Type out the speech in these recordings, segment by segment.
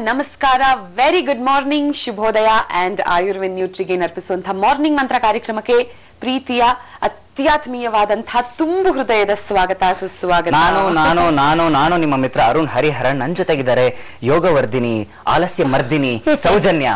ನಮಸ್ಕಾರ very good morning ಶುಭೋದಯ and Ayurved ನ್ಯೂಟ್ರಿಗೆ ಅರ್ಪಿಸುವಂತಹ ಮಾರ್ನಿಂಗ್ ಮಂತ್ರ ಕಾರ್ಯಕ್ರಮಕ್ಕೆ ಪ್ರೀತಿಯ ಅತ್ಯಾತ್ಮೀಯವಾದಂತಹ ತುಂಬು ಹೃದಯದ ಸ್ವಾಗತ ಸುಸ್ವಾಗತ ನಾನು ನಾನು ನಾನು ನಾನು ನಿಮ್ಮ ಮಿತ್ರ ಅರುಣ್ ಹರಿಹರನ್ ನನ್ ಜೊತೆಗಿದ್ದಾರೆ ಯೋಗವರ್ಧಿನಿ ಆಲಸ್ಯ ಮರ್ದಿನಿ ಸೌಜನ್ಯ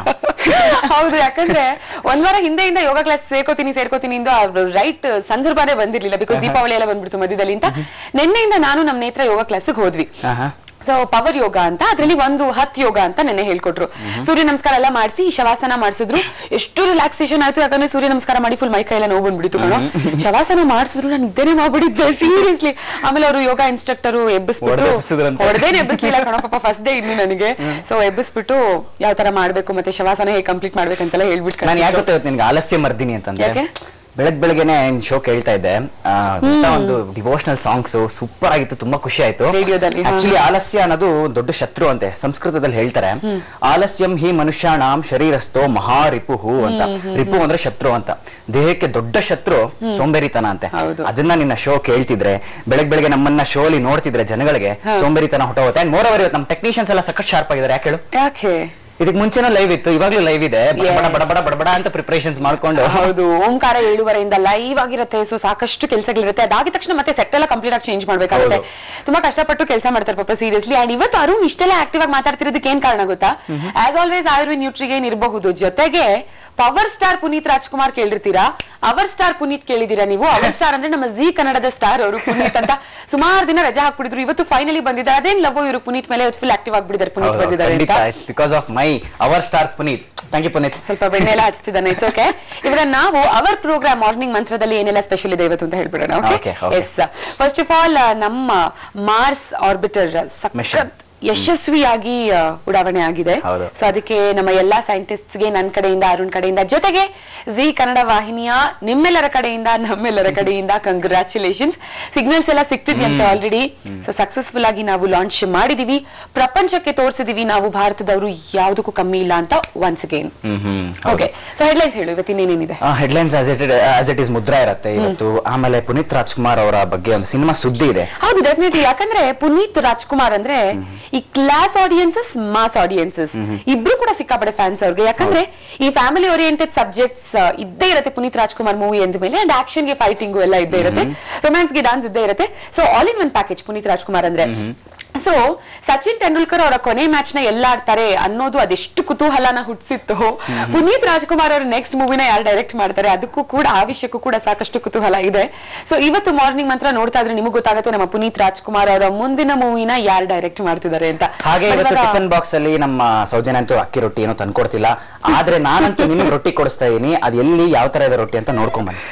ಹೌದು ಯಾಕಂದ್ರೆ ಒಂದ್ ವಾರ ಹಿಂದೆಯಿಂದ ಯೋಗ ಕ್ಲಾಸ್ ಸೇರ್ಕೋತೀನಿ ಸೇರ್ಕೋತೀನಿ ಇಂದು ರೈಟ್ ಸಂದರ್ಭನೇ ಬಂದಿರ್ಲಿಲ್ಲ ಬಿಕಾಸ್ ದೀಪಾವಳಿ ಎಲ್ಲ ಬಂದ್ಬಿಡ್ತು ಮಧ್ಯದಲ್ಲಿ ಅಂತ ನಿನ್ನೆಯಿಂದ ನಾನು ನಮ್ಮ ನೇತ್ರ ಯೋಗ ಕ್ಲಾಸ್ಗೆ ಹೋದ್ವಿ ಆಹಾ. ಸೊ ಪವರ್ ಯೋಗ ಅಂತ ಅದ್ರಲ್ಲಿ ಒಂದು ಹತ್ ಯೋಗ ಅಂತ ನೆನ್ನೆ ಹೇಳ್ಕೊಟ್ರು ಸೂರ್ಯ ನಮಸ್ಕಾರ ಎಲ್ಲ ಮಾಡಿಸಿ ಶವಾಸನ ಮಾಡಿಸಿದ್ರು ಎಷ್ಟು ರಿಲ್ಯಾಕ್ಸೇಷನ್ ಆಯ್ತು ಯಾಕಂದ್ರೆ ಸೂರ್ಯ ನಮಸ್ಕಾರ ಮಾಡಿ ಫುಲ್ ಮೈ ಕೈ ಎಲ್ಲ ನೋವು ಬಂದ್ಬಿಡಿತು ಕಣೋ ಶವಾಸನ ಮಾಡಿಸಿದ್ರು ನಾನು ಇದ್ದೇನೆ ಮಾಡ್ಬಿಟ್ಟಿದ್ದೆ ಸೀರಿಯಸ್ಲಿ ಆಮೇಲೆ ಅವರು ಯೋಗ ಇನ್ಸ್ಟ್ರಕ್ಟರ್ ಎಬ್ಬಿಸ್ಬಿಟ್ಟು ಹೊಡ್ದ್ ಎಬ್ಬಿಸಿದ್ರಂತೆ. ಹೊಡೆದೇನೆ ಎಬ್ಬಿಸ್ಲಿಲ್ಲ ಕಣೋ ಪಾಪ ಫಸ್ಟ್ ಡೇ ಇನ್ನು ನನಗೆ ಸೊ ಎಬ್ಬಿಸ್ಬಿಟ್ಟು ಯಾವ ತರ ಮಾಡ್ಬೇಕು ಮತ್ತೆ ಶವಾಸನ ಹೇಗೆ ಕಂಪ್ಲೀಟ್ ಮಾಡ್ಬೇಕಂತೆಲ್ಲ ಹೇಳ್ಬಿಟ್ಟು ನಾನು ಯಾಕೆ ಕಳ್ಸಿದ್ರು. ಗೊತ್ತಾಗುತ್ತೆ ನಿನ್ಗೆ ಆಲಸ್ಯ ಮರ್ದಿನಿ ಅಂತಂದ್ರೆ ಯಾಕೆ? ಬೆಳಗ್ ಬೆಳಗ್ಗೆನೆ ಶೋ ಕೇಳ್ತಾ ಇದ್ದೆ ಆ, ಇಂಥ ಒಂದು ಡಿವೋಷನಲ್ ಸಾಂಗ್ಸ್ ಸೂಪರ್ ಆಗಿತ್ತು ತುಂಬಾ ಖುಷಿ ಆಯ್ತು ರೇಡಿಯೋದಲ್ಲಿ, ಹಾ. ಆಕ್ಚುಲಿ ಆಲಸ್ಯ ಅನ್ನೋದು ದೊಡ್ಡ ಶತ್ರು ಅಂತೆ ಸಂಸ್ಕೃತದಲ್ಲಿ ಹೇಳ್ತಾರೆ ಆಲಸ್ಯಂ ಹಿ ಮನುಷ್ಯಾಣಾಂ ಶರೀರಸ್ಥೋ ಮಹಾ ರಿಪುಹು ಅಂತ ರಿಪು ಅಂದ್ರೆ ಶತ್ರು ಅಂತ ದೇಹಕ್ಕೆ ದೊಡ್ಡ ಶತ್ರು ಸೋಂಬೇರಿತನ ಅಂತೆ ಹೌದು. ಅದನ್ನ ನಿನ್ನ ಶೋ ಕೇಳ್ತಿದ್ರೆ ಬೆಳಗ್ ಬೆಳಗ್ಗೆ ನಮ್ಮನ್ನ ಶೋ ಅಲ್ಲಿ ನೋಡ್ತಿದ್ರೆ ಜನಗಳಿಗೆ ಹಾ. ಸೋಂಬೇರಿತನ ಹೊಟ್ಟೋಗುತ್ತೆ ಅಂಡ್ ಮೋರ್ ಓವರ್ ನಮ್ಮ ಟೆಕ್ನಿಷಿಯನ್ಸ್ ಎಲ್ಲ ಸಖತ್ ಶಾರ್ಪ್ ಆಗಿದ್ದಾರೆ ಯಾಕೆ ಹೇಳು ಯಾಕೆ ಇದಕ್ ಮುಂಚೆನೂ ಲೈವ್ ಇತ್ತು ಇವಾಗ್ಲೂ ಲೈವ್ ಇದೆ ಬಡ Yes. ಬಡ ಬಡ ಬಡ ಬಡ ಬಡ ಅಂತ ಪ್ರಿಪರೇಷನ್ಸ್ ಮಾಡ್ಕೊಂಡು ಹೌದು ಓಂಕಾರ ಏಳುವರೆಯಿಂದ ಲೈವ್ ಆಗಿರುತ್ತೆ ಸೊ ಸಾಕಷ್ಟು ಕೆಲಸಗಳಿರುತ್ತೆ ಅದಾಗಿದ ತಕ್ಷಣ ಮತ್ತೆ ಸೆಟ್ ಎಲ್ಲ ಕಂಪ್ಲೀಟ್ ಆಗಿ ಚೇಂಜ್ ಮಾಡ್ಬೇಕಾಗುತ್ತೆ ಹೌದು. ತುಂಬಾ ಕಷ್ಟಪಟ್ಟು ಕೆಲಸ ಮಾಡ್ತಾರೆ ಪಾಪ ಸೀರಿಯಸ್ಲಿ ಅಂಡ್ ಇವತ್ತು ಅರುಣ್ ಇಷ್ಟೆಲ್ಲ ಆಕ್ಟಿವ್ ಆಗಿ ಮಾತಾಡ್ತಿರೋದಕ್ಕೆ ಏನ್ ಕಾರಣ ಗೊತ್ತಾ ಆಸ್ ಆಲ್ವೇಸ್ ಆಯುರ್ವೇದ್ ನ್ಯೂಟ್ರಿಗೇನ್ ಇರಬಹುದು ಜೊತೆಗೆ ಪವರ್ ಸ್ಟಾರ್ ಪುನೀತ್ ರಾಜ್ಕುಮಾರ್ ಕೇಳಿರ್ತೀರಾ ಅವರ್ ಸ್ಟಾರ್ ಪುನೀತ್ ಕೇಳಿದೀರಾ ನೀವು ಅವರ್ ಸ್ಟಾರ್ ಅಂದ್ರೆ ನಮ್ಮ ಜಿ ಕನ್ನಡದ ಸ್ಟಾರ್ ಅವರು ಪುನೀತ್ ಅಂತ ಸುಮಾರು ದಿನ ರಜಾ ಹಾಕ್ಬಿಟ್ಟಿದ್ರು ಇವತ್ತು ಫೈನಲಿ ಬಂದಿದ್ದಾರೆ ಅದೇನ್ ಲವ್ ಇವರು ಪುನೀತ್ ಮೇಲೆ ಫುಲ್ ಆಕ್ಟಿವ್ ಆಗ್ಬಿಟ್ಟಿದ್ದಾರೆ ಪುನೀತ್ ಬಂದಿದ್ದಾರೆ ಅಂತ it's because of my our star Puneeth thank you Puneeth ಸ್ವಲ್ಪ ಬೆಣ್ಣೆ ಎಲ್ಲ ಹಚ್ತಿದ್ದಾನೆ ಇಟ್ಸ್ ಓಕೆ ಇವಾಗ ನಾವು ಅವರ್ ಪ್ರೋಗ್ರಾಮ್ ಮಾರ್ನಿಂಗ್ ಮಂತ್ರದಲ್ಲಿ ಏನೆಲ್ಲ ಸ್ಪೆಷಲ್ ಇದೆ ಇವತ್ತು ಅಂತ ಹೇಳ್ಬಿಡೋಣ Okay, okay. Yes first of all ನಮ್ಮ ಮಾರ್ಸ್ ಆರ್ಬಿಟರ್ Mission. ಸಖತ್ ಯಶಸ್ವಿಯಾಗಿ ಆ, ಉಡಾವಣೆ ಆಗಿದೆ ಹೌದು. ಸೊ ಅದಕ್ಕೆ ನಮ್ಮ ಎಲ್ಲಾ scientists ಗೆ ನನ್ನ ಕಡೆಯಿಂದ ಅರುಣ್ ಕಡೆಯಿಂದ ಜೊತೆಗೆ ಜಿ ಕನ್ನಡ ವಾಹಿನಿಯ ನಿಮ್ಮೆಲ್ಲರ ಕಡೆಯಿಂದ ನಮ್ಮೆಲ್ಲರ ಕಡೆಯಿಂದ ಕಂಗ್ರ್ಯಾಚುಲೇಷನ್ಸ್ ಸಿಗ್ನಲ್ಸ್ ಎಲ್ಲ ಸಿಗ್ತಿದ್ಯಂತೆ hmm. Already hmm. So successful ಆಗಿ ನಾವು ಲಾಂಚ್ ಮಾಡಿದೀವಿ ಪ್ರಪಂಚಕ್ಕೆ ತೋರಿಸಿದೀವಿ ನಾವು ಭಾರತದವರು ಯಾವುದಕ್ಕೂ ಕಮ್ಮಿ ಇಲ್ಲ ಅಂತ once again okay so headlines ಹೇಳು ಇವತ್ತಿನೇನೇನಿದೆ headlines as it as it is ಮುದ್ರಾ ಇರುತ್ತೆ ಇವತ್ತು ಆಮೇಲೆ ಪುನೀತ್ ರಾಜ್ಕುಮಾರ್ ಅವರ ಬಗ್ಗೆ ಒಂದು ಸಿನಿಮಾ ಸುದ್ದಿ ಇದೆ ಹೌದು ಡೆಫಿನೆಟ್ಲಿ ಯಾಕಂದ್ರೆ ಪುನೀತ್ ರಾಜ್ಕುಮಾರ್ ಅಂದ್ರೆ ಈ class audiences mass audiences hmm. ಇಬ್ರು ಕೂಡ ಸಿಕ್ಕಾಪಡೆ ಫ್ಯಾನ್ಸ್ ಅವ್ರಿಗೆ ಯಾಕಂದ್ರೆ ಈ ಫ್ಯಾಮಿಲಿ ಓರಿಯೆಂಟೆಡ್ ಸಬ್ಜೆಕ್ಟ್ಸ್ ಇದ್ದೇ ಇರುತ್ತೆ ಪುನೀತ್ ರಾಜ್ಕುಮಾರ್ ಮೂವಿ ಅಂದ ಮೇಲೆ ಅಂಡ್ ಆಕ್ಷನ್ ಗೆ ಫೈಟಿಂಗು ಎಲ್ಲ ಇದ್ದೇ ಇರುತ್ತೆ ರೊಮ್ಯಾನ್ಸ್ ಗೆ ಡಾನ್ಸ್ ಇದ್ದೇ ಇರುತ್ತೆ so all in one package Puneeth Rajkumar ಅಂದ್ರೆ ಹ್ಮ್. ಸೊ ಸಚಿನ್ ತೆಂಡೂಲ್ಕರ್ ಅವರ ಕೊನೆ ಮ್ಯಾಚ್ ನ ಎಲ್ಲ ಆಡ್ತಾರೆ ಅನ್ನೋದು ಅದೆಷ್ಟು ಕುತೂಹಲನ ಹುಟ್ಟಿಸಿತ್ತು ಪುನೀತ್ ರಾಜ್ಕುಮಾರ್ ಅವರು ನೆಕ್ಸ್ಟ್ ಮೂವಿನ ಯಾರು ಡೈರೆಕ್ಟ್ ಮಾಡ್ತಾರೆ ಅದಕ್ಕೂ ಕೂಡ ಆ ವಿಷಯಕ್ಕೂ ಕೂಡ ಸಾಕಷ್ಟು ಕುತೂಹಲ ಇದೆ ಸೊ ಇವತ್ತು ಮಾರ್ನಿಂಗ್ ಮಾತ್ರ ನೋಡ್ತಾ ಇದ್ರೆ ನಿಮಗೂ ಗೊತ್ತಾಗುತ್ತೆ ನಮ್ಮ ಪುನೀತ್ ರಾಜ್ಕುಮಾರ್ ಅವರ ಮುಂದಿನ ಮೂವಿನ ಯಾರು ಡೈರೆಕ್ಟ್ ಮಾಡ್ತಿದ್ದಾರೆ ಅಂತ ಹಾಗೆ But ಇವತ್ತು ಇವಾಗ- ಟಿಫನ್ ಬಾಕ್ಸ್ ಅಲ್ಲಿ ನಮ್ಮ ಸೌಜನ್ಯ ಅಂತೂ ಅಕ್ಕಿ ರೊಟ್ಟಿ ಏನೋ ತಂದ್ಕೊಡ್ತಿಲ್ಲ ಆದ್ರೆ ನಾನಂತೂ ನಿಮಗೆ ರೊಟ್ಟಿ ಕೊಡಿಸ್ತಾ ಇದೀನಿ ಅದು ಎಲ್ಲಿ ಯಾವ ತರ ಇದೆ ರೊಟ್ಟಿ ಅಂತ ನೋಡ್ಕೊಂಬನ್ನಿ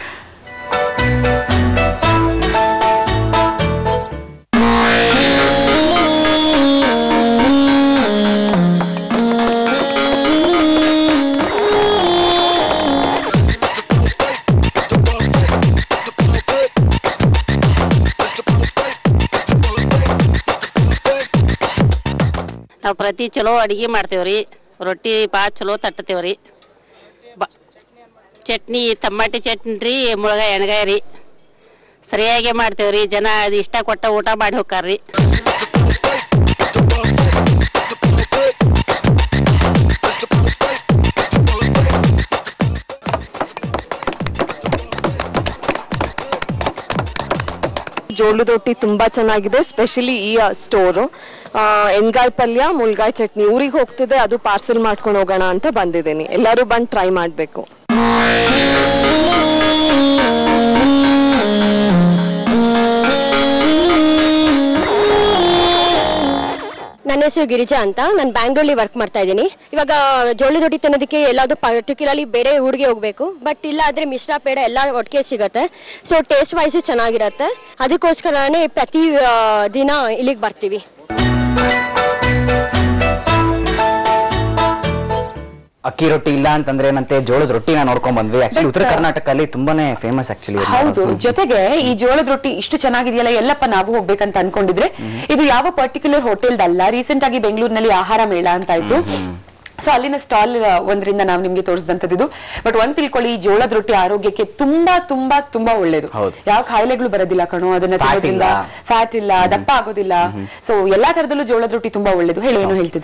ನಾವು ಪ್ರತಿ ಚಲೋ ಅಡಿಗೆ ಮಾಡ್ತೇವ್ರಿ ರೊಟ್ಟಿ ಭಾಳ ಚಲೋ ತಟ್ಟತೇವ್ರಿ ಬ ಚಟ್ನಿ ಟಮಾಟಿ ಚಟ್ನಿ ರೀ ಮುಳಗಾಯಿ ಎಣ್ಗಾಯಿ ರೀ ಸರಿಯಾಗಿ ಮಾಡ್ತೇವ್ರಿ ಜನ ಅದು ಇಷ್ಟ ಕೊಟ್ಟ ಊಟ ಮಾಡಿ ಹೋಗ್ತಾರ್ರಿ ಜೋಳದ ರೊಟ್ಟಿ ತುಂಬಾ ಚೆನ್ನಾಗಿದೆ ಸ್ಪೆಷಲಿ ಈ ಸ್ಟೋರು ಎಣ್ಗಾಯಿ ಪಲ್ಯ ಮುಳ್ಗಾಯಿ ಚಟ್ನಿ ಊರಿಗೆ ಹೋಗ್ತಿದೆ ಅದು ಪಾರ್ಸೆಲ್ ಮಾಡ್ಕೊಂಡು ಹೋಗೋಣ ಅಂತ ಬಂದಿದ್ದೀನಿ ಎಲ್ಲರೂ ಬಂದು ಟ್ರೈ ಮಾಡಬೇಕು ನನ್ನ ಹೆಸರು ಗಿರಿಜಾ ಅಂತ ನಾನು ಬ್ಯಾಂಗ್ಳೂರ್ಲಿ ವರ್ಕ್ ಮಾಡ್ತಾ ಇದ್ದೀನಿ ಇವಾಗ ಜೋಳಿ ರೊಟ್ಟಿ ತಿನ್ನೋದಕ್ಕೆ ಎಲ್ಲಾದ್ರೂ ಪರ್ಟಿಕ್ಯುಲರ್ಲಿ ಬೇರೆ ಊರಿಗೆ ಹೋಗ್ಬೇಕು ಬಟ್ ಇಲ್ಲ ಆದ್ರೆ ಮಿಶ್ರ ಪೇಡ ಎಲ್ಲ ಒಟ್ಟಿಗೆ ಸಿಗತ್ತೆ ಸೊ ಟೇಸ್ಟ್ ವೈಸು ಚೆನ್ನಾಗಿರತ್ತೆ ಅದಕ್ಕೋಸ್ಕರನೇ ಪ್ರತಿ ಆ, ದಿನ ಇಲ್ಲಿಗೆ ಬರ್ತೀವಿ ಅಕ್ಕಿ ರೊಟ್ಟಿ ಇಲ್ಲ ಅಂತಂದ್ರೆ ಏನಂತೆ ಜೋಳದ ರೊಟ್ಟಿನ ನೋಡ್ಕೊಂಡ್ ಬಂದ್ವಿ ಆಕ್ಚುಲಿ ಉತ್ತರ But, ಕರ್ನಾಟಕದಲ್ಲಿ ತುಂಬಾನೇ ಫೇಮಸ್ ಆಕ್ಚುಲಿ ಹೌದು ಜೊತೆಗೆ ಈ ಜೋಳದ ರೊಟ್ಟಿ ಇಷ್ಟು ಚೆನ್ನಾಗಿದೆಯಲ್ಲ ಎಲ್ಲಪ್ಪ ನಾವು ಹೋಗ್ಬೇಕಂತ ಅನ್ಕೊಂಡಿದ್ರೆ ಇದು ಯಾವ ಪರ್ಟಿಕ್ಯುಲರ್ ಹೋಟೆಲ್ ಅಲ್ಲ ರೀಸೆಂಟ್ ಆಗಿ ಬೆಂಗಳೂರಿನಲ್ಲಿ ಆಹಾರ ಮೇಳ ಅಂತ ಆಯ್ತು ಸೊ ಅಲ್ಲಿನ ಸ್ಟಾಲ್ ಒಂದರಿಂದ ನಾವು ನಿಮ್ಗೆ ತೋರಿಸಿದಂತದ್ದು ಬಟ್ ಒಂದ್ ತಿಳ್ಕೊಳ್ಳಿ ಈ ಜೋಳದ ರೊಟ್ಟಿ ಆರೋಗ್ಯಕ್ಕೆ ತುಂಬಾ ತುಂಬಾ ತುಂಬಾ ಒಳ್ಳೇದು ಹೌದು. ಯಾವ ಕಾಯಿಲೆಗಳು ಬರೋದಿಲ್ಲ ಕಣೋ ಅದನ್ನ Fat ತಿನ್ನೋದ್ರಿಂದ ಇಲ್ಲ. ಫ್ಯಾಟ್ ಇಲ್ಲ ದಪ್ಪ ಆಗೋದಿಲ್ಲ ಸೊ ಎಲ್ಲಾ ತರದಲ್ಲೂ ಜೋಳದ ರೊಟ್ಟಿ ತುಂಬಾ ಒಳ್ಳೇದು ಹೇಳಿ ಏನು ಹೇಳ್ತಿದ್ದೆ ಹ್ಮ್.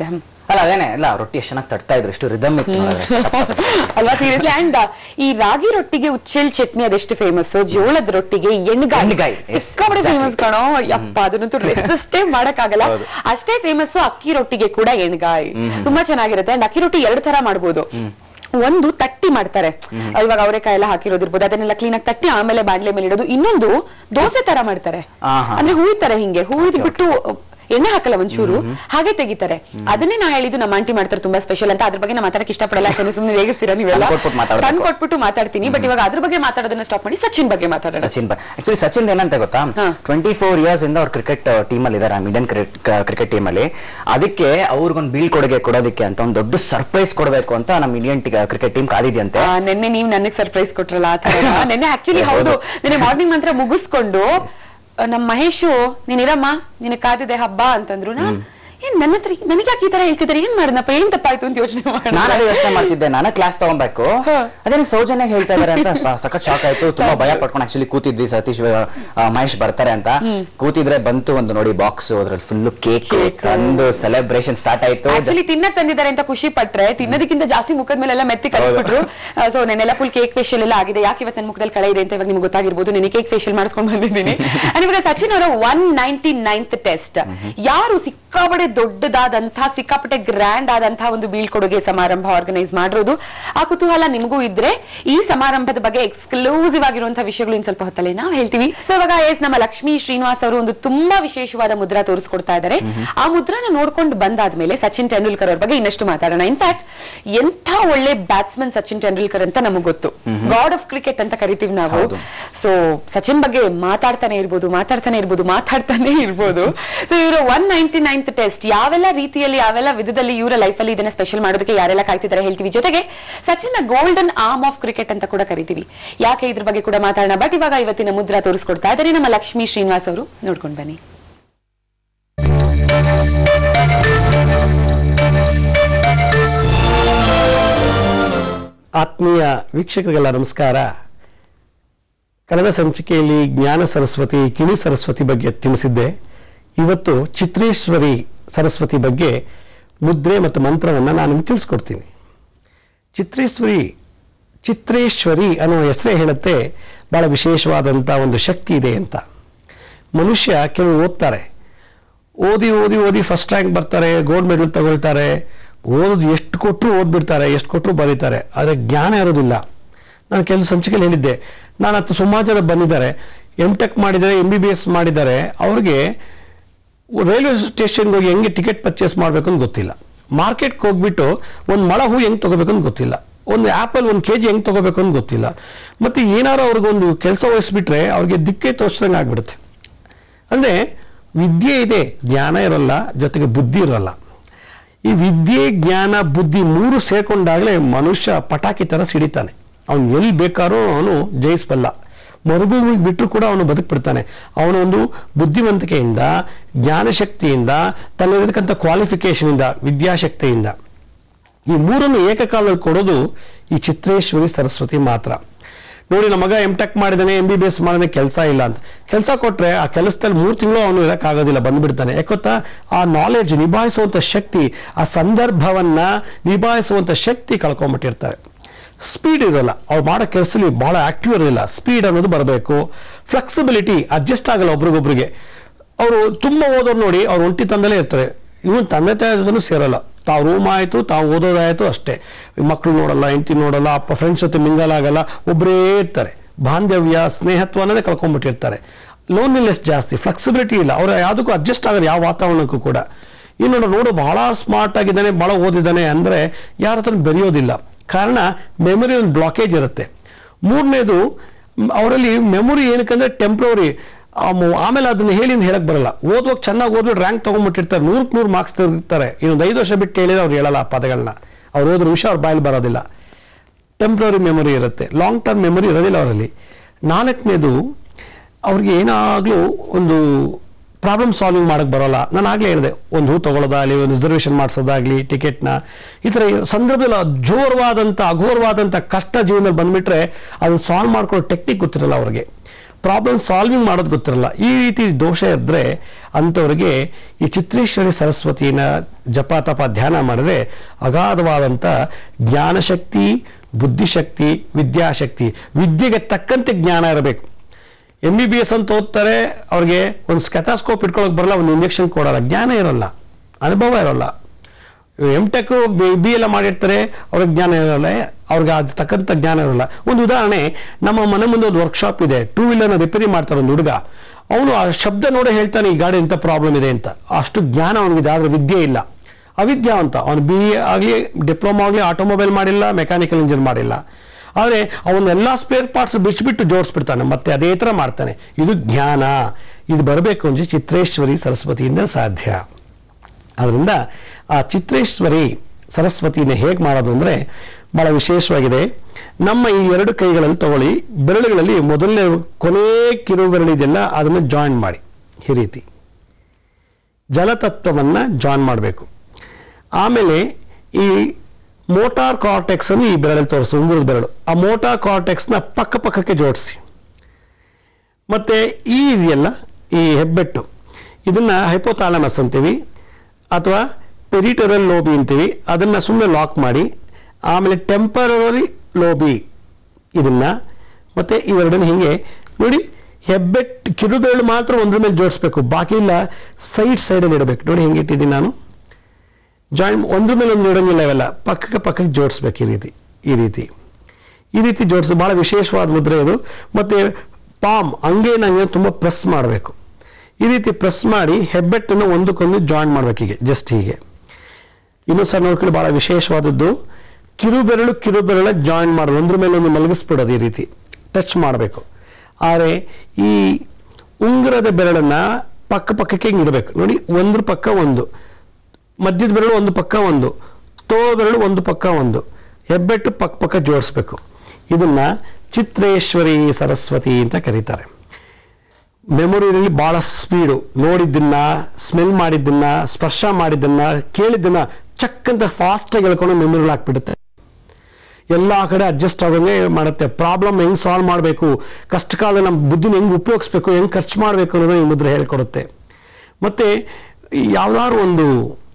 ಅಲ್ಲ ಅದೇನೆ ಇಲ್ಲ ರೊಟ್ಟಿ ಎಷ್ಟು ಚೆನ್ನಾಗಿ ತಡ್ತಾ ಇದ್ರು ಎಷ್ಟು ರಿದಮ್ ಇತ್ತು ನೋಡಿದ್ರೆ. ಅಲ್ವಾ ಸೀರಿಯಸ್ಲಿ ಅಂಡ್ ಈ ರಾಗಿ ರೊಟ್ಟಿಗೆ ಉಚ್ಚೆಳ್ ಚಟ್ನಿ ಅದೆಷ್ಟು ಫೇಮಸ್ ಜೋಳದ ರೊಟ್ಟಿಗೆ ಎಣ್ಗಾಯಿ ಎಣ್ಗಾಯಿ, yes, ಸಿಕ್ಕಾಪಟ್ಟೆ exactly. ಫೇಮಸ್ ಕಣೋ ಯಪ್ಪ ಅದನ್ನಂತೂ ರೆಸಿಸ್ಟೇ ಮಾಡಕ್ಕಾಗಲ್ಲ ಹೌದು. ಅಷ್ಟೇ ಫೇಮಸ್ ಅಕ್ಕಿ ರೊಟ್ಟಿಗೆ ಕೂಡ ಎಣ್ಗಾಯಿ ಹ್ಮ್, ಹ್ಮ್. ತುಂಬಾ ಚೆನ್ನಾಗಿರುತ್ತೆ ಅಂಡ್ ಅಕ್ಕಿ ರೊಟ್ಟಿ ಎರಡು ತರ ಮಾಡ್ಬೋದು ಹ್ಮ್. ಒಂದು ತಟ್ಟಿ ಮಾಡ್ತಾರೆ ಹ್ಮ್. ಇವಾಗ ಅವರೆಕಾಯಿ ಎಲ್ಲ ಹಾಕಿರೋದಿರ್ಬೋದು ಅದನ್ನೆಲ್ಲ ಕ್ಲೀನ್ ಆಗಿ ತಟ್ಟಿ ಆಮೇಲೆ ಬಾಣ್ಲೆ ಮೇಲೆ ಇಡೋದು ಇನ್ನೊಂದು ದೋಸೆ ತರ ಮಾಡ್ತಾರೆ ಆಹಾ. ಅಂದ್ರೆ ಹುಯ್ತಾರೆ ಹಿಂಗೆ ಹುಯ್ದು ಬಿಟ್ಟು ಎಣ್ಣೆ ಹಾಕಲ್ಲ ಒಂಚೂರು ಹ್ಮ್. ಹಾಗೆ ತೆಗಿತಾರೆ ಅದನ್ನೇ ನಾ ಹೇಳಿದ್ದು ನಮ್ಮ ಆಂಟಿ ಮಾಡ್ತಾರೆ ತುಂಬಾ ಸ್ಪೆಷಲ್ ಅಂತ ಅದ್ರ ಬಗ್ಗೆ ನಾ ಮಾತಾಡಕ್ ಇಷ್ಟಪಡಲ್ಲ ಯಾಕಂದ್ರೆ ಸುಮ್ಮನೆ ರೇಗಿಸ್ತೀರಾ ನೀವೆಲ್ಲ ತಂದ್ಕೊಟ್ಬಿಟ್ಟು ಮಾತಾಡ್ಬೇಕು. ತಂದು ಕೊಟ್ಬಿಟ್ಟು ಮಾತಾಡ್ತೀನಿ ಬಟ್ ಇವಾಗ ಅದ್ರ ಬಗ್ಗೆ ಮಾತಾಡೋದನ್ನ ಸ್ಟಾಪ್ ಮಾಡಿ ಸಚಿನ್ ಬಗ್ಗೆ ಮಾತಾಡೋಣ ಸಚಿನ್ ಆಕ್ಚುಲಿ ಸಚಿನ್ ಏನಂತ ಗೊತ್ತಾ ಹಾ. ಟ್ವೆಂಟಿ ಫೋರ್ ಇಯರ್ಸ್ ಇಂದ ಅವ್ರು ಕ್ರಿಕೆಟ್ ಟೀಮ್ ಅಲ್ಲಿ ಇದಾರೆ ಇಂಡಿಯನ್ ಕ್ರಿಕೆಟ್ ಟೀಮ್ ಅಲ್ಲಿ ಅದಕ್ಕೆ ಅವ್ರಿಗೊಂದು ಬೀಳ್ಕೊಡುಗೆ ಕೊಡೋದಕ್ಕೆ ಅಂತ ಒಂದು ದೊಡ್ಡ ಸರ್ಪ್ರೈಸ್ ಕೊಡಬೇಕು ಅಂತ ನಮ್ಮ ಇಂಡಿಯನ್ ಕ್ರಿಕೆಟ್ ಟೀಮ್ ಕಾದಿದ್ಯಂತೆ ಆ, ನಿನ್ನೆ ನೀವು ನನಗೆ ಸರ್ಪ್ರೈಸ್ ಕೊಟ್ರಲ್ಲ ಆ ತರ ನಿನ್ನೆ ಆಕ್ಚುಲಿ ಹೌದು ಹೌದು. ನಿನ್ನೆ ಮಾರ್ನಿಂಗ್ ಮಂತ್ರ ಮುಗಿಸ್ಕೊಂಡು ಆ, ನಮ್ಮ ಮಹೇಶು ನೀನಿರಮ್ಮ ನಿನಗೆ ಕಾದಿದೆ ಹಬ್ಬ ಅಂತಂದ್ರು ನಾ ಹ್ಮ್. ಏನ್ ನನ್ನ ಹತ್ರ ನನಗೆ ಯಾಕೆ ಈ ತರ ಹೇಳ್ತಿದ್ದಾರೆ ಏನ್ ಮಾಡಿದ್ನಪ್ಪ ಏನ್ ತಪ್ಪಾಯ್ತು ಅಂತ ಯೋಚನೆ ನಾನು ಅದೇ ಯೋಚನೆ ಮಾಡ್ತಿದ್ದೆ ನಾನು ಕ್ಲಾಸ್ ತಗೊಬೇಕು ಹಾ. ಅದೇ ನಂಗೆ ಸೌಜನ್ಯ ಹೇಳ್ತಾ ಇದಾರೆ ಅಂತ ಸ- ಸಖತ್ ಶಾಕ್ ಆಯ್ತು ತುಂಬಾ ಭಯ ಪಡ್ಕೊಂಡು ಆಕ್ಚುಲಿ ಕೂತಿದ್ವಿ ಸತೀಶ್ ಆ, ಮಹೇಶ್ ಬರ್ತಾರೆ ಅಂತ ಹ್ಮ್. ಕೂತಿದ್ರೆ ಬಂತು ಒಂದು ನೋಡಿ ಬಾಕ್ಸ್ ಅದ್ರಲ್ಲಿ ಫುಲ್ ಕೇಕ್ Cake. ಒಂದು ಸೆಲೆಬ್ರೇಷನ್ ಸ್ಟಾರ್ಟ್ ಆಯ್ತು ಆಕ್ಚುಲಿ ತಿನ್ನಕ್ ತಂದಿದ್ದಾರೆ ಅಂತ ಖುಷಿ ಪಟ್ರೆ ತಿನ್ನೋದಕ್ಕಿಂತ ಜಾಸ್ತಿ ಮುಖದ ಮೇಲೆಲ್ಲ ಮೆತ್ತಿ ಕಳಿಸ್ಬಿಟ್ರು ಸೊ ನೆನ್ನೆಲ್ಲ ಫುಲ್ ಕೇಕ್ ಫೇಶಿಯಲ್ ಎಲ್ಲ ಆಗಿದೆ ಯಾಕೆ ಇವತ್ತು ನನ್ನ ಮುಖದಲ್ಲಿ ಕಳೆ ಇದೆ ಅಂತ ಇವಾಗ ನಿಮ್ಗೆ ಗೊತ್ತಾಗಿರ್ಬೋದು ನೆನೆ ಕೇಕ್ ಫೇಶಿಯಲ್ ಮಾಡಿಸ್ಕೊಂಡು ಬಂದಿದ್ದೀನಿ And ಇವಾಗ ಸಚಿನ್ ಅವರ ಒನ್ ನೈನ್ಟಿ ನೈನ್ತ್ ಟೆಸ್ಟ್ ಯಾರು ಸಿಕ್ಕಾಪಟ್ಟೆ ದೊಡ್ಡದಾದಂತಹ ಸಿಕ್ಕಾಪಟ್ಟೆ ಗ್ರ್ಯಾಂಡ್ ಆದಂತಹ ಒಂದು ಬೀಳ್ಕೊಡುಗೆ ಸಮಾರಂಭ ಆರ್ಗನೈಸ್ ಮಾಡಿರೋದು ಆ ಕುತೂಹಲ ನಿಮಗೂ ಇದ್ರೆ ಈ ಸಮಾರಂಭದ ಬಗ್ಗೆ ಎಕ್ಸ್ಕ್ಲೂಸಿವ್ ಆಗಿರುವಂತಹ ವಿಷಯಗಳು ಇನ್ ಸ್ವಲ್ಪ ಹೊತ್ತಲ್ಲಿ ನಾವು ಹೇಳ್ತೀವಿ ಸೊ ಇವಾಗ ಎಸ್ ನಮ್ಮ ಲಕ್ಷ್ಮೀ ಶ್ರೀನಿವಾಸ್ ಅವರು ಒಂದು ತುಂಬಾ ವಿಶೇಷವಾದ ಮುದ್ರಾ ತೋರಿಸ್ಕೊಡ್ತಾ ಇದ್ದಾರೆ ಆ ಮುದ್ರಾನ ನೋಡ್ಕೊಂಡು ಬಂದಾದ್ಮೇಲೆ ಸಚಿನ್ ತೆಂಡೂಲ್ಕರ್ ಅವ್ರ ಬಗ್ಗೆ ಇನ್ನಷ್ಟು ಮಾತಾಡೋಣ ಇನ್ಫ್ಯಾಕ್ಟ್ ಎಂಥ ಒಳ್ಳೆ ಬ್ಯಾಟ್ಸ್ಮನ್ ಸಚಿನ್ ತೆಂಡೂಲ್ಕರ್ ಅಂತ ನಮಗೆ ಗೊತ್ತು ಗಾಡ್ ಆಫ್ ಕ್ರಿಕೆಟ್ ಅಂತ ಕರಿತೀವಿ ನಾವು ಹೌದು. ಸೊ ಸಚಿನ್ ಬಗ್ಗೆ ಮಾತಾಡ್ತಾನೆ ಇರ್ಬೋದು ಮಾತಾಡ್ತಾನೆ ಇರ್ಬೋದು ಮಾತಾಡ್ತಾನೆ ಇರ್ಬೋದು ಸೊ ಇವರ ಒನ್ ನೈನ್ಟಿ ನೈನ್ತ್ ಟೆಸ್ಟ್ ಯಾವೆಲ್ಲ ರೀತಿಯಲ್ಲಿ ಯಾವೆಲ್ಲ ವಿಧದಲ್ಲಿ ಇವರ ಲೈಫ್ ಅಲ್ಲಿ ಇದನ್ನ ಸ್ಪೆಷಲ್ ಮಾಡೋದಕ್ಕೆ ಯಾರೆಲ್ಲ ಕಾಯ್ತಿದ್ದಾರೆ ಹೇಳ್ತೀವಿ ಜೊತೆಗೆ Sachin golden arm of cricket ಅಂತ ಕೂಡ ಕರಿತೀವಿ ಯಾಕೆ ಇದ್ರ ಬಗ್ಗೆ ಕೂಡ ಮಾತಾಡೋಣ ಬಟ್ ಇವಾಗ ಇವತ್ತಿನ ಮುದ್ರಾ ತೋರಿಸ್ಕೊಡ್ತಾ ಇದ್ದಾರೆ ನಮ್ಮ ಲಕ್ಷ್ಮೀ ಶ್ರೀನಿವಾಸ್ ಅವರು ನೋಡ್ಕೊಂಡು ಬನ್ನಿ ಆತ್ಮೀಯ ವೀಕ್ಷಕರಿಗೆಲ್ಲ ನಮಸ್ಕಾರ ಕಳೆದ ಸಂಚಿಕೆಯಲ್ಲಿ ಜ್ಞಾನ ಸರಸ್ವತಿ ಕಿಣಿ ಸರಸ್ವತಿ ಬಗ್ಗೆ ತಿಳಿಸಿದ್ದೆ ಇವತ್ತು ಚಿತ್ರೇಶ್ವರಿ ಸರಸ್ವತಿ ಬಗ್ಗೆ ಮುದ್ರೆ ಮತ್ತು ಮಂತ್ರವನ್ನು ನಾನು ನಿಮ್ಗೆ ತಿಳಿಸ್ಕೊಡ್ತೀನಿ ಚಿತ್ರೇಶ್ವರಿ ಚಿತ್ರೇಶ್ವರಿ ಅನ್ನೋ ಹೆಸರೇ ಹೇಳುತ್ತೆ ಬಹಳ ವಿಶೇಷವಾದಂಥ ಒಂದು ಶಕ್ತಿ ಇದೆ ಅಂತ ಮನುಷ್ಯ ಕೆಲವು ಓದ್ತಾರೆ ಓದಿ ಓದಿ ಓದಿ ಫಸ್ಟ್ ರ್ಯಾಂಕ್ ಬರ್ತಾರೆ ಗೋಲ್ಡ್ ಮೆಡಲ್ ತಗೊಳ್ತಾರೆ ಓದೋದು ಎಷ್ಟು ಕೊಟ್ಟರು ಓದ್ಬಿಡ್ತಾರೆ ಎಷ್ಟು ಕೊಟ್ಟರು ಬರೀತಾರೆ ಆದರೆ ಜ್ಞಾನ ಇರೋದಿಲ್ಲ ನಾನು ಕೆಲವು ಸಂಚಿಕೆಯಲ್ಲಿ ಹೇಳಿದ್ದೆ ನಾನು ಹತ್ತು ಸುಮಾರು ಜನ ಬಂದಿದ್ದಾರೆ ಎಂ ಟೆಕ್ ಮಾಡಿದ್ದಾರೆ ಎಂ ಬಿ ಬಿ ಎಸ್ ಮಾಡಿದ್ದಾರೆ ಅವ್ರಿಗೆ ರೈಲ್ವೆ ಸ್ಟೇಷನ್ಗೆ ಹೋಗಿ ಹೆಂಗೆ ಟಿಕೆಟ್ ಪರ್ಚೇಸ್ ಮಾಡಬೇಕು ಅಂತ ಗೊತ್ತಿಲ್ಲ ಮಾರ್ಕೆಟ್ಗೆ ಹೋಗ್ಬಿಟ್ಟು ಒಂದು ಮಳ ಹೂ ಹೆಂಗೆ ತಗೋಬೇಕು ಅಂತ ಗೊತ್ತಿಲ್ಲ ಒಂದು ಆಪಲ್ ಒಂದು ಕೆ ಜಿ ಹೆಂಗೆ ತಗೋಬೇಕು ಅಂತ ಗೊತ್ತಿಲ್ಲ ಮತ್ತೆ ಏನಾರು ಅವ್ರಿಗೊಂದು ಕೆಲಸ ವಹಿಸ್ಬಿಟ್ರೆ ಅವ್ರಿಗೆ ದಿಕ್ಕೇ ತೋರಿಸ್ದಂಗೆ ಆಗ್ಬಿಡುತ್ತೆ ಅಂದ್ರೆ ವಿದ್ಯೆ ಇದೆ ಜ್ಞಾನ ಇರಲ್ಲ ಜೊತೆಗೆ ಬುದ್ಧಿ ಇರಲ್ಲ ಈ ವಿದ್ಯೆ ಜ್ಞಾನ ಬುದ್ಧಿ ಮೂರು ಸೇರ್ಕೊಂಡಾಗಲೇ ಮನುಷ್ಯ ಪಟಾಕಿ ತರ ಸಿಡಿತಾನೆ ಅವನು ಎಲ್ಲಿ ಬೇಕಾದ್ರೂ ಅವನು ಜಯಿಸಬಲ್ಲ ಮರುಭೂಮಿಗೆ ಬಿಟ್ಟರು ಕೂಡ ಅವನು ಬದುಕ್ಬಿಡ್ತಾನೆ ಅವನ ಒಂದು ಬುದ್ಧಿವಂತಿಕೆಯಿಂದ ಜ್ಞಾನಶಕ್ತಿಯಿಂದ ತನ್ನಲ್ಲಿರತಕ್ಕಂಥ ಕ್ವಾಲಿಫಿಕೇಶನ್ ಇಂದ ವಿದ್ಯಾಶಕ್ತಿಯಿಂದ ಈ ಮೂರನ್ನು ಏಕಕಾಲದಲ್ಲಿ ಕೊಡೋದು ಈ ಚಿತ್ರೇಶ್ವರಿ ಸರಸ್ವತಿ ಮಾತ್ರ ನೋಡಿ ನಮ್ಮ ಮಗ ಎಂ ಟೆಕ್ ಮಾಡಿದಾನೆ ಎಂ ಬಿ ಬಿ ಎಸ್ ಮಾಡಿದಾನೆ ಕೆಲಸ ಇಲ್ಲ ಅಂತ ಕೆಲಸ ಕೊಟ್ರೆ ಆ ಕೆಲಸದಲ್ಲಿ ಮೂರು ತಿಂಗಳು ಅವನು ಇರೋಕ್ಕಾಗೋದಿಲ್ಲ ಬಂದ್ಬಿಡ್ತಾನೆ ಯಾಕೊತ್ತಾ ಆ ನಾಲೆಡ್ಜ್ ನಿಭಾಯಿಸುವಂತ ಶಕ್ತಿ ಆ ಸಂದರ್ಭವನ್ನ ನಿಭಾಯಿಸುವಂತ ಶಕ್ತಿ ಕಳ್ಕೊಂಡ್ಬಿಟ್ಟಿರ್ತಾರೆ ಸ್ಪೀಡ್ ಇರಲ್ಲ ಅವ್ರು ಮಾಡೋ ಕೆಲಸದಲ್ಲಿ ಬಹಳ ಆಕ್ಟಿವ್ ಇರೋದಿಲ್ಲ ಸ್ಪೀಡ್ ಅನ್ನೋದು ಬರಬೇಕು ಫ್ಲೆಕ್ಸಿಬಿಲಿಟಿ ಅಡ್ಜಸ್ಟ್ ಆಗಲ್ಲ ಒಬ್ರಿಗೊಬ್ರಿಗೆ ಅವರು ತುಂಬಾ ಓದೋರು ನೋಡಿ ಅವ್ರು ಒಂಟಿ ತಂದಲೇ ಇರ್ತಾರೆ ಇವನು ತಂದೆ ತಾಯಿ ಜೊತೆನೂ ಸೇರಲ್ಲ ತಾವು ರೂಮ್ ಆಯ್ತು ತಾವು ಓದೋದಾಯ್ತು ಅಷ್ಟೇ ಮಕ್ಕಳು ನೋಡಲ್ಲ ಹೆಂಡತಿ ನೋಡಲ್ಲ ಅಪ್ಪ ಫ್ರೆಂಡ್ಸ್ ಜೊತೆ ಮಿಂಗಲ್ ಆಗಲ್ಲ ಒಬ್ಬರೇ ಇರ್ತಾರೆ ಬಾಂಧವ್ಯ ಸ್ನೇಹತ್ವ ಅನ್ನೋದೇ ಕಳ್ಕೊಂಡ್ಬಿಟ್ಟಿರ್ತಾರೆ ಲೋನ್ಲಿನೆಸ್ ಜಾಸ್ತಿ ಫ್ಲೆಕ್ಸಿಬಿಲಿಟಿ ಇಲ್ಲ ಅವ್ರು ಯಾವುದಕ್ಕೂ ಅಡ್ಜಸ್ಟ್ ಆಗಲ್ಲ ಯಾವ ವಾತಾವರಣಕ್ಕೂ ಕೂಡ ಇನ್ನು ನೋಡು ಬಹಳ ಸ್ಮಾರ್ಟ್ ಆಗಿದ್ದಾನೆ ಬಹಳ ಓದಿದ್ದಾನೆ ಅಂದ್ರೆ ಯಾರ ಹತ್ರ ಬೆರೆಯೋದಿಲ್ಲ ಕಾರಣ ಮೆಮೊರಿ ಒಂದು ಬ್ಲಾಕೇಜ್ ಇರುತ್ತೆ ಮೂರನೇದು ಅವರಲ್ಲಿ ಮೆಮೊರಿ ಏನಕ್ಕಂದ್ರೆ ಟೆಂಪ್ರವರಿ ಆಮೇಲೆ ಅದನ್ನ ಹೇಳಿ ಅಂತ ಹೇಳಕ್ ಬರಲ್ಲ ಓದುವಾಗ ಚೆನ್ನಾಗಿ ಓದ್ಬಿಟ್ಟು ರ್ಯಾಂಕ್ ತಗೊಂಡ್ಬಿಟ್ಟಿರ್ತಾರೆ ನೂರಕ್ಕೆ ನೂರು ಮಾರ್ಕ್ಸ್ ತೆಗಿರ್ತಾರೆ ಇನ್ನೊಂದು ಐದು ವರ್ಷ ಬಿಟ್ಟು ಹೇಳಿದ್ರೆ ಅವ್ರು ಹೇಳಲ್ಲ ಆ ಪದಗಳನ್ನ ಅವ್ರು ಓದ್ರ ವಿಷಯ ಅವ್ರ ಬಾಯಲ್ಲಿ ಬರೋದಿಲ್ಲ ಟೆಂಪ್ರರಿ ಮೆಮೊರಿ ಇರುತ್ತೆ ಲಾಂಗ್ ಟರ್ಮ್ ಮೆಮೊರಿ ಇರೋದಿಲ್ಲ ಅವರಲ್ಲಿ ನಾಲ್ಕನೇದು ಅವ್ರಿಗೆ ಏನಾಗ್ಲೂ ಒಂದು ಪ್ರಾಬ್ಲಮ್ ಸಾಲ್ವಿಂಗ್ ಮಾಡಕ್ ಬರೋಲ್ಲ ನಾನು ಆಗ್ಲೇ ಹೇಳಿದೆ ಒಂದು ಹೂ ತಗೊಳ್ಳೋದಾಗ್ಲಿ ಒಂದು ರಿಸರ್ವೇಷನ್ ಮಾಡಿಸೋದಾಗ್ಲಿ ಟಿಕೆಟ್ನ ಈ ಥರ ಸಂದರ್ಭದಲ್ಲಿ ಅಜೋರವಾದಂಥ ಅಘೋರವಾದಂಥ ಕಷ್ಟ ಜೀವನದಲ್ಲಿ ಬಂದ್ಬಿಟ್ರೆ ಅದನ್ನ ಸಾಲ್ವ್ ಮಾಡ್ಕೊಳ್ಳೋ ಟೆಕ್ನಿಕ್ ಗೊತ್ತಿರಲ್ಲ ಅವ್ರಿಗೆ ಪ್ರಾಬ್ಲಮ್ ಸಾಲ್ವಿಂಗ್ ಮಾಡೋದು ಗೊತ್ತಿರಲ್ಲ ಈ ರೀತಿ ದೋಷ ಇದ್ರೆ ಅಂಥವ್ರಿಗೆ ಈ ಚಿತ್ರೇಶ್ವರಿ ಸರಸ್ವತಿನ ಜಪ ತಪ ಧ್ಯಾನ ಮಾಡಿದ್ರೆ ಅಗಾಧವಾದಂಥ ಜ್ಞಾನಶಕ್ತಿ ಬುದ್ಧಿಶಕ್ತಿ ವಿದ್ಯಾಶಕ್ತಿ ವಿದ್ಯೆಗೆ ತಕ್ಕಂತೆ ಜ್ಞಾನ ಇರಬೇಕು ಎಂ ಬಿ ಬಿ ಎಸ್ ಅಂತ ಓದ್ತಾರೆ ಅವ್ರಿಗೆ ಒಂದು ಸ್ಕೆಥಾಸ್ಕೋಪ್ ಇಟ್ಕೊಳಕ್ ಬರಲ್ಲ ಒಂದು ಇಂಜೆಕ್ಷನ್ ಕೊಡಲ್ಲ ಜ್ಞಾನ ಇರಲ್ಲ ಅನುಭವ ಇರಲ್ಲ ಎಂ ಟೆಕ್ ಬಿ ಎಲ್ಲ ಮಾಡಿರ್ತಾರೆ ಅವ್ರಿಗೆ ಜ್ಞಾನ ಇರಲ್ಲ ಅವ್ರಿಗೆ ಅದು ತಕ್ಕಂಥ ಜ್ಞಾನ ಇರಲ್ಲ ಒಂದು ಉದಾಹರಣೆ ನಮ್ಮ ಮನೆ ಮುಂದೆ ಒಂದು ವರ್ಕ್ಶಾಪ್ ಇದೆ ಟೂ ವೀಲರ್ನ ರಿಪೇರಿ ಮಾಡ್ತಾರೆ ಒಂದು ಹುಡುಗ ಅವನು ಆ ಶಬ್ದ ನೋಡೇ ಹೇಳ್ತಾನೆ ಈ ಗಾಡಿ ಎಂತ ಪ್ರಾಬ್ಲಮ್ ಇದೆ ಅಂತ ಅಷ್ಟು ಜ್ಞಾನ ಅವನಿಗಿದೆ ಆದ್ರೆ ವಿದ್ಯೆ ಇಲ್ಲ ಅವಿದ್ಯಾವಂತ ಅವನು ಬಿ ಎ ಆಗಲಿ ಡಿಪ್ಲೊಮಾ ಆಗಲಿ ಆಟೋಮೊಬೈಲ್ ಮಾಡಿಲ್ಲ ಮೆಕ್ಯಾನಿಕಲ್ ಇಂಜಿನ್ ಮಾಡಿಲ್ಲ ಆದರೆ ಅವನ್ನೆಲ್ಲ ಸ್ಪೇರ್ ಪಾರ್ಟ್ಸ್ ಬಿಚ್ಚಿಬಿಟ್ಟು ಜೋಡಿಸ್ಬಿಡ್ತಾನೆ ಮತ್ತೆ ಅದೇ ಥರ ಮಾಡ್ತಾನೆ ಇದು ಜ್ಞಾನ ಇದು ಬರಬೇಕು ಅಂದ್ರೆ ಚಿತ್ರೇಶ್ವರಿ ಸರಸ್ವತಿಯಿಂದ ಸಾಧ್ಯ ಅದರಿಂದ ಆ ಚಿತ್ರೇಶ್ವರಿ ಸರಸ್ವತಿನ ಹೇಗೆ ಮಾಡೋದು ಅಂದ್ರೆ ಬಹಳ ವಿಶೇಷವಾಗಿದೆ ನಮ್ಮ ಈ ಎರಡು ಕೈಗಳಲ್ಲಿ ತಗೊಳ್ಳಿ ಬೆರಳುಗಳಲ್ಲಿ ಮೊದಲನೇ ಕೊನೆ ಕಿರು ಬೆರಳಿದೆಯಲ್ಲ ಅದನ್ನು ಜಾಯಿನ್ ಮಾಡಿ ಈ ರೀತಿ ಜಲತತ್ವವನ್ನ ಜಾಯಿನ್ ಮಾಡಬೇಕು ಆಮೇಲೆ ಈ ಮೋಟಾರ್ ಕಾರ್ಟೆಕ್ಸ್ ಅನ್ನು ಈ ಬೆರಳಲ್ಲಿ ತೋರಿಸು ಉಂಗುರದ ಬೆರಳು ಆ ಮೋಟಾರ್ ಕಾರ್ಟೆಕ್ಸ್ ನ ಪಕ್ಕ ಪಕ್ಕಕ್ಕೆ ಜೋಡಿಸಿ ಮತ್ತೆ ಈ ಇದೆಯಲ್ಲ ಈ ಹೆಬ್ಬೆಟ್ಟು ಇದನ್ನ ಹೈಪೋಥಾಲಮಸ್ ಅಂತೀವಿ ಅಥವಾ ಪೆರಿಟರಲ್ ಲೋಬಿ ಅಂತೀವಿ ಅದನ್ನ ಸುಮ್ಮನೆ ಲಾಕ್ ಮಾಡಿ ಆಮೇಲೆ ಟೆಂಪರರಿ ಲೋಬಿ ಇದನ್ನ ಮತ್ತೆ ಇವೆರಡನ್ನ ಹಿಂಗೆ ನೋಡಿ ಹೆಬ್ಬೆಟ್ ಕಿರುಬೆರಳು ಮಾತ್ರ ಒಂದ್ರ ಮೇಲೆ ಜೋಡಿಸ್ಬೇಕು ಬಾಕಿ ಇಲ್ಲ ಸೈಡ್ ಸೈಡಲ್ಲಿ ಇಡಬೇಕು ನೋಡಿ ಹೆಂಗೆ ಇಟ್ಟಿದ್ದೀನಿ ನಾನು ಜಾಯಿನ್ ಒಂದ್ರ ಮೇಲೆ ಒಂದು ಇಡಂಗಿಲ್ಲ ಇವೆಲ್ಲ ಪಕ್ಕಕ್ಕೆ ಪಕ್ಕಕ್ಕೆ ಜೋಡಿಸ್ಬೇಕು ಈ ರೀತಿ ಈ ರೀತಿ ಈ ರೀತಿ ಜೋಡಿಸು ಬಹಳ ವಿಶೇಷವಾದ ಮುದ್ರೆ ಇದು ಮತ್ತೆ ಪಾಮ್ ಅಂಗೇನಂಗೆ ತುಂಬಾ ಪ್ರೆಸ್ ಮಾಡಬೇಕು ಈ ರೀತಿ ಪ್ರೆಸ್ ಮಾಡಿ ಹೆಬ್ಬೆಟ್ಟನ್ನು ಒಂದಕ್ಕೊಂದು ಜಾಯಿನ್ ಮಾಡ್ಬೇಕು ಹೀಗೆ ಜಸ್ಟ್ ಹೀಗೆ ಇನ್ನೂ ಸಹ ನೋಡ್ಕೊಳ್ಳಿ ಬಹಳ ವಿಶೇಷವಾದದ್ದು ಕಿರುಬೆರಳು ಕಿರುಬೆರಳ ಜಾಯಿನ್ ಮಾಡೋದು ಒಂದ್ರ ಮೇಲೆ ಒಂದು ಮಲಗಿಸ್ಬಿಡೋದು ಈ ರೀತಿ ಟಚ್ ಮಾಡಬೇಕು ಆದರೆ ಈ ಉಂಗುರದ ಬೆರಳನ್ನ ಪಕ್ಕ ಪಕ್ಕಕ್ಕೆ ಹಿಂಗೆ ಇಡಬೇಕು ನೋಡಿ ಒಂದ್ರ ಪಕ್ಕ ಒಂದು ಮಧ್ಯದ ಬೆರಳು ಒಂದು ಪಕ್ಕ ಒಂದು ತೋ ಬೆರಳು ಒಂದು ಪಕ್ಕ ಒಂದು ಹೆಬ್ಬೆಟ್ಟು ಪಕ್ಕ ಪಕ್ಕ ಜೋಡಿಸ್ಬೇಕು ಇದನ್ನ ಚಿತ್ರೇಶ್ವರಿ ಸರಸ್ವತಿ ಅಂತ ಕರೀತಾರೆ ಮೆಮೊರಿಯಲ್ಲಿ ಬಹಳ ಸ್ಪೀಡು ನೋಡಿದ್ದನ್ನ ಸ್ಮೆಲ್ ಮಾಡಿದ್ದನ್ನ ಸ್ಪರ್ಶ ಮಾಡಿದ್ದನ್ನ ಕೇಳಿದ್ದನ್ನ ಚಕ್ ಅಂತ ಫಾಸ್ಟ್ ಆಗಿ ಹೇಳ್ಕೊಂಡು ಮೆಮೊರಿ ಹಾಕ್ಬಿಡುತ್ತೆ ಎಲ್ಲಾ ಕಡೆ ಅಡ್ಜಸ್ಟ್ ಆಗೋಂಗೆ ಮಾಡುತ್ತೆ ಪ್ರಾಬ್ಲಮ್ ಹೆಂಗ್ ಸಾಲ್ವ್ ಮಾಡಬೇಕು ಕಷ್ಟ ಕಾಲದಲ್ಲಿ ನಮ್ಮ ಬುದ್ಧಿನ ಹೆಂಗ್ ಉಪಯೋಗಿಸ್ಬೇಕು ಹೆಂಗ್ ಖರ್ಚು ಮಾಡಬೇಕು ಅನ್ನೋದು ಈ ಮುದ್ರೆ ಹೇಳ್ಕೊಡುತ್ತೆ ಮತ್ತೆ ಯಾವ್ದಾದ್ರು ಒಂದು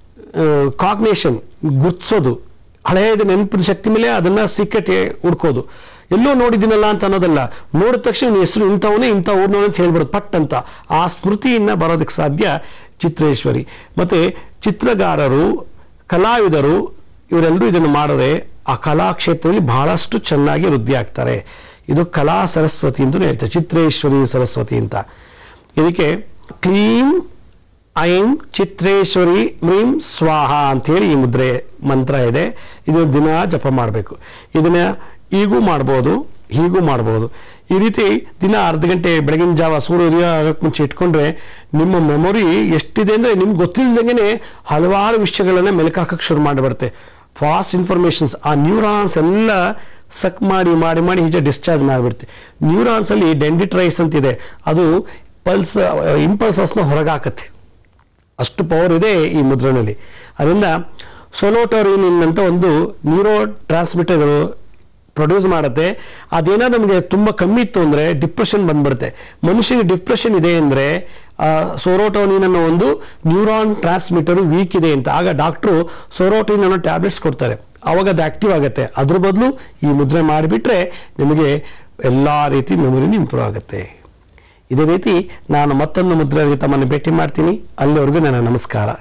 ಕಾಗ್ನೇಷನ್ ಗುರ್ತಿಸೋದು ಹಳೆಯದ ನೆನಪಿನ ಶಕ್ತಿ ಮೇಲೆ ಅದನ್ನ ಸೀಕ್ರೆಟ್ ಹುಡ್ಕೋದು ಎಲ್ಲೋ ನೋಡಿದ್ದೀನಲ್ಲ ಅಂತ ಅನ್ನೋದಲ್ಲ ನೋಡಿದ ತಕ್ಷಣ ನಿನ್ನ ಹೆಸರು ಇಂಥವನೇ ಇಂಥ ಊರ್ನವನೇ ಅಂತ ಹೇಳ್ಬಿಡೋದು ಪಟ್ ಅಂತ ಆ ಸ್ಮೃತಿಯಿಂದ ಬರೋದಕ್ಕೆ ಸಾಧ್ಯ ಚಿತ್ರೇಶ್ವರಿ ಮತ್ತೆ ಚಿತ್ರಗಾರರು ಕಲಾವಿದರು ಇವರೆಲ್ಲರೂ ಇದನ್ನು ಮಾಡಿದ್ರೆ ಆ ಕಲಾಕ್ಷೇತ್ರದಲ್ಲಿ ಬಹಳಷ್ಟು ಚೆನ್ನಾಗಿ ವೃದ್ಧಿ ಆಗ್ತಾರೆ ಇದು ಕಲಾ ಸರಸ್ವತಿ ಅಂತ ಹೇಳ್ತಾರೆ ಚಿತ್ರೇಶ್ವರಿ ಸರಸ್ವತಿ ಅಂತ ಇದಕ್ಕೆ ಕ್ಲೀನ್ ಐಂ ಚಿತ್ರೇಶ್ವರಿ ಮೀಂ ಸ್ವಾಹ ಅಂತೇಳಿ ಈ ಮುದ್ರೆ ಮಂತ್ರ ಇದೆ ಇದು ದಿನ ಜಪ ಮಾಡಬೇಕು ಇದನ್ನ ಈಗೂ ಮಾಡ್ಬೋದು ಹೀಗೂ ಮಾಡ್ಬೋದು ಈ ರೀತಿ ದಿನ ಅರ್ಧ ಗಂಟೆ ಬೆಳಗಿನ ಜಾವ ಸೂರ್ಯೋದಯ ಆಗಕ್ಕೆ ಮುಂಚೆ ಇಟ್ಕೊಂಡ್ರೆ ನಿಮ್ಮ ಮೆಮೊರಿ ಎಷ್ಟಿದೆ ಅಂದ್ರೆ ನಿಮ್ಗೆ ಗೊತ್ತಿಲ್ಲದಂಗೆನೆ ಹಲವಾರು ವಿಷಯಗಳನ್ನ ಮೆಲುಕಾಕಕ್ಕೆ ಶುರು ಮಾಡಿಬಿಡುತ್ತೆ ಫಾಸ್ಟ್ ಇನ್ಫಾರ್ಮೇಶನ್ಸ್ ಆ ನ್ಯೂರಾನ್ಸ್ ಎಲ್ಲ ಸಕ್ ಮಾಡಿ ಮಾಡಿ ಮಾಡಿ ಈಚೆ ಡಿಸ್ಚಾರ್ಜ್ ಮಾಡಿಬಿಡುತ್ತೆ ನ್ಯೂರಾನ್ಸ್ ಅಲ್ಲಿ ಡೆಂಡಿಟ್ರೈಸ್ ಅಂತಿದೆ ಅದು ಪಲ್ಸ್ ಇಂಪಲ್ಸಸ್ನ ಹೊರಗಾಕತ್ತೆ ಅಷ್ಟು ಪವರ್ ಇದೆ ಈ ಮುದ್ರಣಲ್ಲಿ ಅದರಿಂದ ಸೊಲೋಟೋರಿನ್ ಅಂತ ಒಂದು ನ್ಯೂರೋ ಟ್ರಾನ್ಸ್ಮಿಟರ್ ಪ್ರೊಡ್ಯೂಸ್ ಮಾಡುತ್ತೆ ಅದೇನೋ ನಮಗೆ ತುಂಬಾ ಕಮ್ಮಿ ಇತ್ತು ಅಂದ್ರೆ ಡಿಪ್ರೆಷನ್ ಬಂದ್ಬಿಡುತ್ತೆ ಮನುಷ್ಯನಿಗೆ ಡಿಪ್ರೆಷನ್ ಇದೆ ಅಂದ್ರೆ ಸೋರೋಟೋನಿನ್ ಅನ್ನೋ ಒಂದು ನ್ಯೂರಾನ್ ಟ್ರಾನ್ಸ್ಮಿಟರ್ ವೀಕ್ ಇದೆ ಅಂತ ಆಗ ಡಾಕ್ಟ್ರು ಸೋರೋಟಿನ್ ಅನ್ನೋ ಟ್ಯಾಬ್ಲೆಟ್ಸ್ ಕೊಡ್ತಾರೆ ಅವಾಗ ಅದು ಆಕ್ಟಿವ್ ಆಗುತ್ತೆ ಅದ್ರ ಬದಲು ಈ ಮುದ್ರೆ ಮಾಡಿಬಿಟ್ರೆ ನಿಮಗೆ ಎಲ್ಲಾ ರೀತಿ ಮೆಮೊರಿನೂ ಇಂಪ್ರೂವ್ ಆಗುತ್ತೆ ಇದೇ ರೀತಿ ನಾನು ಮತ್ತೊಂದು ಮುದ್ರೆಗೆ ತಮ್ಮನ್ನು ಭೇಟಿ ಮಾಡ್ತೀನಿ ಅಲ್ಲಿವರೆಗೂ ನನ್ನ ನಮಸ್ಕಾರ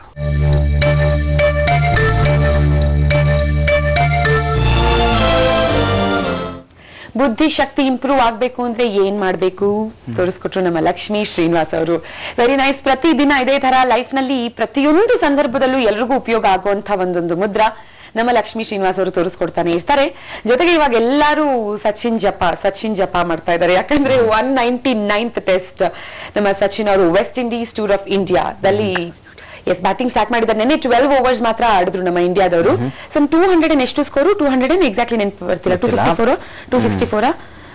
ಬುದ್ಧಿ ಶಕ್ತಿ ಇಂಪ್ರೂವ್ ಆಗ್ಬೇಕು ಅಂದ್ರೆ ಏನ್ ಮಾಡ್ಬೇಕು ತೋರಿಸ್ಕೊಟ್ರು ನಮ್ಮ ಲಕ್ಷ್ಮೀ ಶ್ರೀನಿವಾಸ್ ಅವರು ವೆರಿ ನೈಸ್ ಪ್ರತಿದಿನ ಇದೇ ತರ ಲೈಫ್ ನಲ್ಲಿ ಪ್ರತಿಯೊಂದು ಸಂದರ್ಭದಲ್ಲೂ ಎಲ್ರಿಗೂ ಉಪಯೋಗ ಆಗುವಂತ ಒಂದೊಂದು ಮುದ್ರ ನಮ್ಮ ಲಕ್ಷ್ಮೀ ಶ್ರೀನಿವಾಸ್ ಅವರು ತೋರಿಸ್ಕೊಡ್ತಾನೆ ಇರ್ತಾರೆ ಜೊತೆಗೆ ಇವಾಗ ಎಲ್ಲರೂ ಸಚಿನ್ ಜಪ ಸಚಿನ್ ಜಪ ಮಾಡ್ತಾ ಇದ್ದಾರೆ ಯಾಕಂದ್ರೆ ಒನ್ ನೈನ್ಟಿ ನೈನ್ತ್ ಟೆಸ್ಟ್ ನಮ್ಮ ಸಚಿನ್ ಅವರು ವೆಸ್ಟ್ ಇಂಡೀಸ್ ಟೂರ್ ಆಫ್ ಇಂಡಿಯಾದಲ್ಲಿ ಎಸ್ ಬ್ಯಾಟಿಂಗ್ ಸ್ಟಾರ್ಟ್ ಮಾಡಿದ್ದಾರೆ ನೆನ್ನೆ ಟ್ವೆಲ್ವ್ ಓವರ್ಸ್ ಮಾತ್ರ ಆಡಿದ್ರು ನಮ್ಮ ಇಂಡಿಯಾದವರು ಸಮ್ ಟೂ ಹಂಡ್ರೆಡ್ ಎಷ್ಟು ಸ್ಕೋರು ಟೂ ಹಂಡ್ರೆಡ್ ಎಕ್ಸಾಕ್ಟ್ಲಿ ನೆನಪು ಬರ್ತಿಲ್ಲ ಟೂ ಗೊತ್ತಿಲ್ಲ. Fifty four two sixty four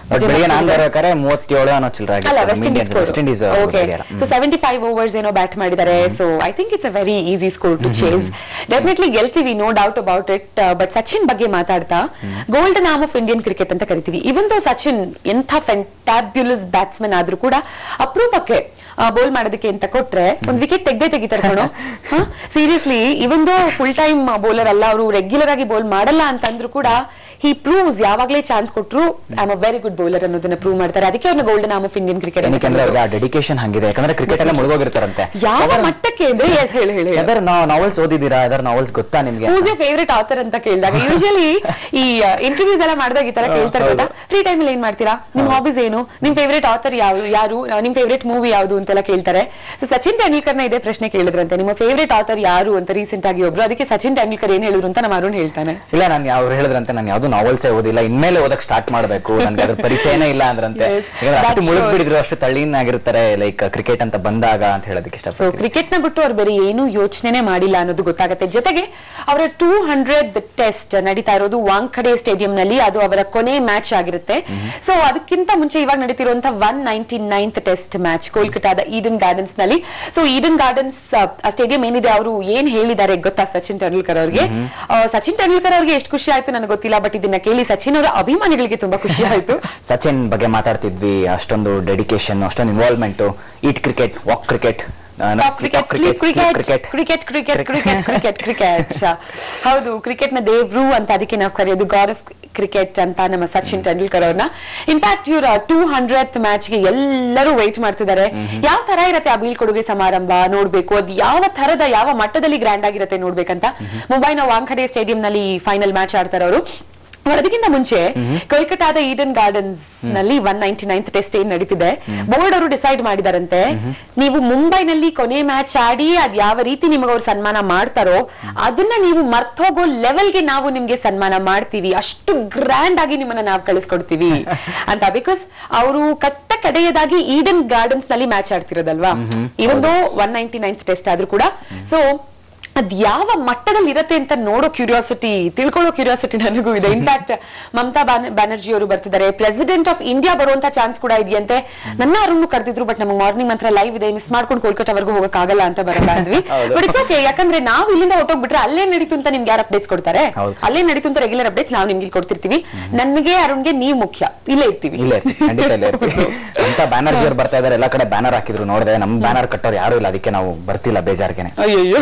but ಬೆಳಿಗ್ಗೆ ನಾನ್ ಬರ್ಬೇಕಾದ್ರೆ ಮೂವತ್ತೇಳು ಅನ್ನೋ ಚಿಲ್ಲರೆ ಅಲ್ಲ ಆಗಿತ್ತು West Indies West Indies okay so seventy five overs ಏನೋ ಬ್ಯಾಟ್ ಮಾಡಿದ್ದಾರೆ so I think it's a very easy score to chase definitely ಗೆಲ್ತೀವಿ no doubt about it but Sachin ಬಗ್ಗೆ ಮಾತಾಡ್ತಾ golden arm of Indian cricket ಅಂತ ಕರಿತೀವಿ ಇವನ್ ದೋ ಸಚಿನ್ ಎಂಥ ಫ್ಯಾಂಟ್ಯಾಬ್ಯುಲಸ್ batsman ಆದ್ರೂ ಕೂಡ ಅಪರೂಪಕ್ಕೆ ಬೌಲ್ ಮಾಡೋದಕ್ಕೆ ಅಂತ ಕೊಟ್ರೆ ಒಂದ್ ವಿಕೆಟ್ ತೆಗ್ದೇ ತೆಗಿತಾರೆ ಕಣೋ ಸೀರಿಯಸ್ಲಿ ಇವನ್ ದೋ ಫುಲ್ ಟೈಮ್ ಬೌಲರ್ ಅಲ್ಲ ಅವರು ರೆಗ್ಯುಲರ್ ಆಗಿ ಬೌಲ್ ಮಾಡಲ್ಲ ಅಂತಂದ್ರು ಕೂಡ ಹಿ ಪ್ರೂವ್ಸ್ ಯಾವಾಗ್ಲೇ ಚಾನ್ಸ್ ಕೊಟ್ರು I am a very good bowler ಅನ್ನೋದನ್ನ ಪ್ರೂವ್ ಮಾಡ್ತಾರೆ ಅದಕ್ಕೆ ಅವ್ರನ್ನ golden arm of Indian cricket ಯಾಕಂದ್ರೆ ಅವ್ರಿಗೆ ಆ ಡೆಡಿಕೇಶನ್ ಹಂಗಿದೆ ಯಾಕಂದ್ರೆ ಕ್ರಿಕೆಟ್ ಎಲ್ಲ ಮುಳುಗೋಗಿರ್ತಾರಂತೆ ಯಾವ ಮಟ್ಟಕ್ಕೆ ಅಂದ್ರೆ yes, ಹೇಳಿ ಹೇಳಿ ಯಾವ್ದಾರು ನಾವೆಲ್ಸ್ ಓದಿದ್ದೀರಾ ಯಾವ್ದಾರು ನಾವೆಲ್ಸ್ ಗೊತ್ತಾ ನಿಮ್ಗೆ ಹೂಸ್ ಯರ್ ಫೇವ್ರೆಟ್ ಆಥರ್ ಅಂತ ಕೇಳಿದಾಗ ಯೂಶಲಿ ಈ ಇಂಟರ್ವ್ಯೂಸ್ ಎಲ್ಲ ಮಾಡಿದಾಗ ಈ ತರ ಹೌದು, ಕೇಳ್ತಾರೆ ಗೊತ್ತಾ ಫ್ರೀ ಟೈಮ್ ಅಲ್ಲಿ ಏನ್ ಮಾಡ್ತೀರಾ ನಿಮ್ ಹಾಬೀಸ್ ಏನು ನಿಮ್ ಫೇವ್ರೆಟ್ ಆಥರ್ ಯಾವ ಯಾರು ಆ, ನಿಮ್ ಫೇವ್ರೆಟ್ ಮೂವಿ ಯಾವುದು ಅಂತೆಲ್ಲ ಕೇಳ್ತಾರೆ ಸೊ ಸಚಿನ್ ತೆಂಡೂಲ್ಕರ್ನ ಇದೇ ಪ್ರಶ್ನೆ ಕೇಳಿದ್ರಂತೆ ನಿಮ್ಮ ಫೇವ್ರೆಟ್ ಆಥರ್ ಯಾರು ಅಂತ ರೀಸೆಂಟ್ ಆಗಿ ಒಬ್ರು ಅದಕ್ಕೆ ಸಚಿನ್ ತೆಂಡೂಲ್ಕರ್ ಏನ್ ಹೇಳಿದ್ರು ಅಂತ ನಮ್ಮ ಅರುಣ್ ಹೇಳ್ತಾನೆ ಇಲ್ಲ ನಾನು ಅವ್ರು ಹೇಳಿದ್ರಂತೆ ನಾನು ಯಾವ್ದು ನಾವೆಲ್ಸೇ ಓದಿಲ್ಲ ಇನ್ಮೇಲೆ ಓದಕ್ ಸ್ಟಾರ್ಟ್ ಮಾಡ್ಬೇಕು ನನ್ಗೆ ಅದ್ರ ಪರಿಚಯನೇ ಇಲ್ಲ ಅಂದ್ರಂತೆ Yes, ಯಾಕಂದ್ರೆ ಅಷ್ಟು that's ಮುಳುಗ್ sure. ಬಿಡಿದ್ರು ಅಷ್ಟು ತಳ್ಳೀನಾಗಿರ್ತಾರೆ ಲೈಕ್ ಕ್ರಿಕೆಟ್ ಅಂತ ಬಂದಾಗ ಅಂತ ಹೇಳೋದಕ್ಕೆ ಸೊ ಇಷ್ಟಪಡ್ತೀನಿ ಕ್ರಿಕೆಟ್ ನ ಬಿಟ್ಟು ಅವ್ರು ಬೇರೆ ಏನು ಯೋಚನೆನೆ ಮಾಡಿಲ್ಲ ಅನ್ನೋದು ಗೊತ್ತಾಗುತ್ತೆ ಜೊತೆಗೆ ಅವರ ಟೂ ಹಂಡ್ರೆಡ್ ಟೆಸ್ಟ್ ನಡೀತಾ ಇರೋದು ವಾಂಖಡೆ ಸ್ಟೇಡಿಯಂ ನಲ್ಲಿ ಅದು ಅವರ ಕೊನೆ ಮ್ಯಾಚ್ ಆಗಿರುತ್ತೆ ಸೊ ಅದಕ್ಕಿಂತ ಮುಂಚೆ ಇವಾಗ ನಡೀತಿರುವಂತಹ one ninety ninth test match ಕೋಲ್ಕತಾದ ಈಡನ್ ಗಾರ್ಡನ್ಸ್ ನಲ್ಲಿ ಸೊ ಈಡನ್ ಗಾರ್ಡನ್ಸ್ ಸ್ಟೇಡಿಯಂ ಏನಿದೆ ಅವರು ಏನ್ ಹೇಳಿದ್ದಾರೆ ಗೊತ್ತಾ ಸಚಿನ್ ತೆಂಡೂಲ್ಕರ್ ಅವ್ರಿಗೆ ಆ, ಸಚಿನ್ ತೆಂಡೂಲ್ಕರ್ ಅವ್ರಿಗೆ ಎಷ್ಟು ಖುಷಿ ಆಯ್ತು ನನಗೆ ಗೊತ್ತಿಲ್ಲ ಬಟ್ ಇದನ್ನ ಕೇಳಿ ಸಚಿನ್ ಅವರ ಅಭಿಮಾನಿಗಳಿಗೆ ತುಂಬಾ ಖುಷಿ ಆಯ್ತು ಸಚಿನ್ ಬಗ್ಗೆ ಮಾತಾಡ್ತಿದ್ವಿ ಅಷ್ಟೊಂದು ಡೆಡಿಕೇಶನ್ ಅಷ್ಟೊಂದು involvement eat cricket walk cricket cricket cricket cricket cricket cricket cricket cricket cricket ಹೌದು ಕ್ರಿಕೆಟ್ ನ ದೇವ್ರು ಅಂತ ಅದಕ್ಕೆ ನಾವು ಕರೆಯೋದು ಗಾಡ್ ಆಫ್ ಕ್ರಿಕೆಟ್ ಅಂತ ನಮ್ಮ ಸಚಿನ್ ತೆಂಡೂಲ್ಕರ್ ಅವ್ರನ್ನ ಇನ್ಫ್ಯಾಕ್ಟ್ ಇವ್ರ ಟೂ ಹಂಡ್ರೆಡ್ ಮ್ಯಾಚ್ ಗೆ ಎಲ್ಲರೂ ವೆಯ್ಟ್ ಮಾಡ್ತಿದ್ದಾರೆ ಯಾವ ತರ ಇರತ್ತೆ ಆ ಬೀಳ್ಕೊಡುಗೆ ಸಮಾರಂಭ ನೋಡ್ಬೇಕು ಅದು ಯಾವ ತರದ ಯಾವ ಮಟ್ಟದಲ್ಲಿ ಗ್ರ್ಯಾಂಡ್ ಆಗಿರತ್ತೆ ನೋಡ್ಬೇಕಂತ ಮುಂಬೈನ ವಾಂಖಡೆ ಸ್ಟೇಡಿಯಂ ನಲ್ಲಿ ಫೈನಲ್ ಮ್ಯಾಚ್ ಆಡ್ತಾರೆ ಅವರು ಅದಕ್ಕಿಂತ ಮುಂಚೆ ಕೋಲ್ಕತಾದ ಈಡನ್ ಗಾರ್ಡನ್ಸ್ ನಲ್ಲಿ ಒನ್ ನೈನ್ಟಿ ನೈನ್ತ್ ಟೆಸ್ಟ್ ಏನ್ ನಡೀತಿದೆ ಬೋರ್ಡ್ ಅವರು ಡಿಸೈಡ್ ಮಾಡಿದಾರಂತೆ ನೀವು ಮುಂಬೈನಲ್ಲಿ ಕೊನೆ ಮ್ಯಾಚ್ ಆಡಿ ಅದ್ ಯಾವ ರೀತಿ ನಿಮಗೆ ಅವ್ರು ಸನ್ಮಾನ ಮಾಡ್ತಾರೋ ಅದನ್ನ ನೀವು ಮರ್ತೋಗೋ ಲೆವೆಲ್ಗೆ ನಾವು ನಿಮ್ಗೆ ಸನ್ಮಾನ ಮಾಡ್ತೀವಿ ಅಷ್ಟು ಗ್ರ್ಯಾಂಡ್ ಆಗಿ ನಿಮ್ಮನ್ನ ನಾವು ಕಳಿಸ್ಕೊಡ್ತೀವಿ ಅಂತ ಬಿಕಾಸ್ ಅವರು ಕಟ್ಟ ಕಡೆಯದಾಗಿ ಈಡನ್ ಗಾರ್ಡನ್ಸ್ ನಲ್ಲಿ ಮ್ಯಾಚ್ ಆಡ್ತಿರೋದಲ್ವಾ ಮ್ಹ್ಮ್. ಇವೊಂದು ಒನ್ ನೈನ್ಟಿ ನೈನ್ತ್ ಟೆಸ್ಟ್ ಆದ್ರೂ ಕೂಡ ಸೊ ಅದ್ ಯಾವ ಮಟ್ಟದಲ್ಲಿ ಇರತ್ತೆ ಅಂತ ನೋಡೋ ಕ್ಯೂರಿಯಾಸಿಟಿ ತಿಳ್ಕೊಳ್ಳೋ ಕ್ಯೂರಿಯಾಸಿಟಿ ನನಗೂ ಇದೆ ಇನ್ಫ್ಯಾಕ್ಟ್ ಮಮತಾ ಬ್ಯಾನ- ಬ್ಯಾನರ್ಜಿ ಅವರು ಬರ್ತಿದ್ದಾರೆ ಪ್ರೆಸಿಡೆಂಟ್ ಆಫ್ ಇಂಡಿಯಾ ಬರುವಂತ ಚಾನ್ಸ್ ಕೂಡ ಇದೆಯಂತೆ ನನ್ನ ಅರುಣ್ ಕರೆದಿದ್ರು ಬಟ್ ನಮಗೆ ಮಾರ್ನಿಂಗ್ ಮಾತ್ರ ಲೈವ್ ಇದೆ ಮಿಸ್ ಮಾಡ್ಕೊಂಡು ಕೋಲ್ಕತ್ತಾವರೆಗೂ ಹೋಗಕ್ ಆಗಲ್ಲ ಅಂತ ಬರಲ್ಲ ಅಂದ್ವಿ ಹೌದು. ಬಟ್ ಇಟ್ಸ್ ಓಕೆ ಯಾಕಂದ್ರೆ ನಾವು ಇಲ್ಲಿಂದ ಹೊಟ್ಟೋಗ್ಬಿಟ್ರೆ ಅಲ್ಲೇ ನಡೀತು ಅಂತ ನಿಮ್ಗೆ ಯಾರು ಅಪ್ಡೇಟ್ಸ್ ಕೊಡ್ತಾರೆ ಹೌದು. ಅಲ್ಲೇ ನಡೀತು ಅಂತ ರೆಗ್ಯುಲರ್ ಅಪ್ಡೇಟ್ಸ್ ನಾವು ನಿಮ್ಗೆ ಇಲ್ಲಿ ಕೊಡ್ತಿರ್ತೀವಿ ನನಗೆ ಅರುಣ್ಗೆ ನೀವು ಮುಖ್ಯ ಇಲ್ಲೇ ಇರ್ತೀವಿ ಇಲ್ಲೇ ಇರ್ತೀವಿ, ಖಂಡಿತ ಇಲ್ಲೇ ಇರ್ತೀವಿ. ಅಂತ ಬ್ಯಾನರ್ಜಿ ಅವ್ರು ಬರ್ತಾ ಇದಾರೆ ಎಲ್ಲಾ ಕಡೆ ಬ್ಯಾನರ್ ಹಾಕಿದ್ರು ನೋಡಿದೆ ನಮ್ ಬ್ಯಾನರ್ ಕಟ್ಟೋರು ಯಾರು ಇಲ್ಲ ಅದಕ್ಕೆ ನಾವು ಬರ್ತಿಲ್ಲ ಬೇಜಾರ್ಗೆನೆ ಅಯ್ಯಯ್ಯೋ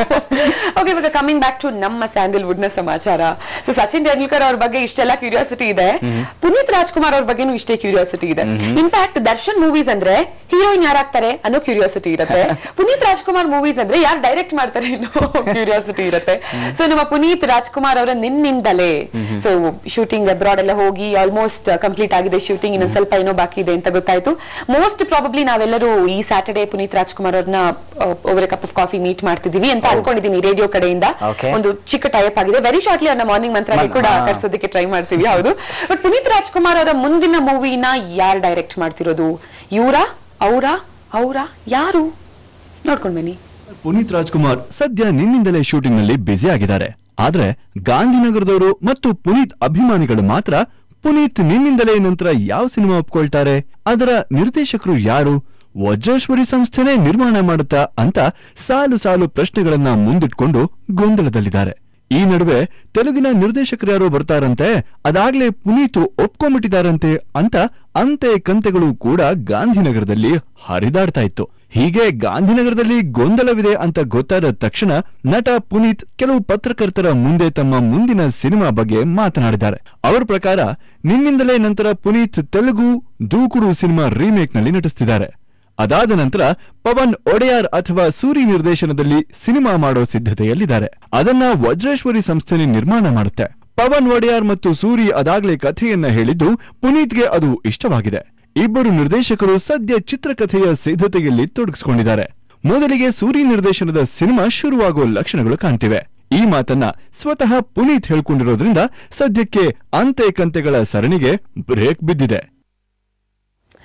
ಓಕೆ ಇವಾಗ ಕಮಿಂಗ್ ಬ್ಯಾಕ್ ಟು ನಮ್ಮ ಸ್ಯಾಂಡಲ್ವುಡ್ ನ ಸಮಾಚಾರ ಸೊ ಸಚಿನ್ ತೆಂಡೂಲ್ಕರ್ ಅವ್ರ ಬಗ್ಗೆ ಇಷ್ಟೆಲ್ಲ ಕ್ಯೂರಿಯಾಸಿಟಿ ಇದೆ ಪುನೀತ್ ರಾಜ್ಕುಮಾರ್ ಅವ್ರ ಬಗ್ಗೆನೂ ಇಷ್ಟೇ ಕ್ಯೂರಿಯಾಸಿಟಿ ಇದೆ ಇನ್ಫ್ಯಾಕ್ಟ್ ದರ್ಶನ್ ಮೂವೀಸ್ ಅಂದ್ರೆ ಹೀರೋಯಿನ್ ಯಾರಾಗ್ತಾರೆ ಅನ್ನೋ ಕ್ಯೂರಿಯಾಸಿಟಿ ಇರುತ್ತೆ ಪುನೀತ್ ರಾಜ್ಕುಮಾರ್ ಮೂವೀಸ್ ಅಂದ್ರೆ ಯಾರು ಡೈರೆಕ್ಟ್ ಮಾಡ್ತಾರೆ ಅನ್ನೋ ಕ್ಯೂರಿಯಾಸಿಟಿ ಇರುತ್ತೆ ಸೊ ನಮ್ಮ ಪುನೀತ್ ರಾಜ್ಕುಮಾರ್ ಅವರ ನಿನ್ನಿಂದಲೇ ಸೊ ಶೂಟಿಂಗ್ ಅಬ್ರಾಡ್ ಎಲ್ಲ ಹೋಗಿ ಆಲ್ಮೋಸ್ಟ್ ಕಂಪ್ಲೀಟ್ ಆಗಿದೆ ಶೂಟಿಂಗ್ ಇನ್ನೊಂದ್ ಸ್ವಲ್ಪ ಏನೋ ಬಾಕಿ ಇದೆ ಅಂತ ಗೊತ್ತಾಯ್ತು ಮೋಸ್ಟ್ ಪ್ರಾಬಬ್ಲಿ ನಾವೆಲ್ಲರೂ ಈ ಸ್ಯಾಟರ್ಡೇ ಪುನೀತ್ ರಾಜ್ಕುಮಾರ್ ಅವ್ರನ್ನ over cup of coffee meet ಮಾಡ್ತಿದೀವಿ ಅಂತ ಅನ್ಕೊಂಡಿದೀನಿ ರೇಡಿಯೋ ಕಡೆಯಿಂದ Okay. ಒಂದು ಚಿಕ್ಕ ಟೈಪ್ ಆಗಿದೆ ವೆರಿ ಶಾರ್ಟ್ಲಿ ಅವ್ರನ್ನ ಮಾರ್ನಿಂಗ್ ಮಂತ್ರಗೆ ಮನ್- ಕೂಡ ಹಾ. ಕರ್ಸೋದಕ್ಕೆ ಟ್ರೈ ಮಾಡ್ತೀವಿ ಹೌದು ಬಟ್ ಪುನೀತ್ ರಾಜ್ಕುಮಾರ್ ಅವರ ಮುಂದಿನ ಮೂವಿನ ಯಾರು ಡೈರೆಕ್ಟ್ ಮಾಡ್ತಿರೋದು ಇವರ ಅವರ ಅವರ ಯಾರು ನೋಡ್ಕೊಂಡ್ ಬನ್ನಿ ಪುನೀತ್ ರಾಜ್ಕುಮಾರ್ ಸದ್ಯ ನಿನ್ನಿಂದಲೇ ಶೂಟಿಂಗ್ ನಲ್ಲಿ ಬ್ಯುಸಿ ಆಗಿದ್ದಾರೆ ಆದ್ರೆ ಗಾಂಧಿನಗರದವರು ಮತ್ತು ಪುನೀತ್ ಅಭಿಮಾನಿಗಳು ಮಾತ್ರ ಪುನೀತ್ ನಿನ್ನಿಂದಲೇ ನಂತರ ಯಾವ ಸಿನಿಮಾ ಒಪ್ಕೊಳ್ತಾರೆ ಅದರ ನಿರ್ದೇಶಕರು ಯಾರು ವಜ್ರೇಶ್ವರಿ ಸಂಸ್ಥೆನೇ ನಿರ್ಮಾಣ ಮಾಡುತ್ತಾ ಅಂತ ಸಾಲು ಸಾಲು ಪ್ರಶ್ನೆಗಳನ್ನ ಮುಂದಿಟ್ಕೊಂಡು ಗೊಂದಲದಲ್ಲಿದ್ದಾರೆ ಈ ನಡುವೆ ತೆಲುಗಿನ ನಿರ್ದೇಶಕರು ಯಾರೋ ಬರ್ತಾರಂತೆ ಅದಾಗ್ಲೇ ಪುನೀತ್ ಒಪ್ಕೊಂಡ್ಬಿಟ್ಟಿದಾರಂತೆ ಅಂತ ಅಂತೆ ಕಂತೆಗಳು ಕೂಡ ಗಾಂಧಿನಗರದಲ್ಲಿ ಹರಿದಾಡ್ತಾ ಇತ್ತು ಹೀಗೆ ಗಾಂಧಿನಗರದಲ್ಲಿ ಗೊಂದಲವಿದೆ ಅಂತ ಗೊತ್ತಾದ ತಕ್ಷಣ ನಟ ಪುನೀತ್ ಕೆಲವು ಪತ್ರಕರ್ತರ ಮುಂದೆ ತಮ್ಮ ಮುಂದಿನ ಸಿನಿಮಾ ಬಗ್ಗೆ ಮಾತನಾಡಿದ್ದಾರೆ ಅವರ ಪ್ರಕಾರ ನಿನ್ನಿಂದಲೇ ನಂತರ ಪುನೀತ್ ತೆಲುಗು ದೂಕುಡು ಸಿನಿಮಾ ರೀಮೇಕ್ ನಲ್ಲಿ ನಟಿಸ್ತಿದ್ದಾರೆ ಅದಾದ ನಂತರ ಪವನ್ ಒಡೆಯಾರ್ ಅಥವಾ ಸೂರಿ ನಿರ್ದೇಶನದಲ್ಲಿ ಸಿನಿಮಾ ಮಾಡೋ ಸಿದ್ಧತೆಯಲ್ಲಿದ್ದಾರೆ ಅದನ್ನ ವಜ್ರೇಶ್ವರಿ ಸಂಸ್ಥೆನೇ ನಿರ್ಮಾಣ ಮಾಡುತ್ತೆ ಪವನ್ ಒಡೆಯಾರ್ ಮತ್ತು ಸೂರಿ ಅದಾಗ್ಲೇ ಕಥೆಯನ್ನ ಹೇಳಿದ್ದು ಪುನೀತ್ಗೆ ಅದು ಇಷ್ಟವಾಗಿದೆ ಇಬ್ಬರು ನಿರ್ದೇಶಕರು ಸದ್ಯ ಚಿತ್ರಕಥೆಯ ಸಿದ್ಧತೆಯಲ್ಲಿ ತೊಡಗಿಸಿಕೊಂಡಿದ್ದಾರೆ ಮೊದಲಿಗೆ ಸೂರಿ ನಿರ್ದೇಶನದ ಸಿನಿಮಾ ಶುರುವಾಗುವ ಲಕ್ಷಣಗಳು ಕಾಣ್ತಿವೆ ಈ ಮಾತನ್ನ ಸ್ವತಃ ಪುನೀತ್ ಹೇಳ್ಕೊಂಡಿರೋದ್ರಿಂದ ಸದ್ಯಕ್ಕೆ ಅಂತೆ ಕಂತೆಗಳ ಸರಣಿಗೆ ಬ್ರೇಕ್ ಬಿದ್ದಿದೆ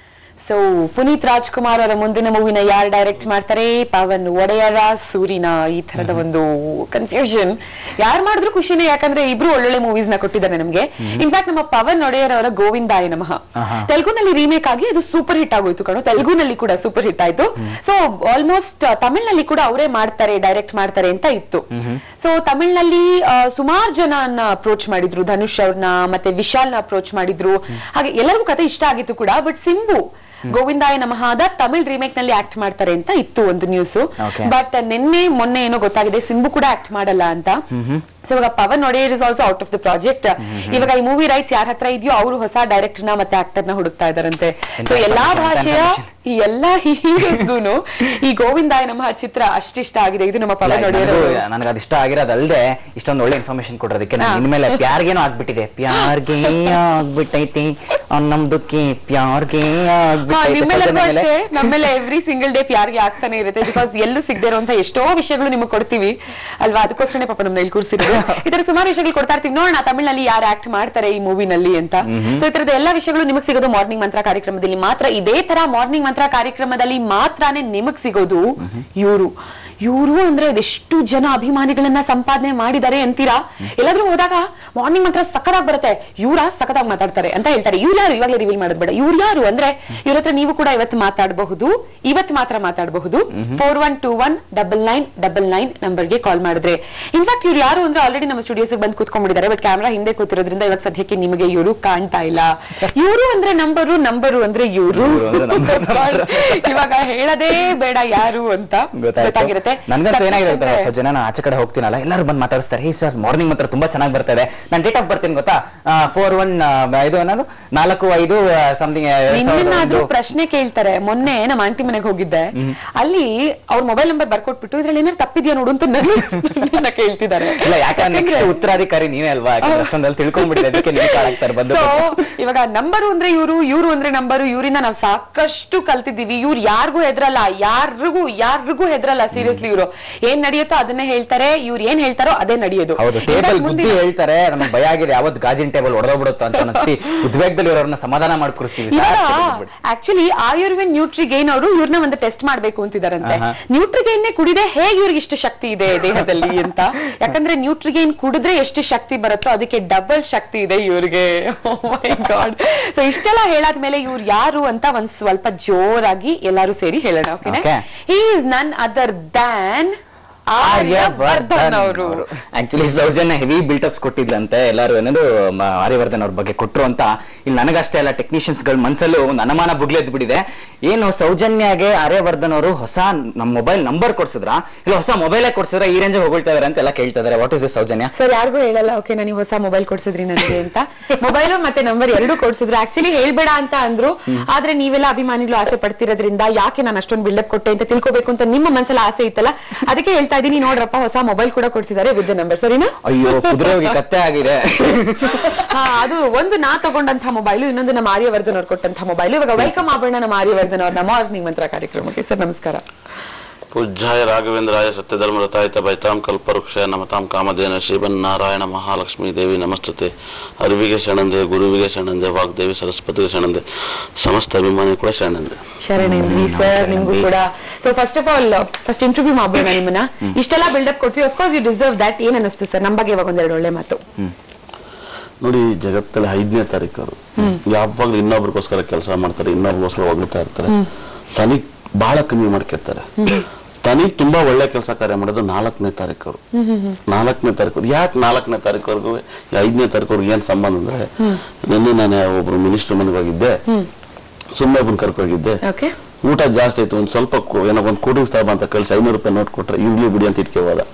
ಸೊ ಪುನೀತ್ ರಾಜ್ಕುಮಾರ್ ಅವರ ಮುಂದಿನ ಮೂವಿನ ಯಾರು ಡೈರೆಕ್ಟ್ ಮಾಡ್ತಾರೆ ಪವನ್ ಒಡೆಯರ ಸೂರಿನ ಈ ತರದ ಒಂದು ಕನ್ಫ್ಯೂಷನ್ ಯಾರು ಮಾಡಿದ್ರು ಖುಷಿನೇ ಯಾಕಂದ್ರೆ ಇಬ್ರು ಒಳ್ಳೊಳ್ಳೆ ಮೂವೀಸ್ ನ ಕೊಟ್ಟಿದ್ದಾರೆ ನಮ್ಗೆ ಇನ್ಫ್ಯಾಕ್ಟ್ ನಮ್ಮ ಪವನ್ ಒಡೆಯರ್ ಅವರ ಗೋವಿಂದಾಯ ನಮಃ ಆಹಾ. ತೆಲುಗುನಲ್ಲಿ ರೀಮೇಕ್ ಆಗಿ ಅದು ಸೂಪರ್ ಹಿಟ್ ಆಗೋಯ್ತು ಕಣೋ ತೆಲುಗುನಲ್ಲಿ ಕೂಡ ಸೂಪರ್ ಹಿಟ್ ಆಯ್ತು ಸೊ ಆಲ್ಮೋಸ್ಟ್ ತಮಿಳ್ನಲ್ಲಿ ಕೂಡ ಅವರೇ ಮಾಡ್ತಾರೆ ಡೈರೆಕ್ಟ್ ಮಾಡ್ತಾರೆ ಅಂತ ಇತ್ತು ಸೊ ತಮಿಳ್ನಲ್ಲಿ ಸುಮಾರು ಜನನ ಅಪ್ರೋಚ್ ಮಾಡಿದ್ರು ಧನುಷ್ ಅವ್ರನ್ನ ಮತ್ತೆ ವಿಶಾಲ್ನ ಅಪ್ರೋಚ್ ಮಾಡಿದ್ರು ಹಾಗೆ ಎಲ್ಲರಿಗೂ ಕತೆ ಇಷ್ಟ ಆಗಿತ್ತು ಕೂಡ ಬಟ್ ಸಿಂಬು ಗೋವಿಂದಾಯ ನಮಃದ ತಮಿಳ್ ರೀಮೇಕ್ ನಲ್ಲಿ ಆಕ್ಟ್ ಮಾಡ್ತಾರೆ ಅಂತ ಇತ್ತು ಒಂದು ನ್ಯೂಸ್ Okay. ಬಟ್ ನಿನ್ನೆ ಮೊನ್ನೆ ಏನೋ ಗೊತ್ತಾಗಿದೆ ಸಿಂಬು ಕೂಡ ಆಕ್ಟ್ ಮಾಡಲ್ಲ ಅಂತ ಸೊ ಇವಾಗ Pavan Wodeyar is also out of the project ಇವಾಗ ಈ ಮೂವಿ ರೈಟ್ಸ್ ಯಾರ ಹತ್ರ ಇದೆಯೋ ಅವರು ಹೊಸ ಡೈರೆಕ್ಟರ್ ನ ಮತ್ತೆ ಆಕ್ಟರ್ ನ ಹುಡುಕ್ತಾ ಇದಾರಂತೆ ಎಂತ ಸೊ ಎಲ್ಲಾ information, ಭಾಷೆಯ information. ಈ ಎಲ್ಲಾ ಹೀರೋಸ್ಗೂನು ಈ ಗೋವಿಂದಾಯ ನಮಃ ಚಿತ್ರ ಅಷ್ಟಿಷ್ಟ ಆಗಿದೆ ಇದು ನಮ್ಮ ಪವನ್ ಒಡೆಯರ್ ಅವರು. ನನಗೆ ಅದು ಇಷ್ಟ ಆಗಿರೋದಲ್ದೆ ಇಷ್ಟೊಂದು ಒಳ್ಳೆ ಇನ್ಫಾರ್ಮೇಶನ್ ಕೊಡೋದಕ್ಕೆ ನಾನು ಹಾ. ಇನ್ಮೇಲೆ ಪ್ಯಾರ್ಗೇನೋ ಆಗ್ಬಿಟ್ಟಿದೆ ಪ್ಯಾರ್ಗೆ ಆಗ್ಬಿಟ್ಟೈತಿ ನಮ್ದಕ್ಕೆ ಪ್ಯಾರ್ಗೆ ಹಾ, ಆಗ್ಬಿಟ್ಟೈತಿ ನಿಮ್ಮೆಲ್ಲರಿಗೂ ಸೌಜನ್ಯ ಮೇಲೆ. ಅಷ್ಟೇ ನಮ್ಮೆಲ್ಲ ಎವ್ರಿ ಸಿಂಗಲ್ ಡೇ ಯಾರಿಗೆ ಆಗ್ತಾನೆ ಇರುತ್ತೆ ಬಿಕಾಸ್ ಎಲ್ಲೂ ಸಿಗದೆ ಇರುವಂತ ಎಷ್ಟೋ ವಿಷಯಗಳು ನಿಮಗೆ ಕೊಡ್ತೀವಿ ಅಲ್ವಾ ಅದಕ್ಕೋಸ್ಕರನೇ ಪಾಪ ನಮ್ಮನ್ನ ಇಲ್ಲಿ ಕೂರಿಸಿರೋದು ಈ ತರ ಸುಮಾರು ವಿಷಯಗಳು ಕೊಡ್ತಾ ಇರ್ತೀವಿ ನೋಡೋಣ ತಮಿಳ್ನಲ್ಲಿ ಯಾರು ಆಕ್ಟ್ ಮಾಡ್ತಾರೆ ಈ ಮೂವಿನಲ್ಲಿ ಅಂತ ಮ್ಹೂ. ಸೊ ಈ ತರದ ಎಲ್ಲಾ ವಿಷಯಗಳು ನಿಮಗೆ ಸಿಗೋದು ಮಾರ್ನಿಂಗ್ ಮಂತ್ರ ಕಾರ್ಯಕ್ರಮದಲ್ಲಿ ಮಾತ್ರ ಇದೇ ತರ ಮಾರ್ನಿಂಗ್ ಮಂತ್ರ ಕಾರ್ಯಕ್ರಮದಲ್ಲಿ ಮಾತ್ರನೇ ನಿಮಗ್ ಸಿಗೋದು ಇವರು ಇವರು ಅಂದ್ರೆ ಅದೆಷ್ಟು ಜನ ಅಭಿಮಾನಿಗಳನ್ನ ಸಂಪಾದನೆ ಮಾಡಿದ್ದಾರೆ ಅಂತೀರಾ ಎಲ್ಲಾದ್ರೂ ಹೋದಾಗ ಮಾರ್ನಿಂಗ್ ಮಾತ್ರ ಸಖತ್ತಾಗಿ ಬರುತ್ತೆ ಇವ್ರ ಸಖತ್ತಾಗಿ ಮಾತಾಡ್ತಾರೆ ಅಂತ ಹೇಳ್ತಾರೆ ಇವ್ರು ಯಾರು ಇವಾಗಲೇ ರಿವೀಲ್ ಮಾಡೋದ್ ಬೇಡ ಇವ್ರು ಯಾರು ಅಂದ್ರೆ ಇವ್ರ ಹತ್ರ ನೀವು ಕೂಡ ಇವತ್ತು ಮಾತಾಡಬಹುದು ಇವತ್ತು ಮಾತ್ರ ಮಾತಾಡಬಹುದು four one two one double nine double nine ನಂಬರ್ಗೆ ಕಾಲ್ ಮಾಡಿದ್ರೆ ಇನ್ಫ್ಯಾಕ್ಟ್ ಇವ್ರು ಯಾರು ಅಂದ್ರೆ ಆಲ್ರೆಡಿ ನಮ್ಮ ಸ್ಟುಡಿಯೋಸ್ ಬಂದು ಕೂತ್ಕೊಂಡ್ಬಿಟ್ಟಿದ್ದಾರೆ ಬಟ್ ಕ್ಯಾಮ್ರಾ ಹಿಂದೆ ಕೂತಿರೋದ್ರಿಂದ ಇವಾಗ ಸದ್ಯಕ್ಕೆ ನಿಮಗೆ ಇವರು ಕಾಣ್ತಾ ಇಲ್ಲ ಇವರು ಅಂದ್ರೆ ನಂಬರು ನಂಬರು ಅಂದ್ರೆ ಇವರು ಇವ್ರು ಅಂದ್ರೆ number. ಇವಾಗ ಹೇಳದೇ ಬೇಡ ಯಾರು ಅಂತ ಗೊತ್ತಾಗಿರುತ್ತೆ ನನ್ಗಂತೂ ಏನಾಗಿದೆ ಗೊತ್ತಾ ಸದ್ಯಕ್ಕೆ ಸ್ವಲ್ಪ ಜನ ನಾನು ಆಚೆ ಕಡೆ ಹೋಗ್ತೀನಲ್ಲ ಎಲ್ಲರೂ ಬಂದು ಮಾತಾಡಿಸ್ತಾರೆ ಹೇ ಸರ್ ಮಾರ್ನಿಂಗ್ ಮಾತ್ರ ತುಂಬಾ ಚೆನ್ನಾಗಿ ಬರ್ತಾ ಇದೆ ನಾನು ಡೇಟ್ ಆಫ್ ಬರ್ತೀನಿ ಗೊತ್ತಾ ಫೋರ್ ಒನ್ ಇದು ಅನ್ನೋದು ನಾಲ್ಕು ಐದು ಸಮಥಿಂಗ್ ನಿನ್ನನ್ನಾದ್ರೂ ಪ್ರಶ್ನೆ ಕೇಳ್ತಾರೆ ಮೊನ್ನೆ ನಮ್ಮ ಆಂಟಿ ಮನೆಗೆ ಹೋಗಿದ್ದೆ ಅಲ್ಲಿ ಅವ್ರ ಮೊಬೈಲ್ ನಂಬರ್ ಬರ್ಕೊಟ್ಬಿಟ್ಟು ಇದ್ರಲ್ಲಿ ಏನಾದ್ರು ತಪ್ಪಿದ್ಯಾ ನೋಡು ಅಂತ ನನ್ನ ನನ್ನನ್ನ ಕೇಳ್ತಿದ್ದಾರೆ ಇಲ್ಲ ಯಾಕಂದ್ರೆ ನೆಕ್ಸ್ಟ್ ಯಾಕಂದ್ರೆ- ಉತ್ತರಾಧಿಕಾರಿ ನೀವೇ ಅಲ್ವಾ ಯಾಕಂದ್ರೆ ಅಷ್ಟೊಂದಲ್ಲಿ ತಿಳ್ಕೊಂಡ್ಬಿಟ್ಟಿದೆ ಅದಕ್ಕೆ ನೀವು ಕಾಳಾಗ್ತಾರೆ ಬಂದು So, ಇವಾಗ ನಂಬರು ಅಂದ್ರೆ ಇವರು ಇವರು ಅಂದ್ರೆ ನಂಬರು ಇವರಿಂದ ನಾವು ಸಾಕಷ್ಟು ಕಲ್ತಿದ್ದೀವಿ ಇವ್ರು ಯಾರಿಗೂ ಹೆದ್ರಲ್ಲ ಯಾರಿಗೂ ಯಾರಿಗೂ ಹೆದ್ರಲ್ಲ ಸೀರಿಯಸ್ಲಿ ಇವರು ಏನ್ ನಡೆಯುತ್ತೋ ಅದನ್ನೇ ಹೇಳ್ತಾರೆ ಇವ್ರು ಏನ್ ಹೇಳ್ತಾರೋ ಅದೇ ನಡೆಯೋದು ಹೌದು ಇವಾಗ ಟೇಬಲ್ ಬುದ್ಧಿ ಮುಂದಿನ- ಹೇಳ್ತಾರೆ ನಮಗೆ ಭಯ ಆಗಿದೆ ಯಾವತ್ತು ಗಾಜಿನ ಟೇಬಲ್ ಹೊಡೆದೋಗ್ಬಿಡುತ್ತೋ ಅಂತ ಅನಿಸ್ತಿ ಉದ್ವೇಗದಲ್ಲಿ ಇರೋರನ್ನ ಸಮಾಧಾನ ಮಾಡಿ ಕೂರಿಸ್ತೀವಿ ಇವಾಗ ಸಾಕು ಬಿಟ್ಬಿಡಿ. ಆಕ್ಚುಲಿ ಆಯುರ್ವೇದ್ ನ್ಯೂಟ್ರಿಗೈನ್ ಅವರು ಇವ್ರನ್ನ ಒಂದು ಟೆಸ್ಟ್ ಮಾಡ್ಬೇಕು ಅಂತಿದಾರಂತೆ ಆಹಾ. ನ್ಯೂಟ್ರಿಗೈನ್ ಕುಡಿದೆ ಹೇಗೆ ಇವ್ರಿಗೆ ಇಷ್ಟು ಶಕ್ತಿ ಇದೆ ದೇಹದಲ್ಲಿ ಅಂತ ಯಾಕಂದ್ರೆ ನ್ಯೂಟ್ರಿಗೈನ್ ಕುಡಿದ್ರೆ ಎಷ್ಟು ಶಕ್ತಿ ಬರುತ್ತೋ ಅದಕ್ಕೆ ಡಬಲ್ ಶಕ್ತಿ ಇದೆ ಇವ್ರಿಗೆ ಗಾಡ್ ಸೊ ಇಷ್ಟೆಲ್ಲ ಹೇಳಾದ್ಮೇಲೆ ಇವ್ರು ಯಾರು ಅಂತ ಒಂದ್ ಸ್ವಲ್ಪ ಜೋರಾಗಿ ಎಲ್ಲಾರು ಸೇರಿ ಹೇಳೋಣ ಓಕೆನಾ Okay. Is none other than Aryavardhan ಅವರು ಆಕ್ಚುಲಿ ಸೌಜನ್ಯ ಹೆವಿ ಬಿಲ್ಟಪ್ಸ್ ಕೊಟ್ಟಿದ್ಲಂತೆ ಎಲ್ಲರೂ ಏನದು ಮ- ಆರ್ಯವರ್ಧನ್ ಅವ್ರ ಬಗ್ಗೆ ಕೊಟ್ರು ಅಂತ ಇಲ್ಲಿ ನನಗಷ್ಟೇ ಅಲ್ಲ ಟೆಕ್ನಿಷಿಯನ್ಸ್ ಗಳ ಮನ್ಸಲ್ಲೂ ಒಂದು ಅನುಮಾನ ಬುಗ್ಲೆದ್ ಬಿಟ್ಟಿದೆ ಏನು ಸೌಜನ್ಯಗೆ ಆರ್ಯವರ್ಧನ್ ಅವರು ಹೊಸ ನಮ್ಮ ಮೊಬೈಲ್ ನಂಬರ್ ಕೊಡ್ಸಿದ್ರ ಇಲ್ಲ ಹೊಸ ಮೊಬೈಲೇ ಕೊಡ್ಸಿದ್ರ ಈ ರೇಂಜ್ ಹೋಗ್ತಾ ಇದಾರೆ ಅಂತ ಎಲ್ಲ ಕೇಳ್ತಾ ಇದಾರೆ ವಾಟ್ ಇಸ್ ಸೌಜನ್ಯ ಸರ್ ಯಾರಿಗೂ ಹೇಳಲ್ಲ ಓಕೆ ನೀವು ಹೊಸ ಮೊಬೈಲ್ ಕೊಡ್ಸಿದ್ರಿ ನನಗೆ ಅಂತ ಮೊಬೈಲ್ ಮತ್ತೆ ನಂಬರ್ ಎರಡು ಕೊಡ್ಸಿದ್ರು ಆಕ್ಚುಲಿ ಹೇಳ್ಬೇಡ ಅಂತ ಅಂದ್ರು ಆದ್ರೆ ನೀವೆಲ್ಲ ಅಭಿಮಾನಿಗಳು ಆಸೆ ಪಡ್ತಿರೋದ್ರಿಂದ ಯಾಕೆ ನಾನು ಅಷ್ಟೊಂದು ಬಿಲ್ಡಪ್ ಕೊಟ್ಟೆ ಅಂತ ತಿಳ್ಕೊಬೇಕು ಅಂತ ನಿಮ್ಮ ಮನಸ್ಸಲ್ಲಿ ಆಸೆ ಇತ್ತಲ್ಲ ಅದಕ್ಕೆ ಹೇಳ್ತಾ ಇದೀನಿ ನೋಡ್ರಪ್ಪ ಹೊಸ ಮೊಬೈಲ್ ಕೂಡ ಕೊಡ್ಸಿದ್ದಾರೆ ವಿತ್ ನಂಬರ್ ಸರಿನಾ ಅಯ್ಯೋ ಕುದುರೆ ಹೋಗಿ ಕತ್ತೆ ಆಗಿದೆ ಹಾ ಅದು ಒಂದು ನಾ ತಗೊಂಡಂತ ಮೊಬೈಲು ಇನ್ನೊಂದು ನಮ್ಮ ಆರ್ಯವರ್ಧನ್ ಅವ್ರು ಕೊಟ್ಟಂತ ಮೊಬೈಲ್ ಇವಾಗ ವೆಲ್ಕಮ್ ಆಗೋಣ ನಮ್ಮ ಆರ್ಯವರ್ಧನ್ ಅವ್ರ ಮಾರ್ನಿಂಗ್ ಮಂತ್ರ ಕಾರ್ಯಕ್ರಮಕ್ಕೆ ಸರ್ ನಮಸ್ಕಾರ ಪೂಜ್ಯಾಯ ರಾಘವೇಂದ್ರಾಯ ಸತ್ಯಧರ್ಮರತಾಯಿತ ಬೈತಾಂ ಕಲ್ಪವೃಕ್ಷ ನಮತಾಂ ಕಾಮಧೇನ ಶ್ರೀಮನ್ ನಾರಾಯಣ ಮಹಾಲಕ್ಷ್ಮೀ ದೇವಿ ನಮಸ್ತತೆ ಅರಿವಿಗೆ ಶರಣಂದೆ ಗುರುವಿಗೆ ಶರಣಂದೆ ವಾಗ್ದೇವಿ ಸರಸ್ವತಿಗೆ ಶರಣಂದೆ ಸಮಸ್ತ ಅಭಿಮಾನಿ ಕೂಡ ಶರಣಂದೆ ಶರಣೇಂದ್ರಿ ಸರ್ ನಿಮ್ಗೂ ಕೂಡ so first of all first interview ಮಾಡೋಣ ನಿಮ್ಮನ್ನ ಇಷ್ಟೆಲ್ಲ ಬಿಲ್ಡಪ್ ಕೊಟ್ವಿ ಅಫ್ಕೋರ್ಸ್ ಯು ಡಿಸರ್ವ್ ದಟ್ ಏನ್ ಅನಿಸ್ತು ಸರ್ ನಮ್ಮ ಬಗ್ಗೆ ಇವಾಗ ಒಂದೆರಡು ಒಳ್ಳೆ ಮಾತು ನೋಡಿ ಜಗತ್ತಲ್ಲಿ ಐದನೇ ತಾರೀಕು ಅವರು ಯಾವಾಗ್ಲೂ ಇನ್ನೊಬ್ರಿಗೋಸ್ಕರ ಕೆಲಸ ಮಾಡ್ತಾರೆ ಇನ್ನೊಬ್ರಿಗೋಸ್ಕರ ಹೊಗಳ್ತಾ ಇರ್ತಾರೆ ತನಿಗ್ ಬಹಳ ಕಮ್ಮಿ ಮಾಡ್ಕಿರ್ತಾರೆ ತನಿಗ್ ತುಂಬಾ ಒಳ್ಳೆ ಕೆಲಸ ಕಾರ್ಯ ಮಾಡೋದು ನಾಲ್ಕನೇ ತಾರೀಕು ಅವರು ನಾಲ್ಕನೇ ತಾರೀಕು ಯಾಕೆ ನಾಲ್ಕನೇ ತಾರೀಕುವರೆಗೂ ಐದನೇ ತಾರೀಕುವರೆಗೂ ಏನ್ ಸಂಬಂಧ ಅಂದ್ರೆ ನಿನ್ನೆ ನಾನು ಒಬ್ರು ಮಿನಿಸ್ಟರ್ ಮನೆಗೆ ಹೋಗಿದ್ದೆ ಸುಮ್ಮನೆ ಒಬ್ಬನ್ ಕರ್ಕೊ ಹೋಗಿದ್ದೆ ಓಕೆ ಊಟ ಜಾಸ್ತಿ ಆಯ್ತು ಒಂದ್ ಸ್ವಲ್ಪ ಕು- ಏನೋ ಒಂದ್ ಕೂಡಿಂಗ್ ಸ್ಥಳ ಅಂತ ಕಳ್ಸಿ ಐನೂರು ರೂಪಾಯಿ ನೋಟ್ ಕೊಟ್ರೆ ಇರ್ಲಿ ಬಿಡಿ ಅಂತ ಇಟ್ಕೆ ಹೋದ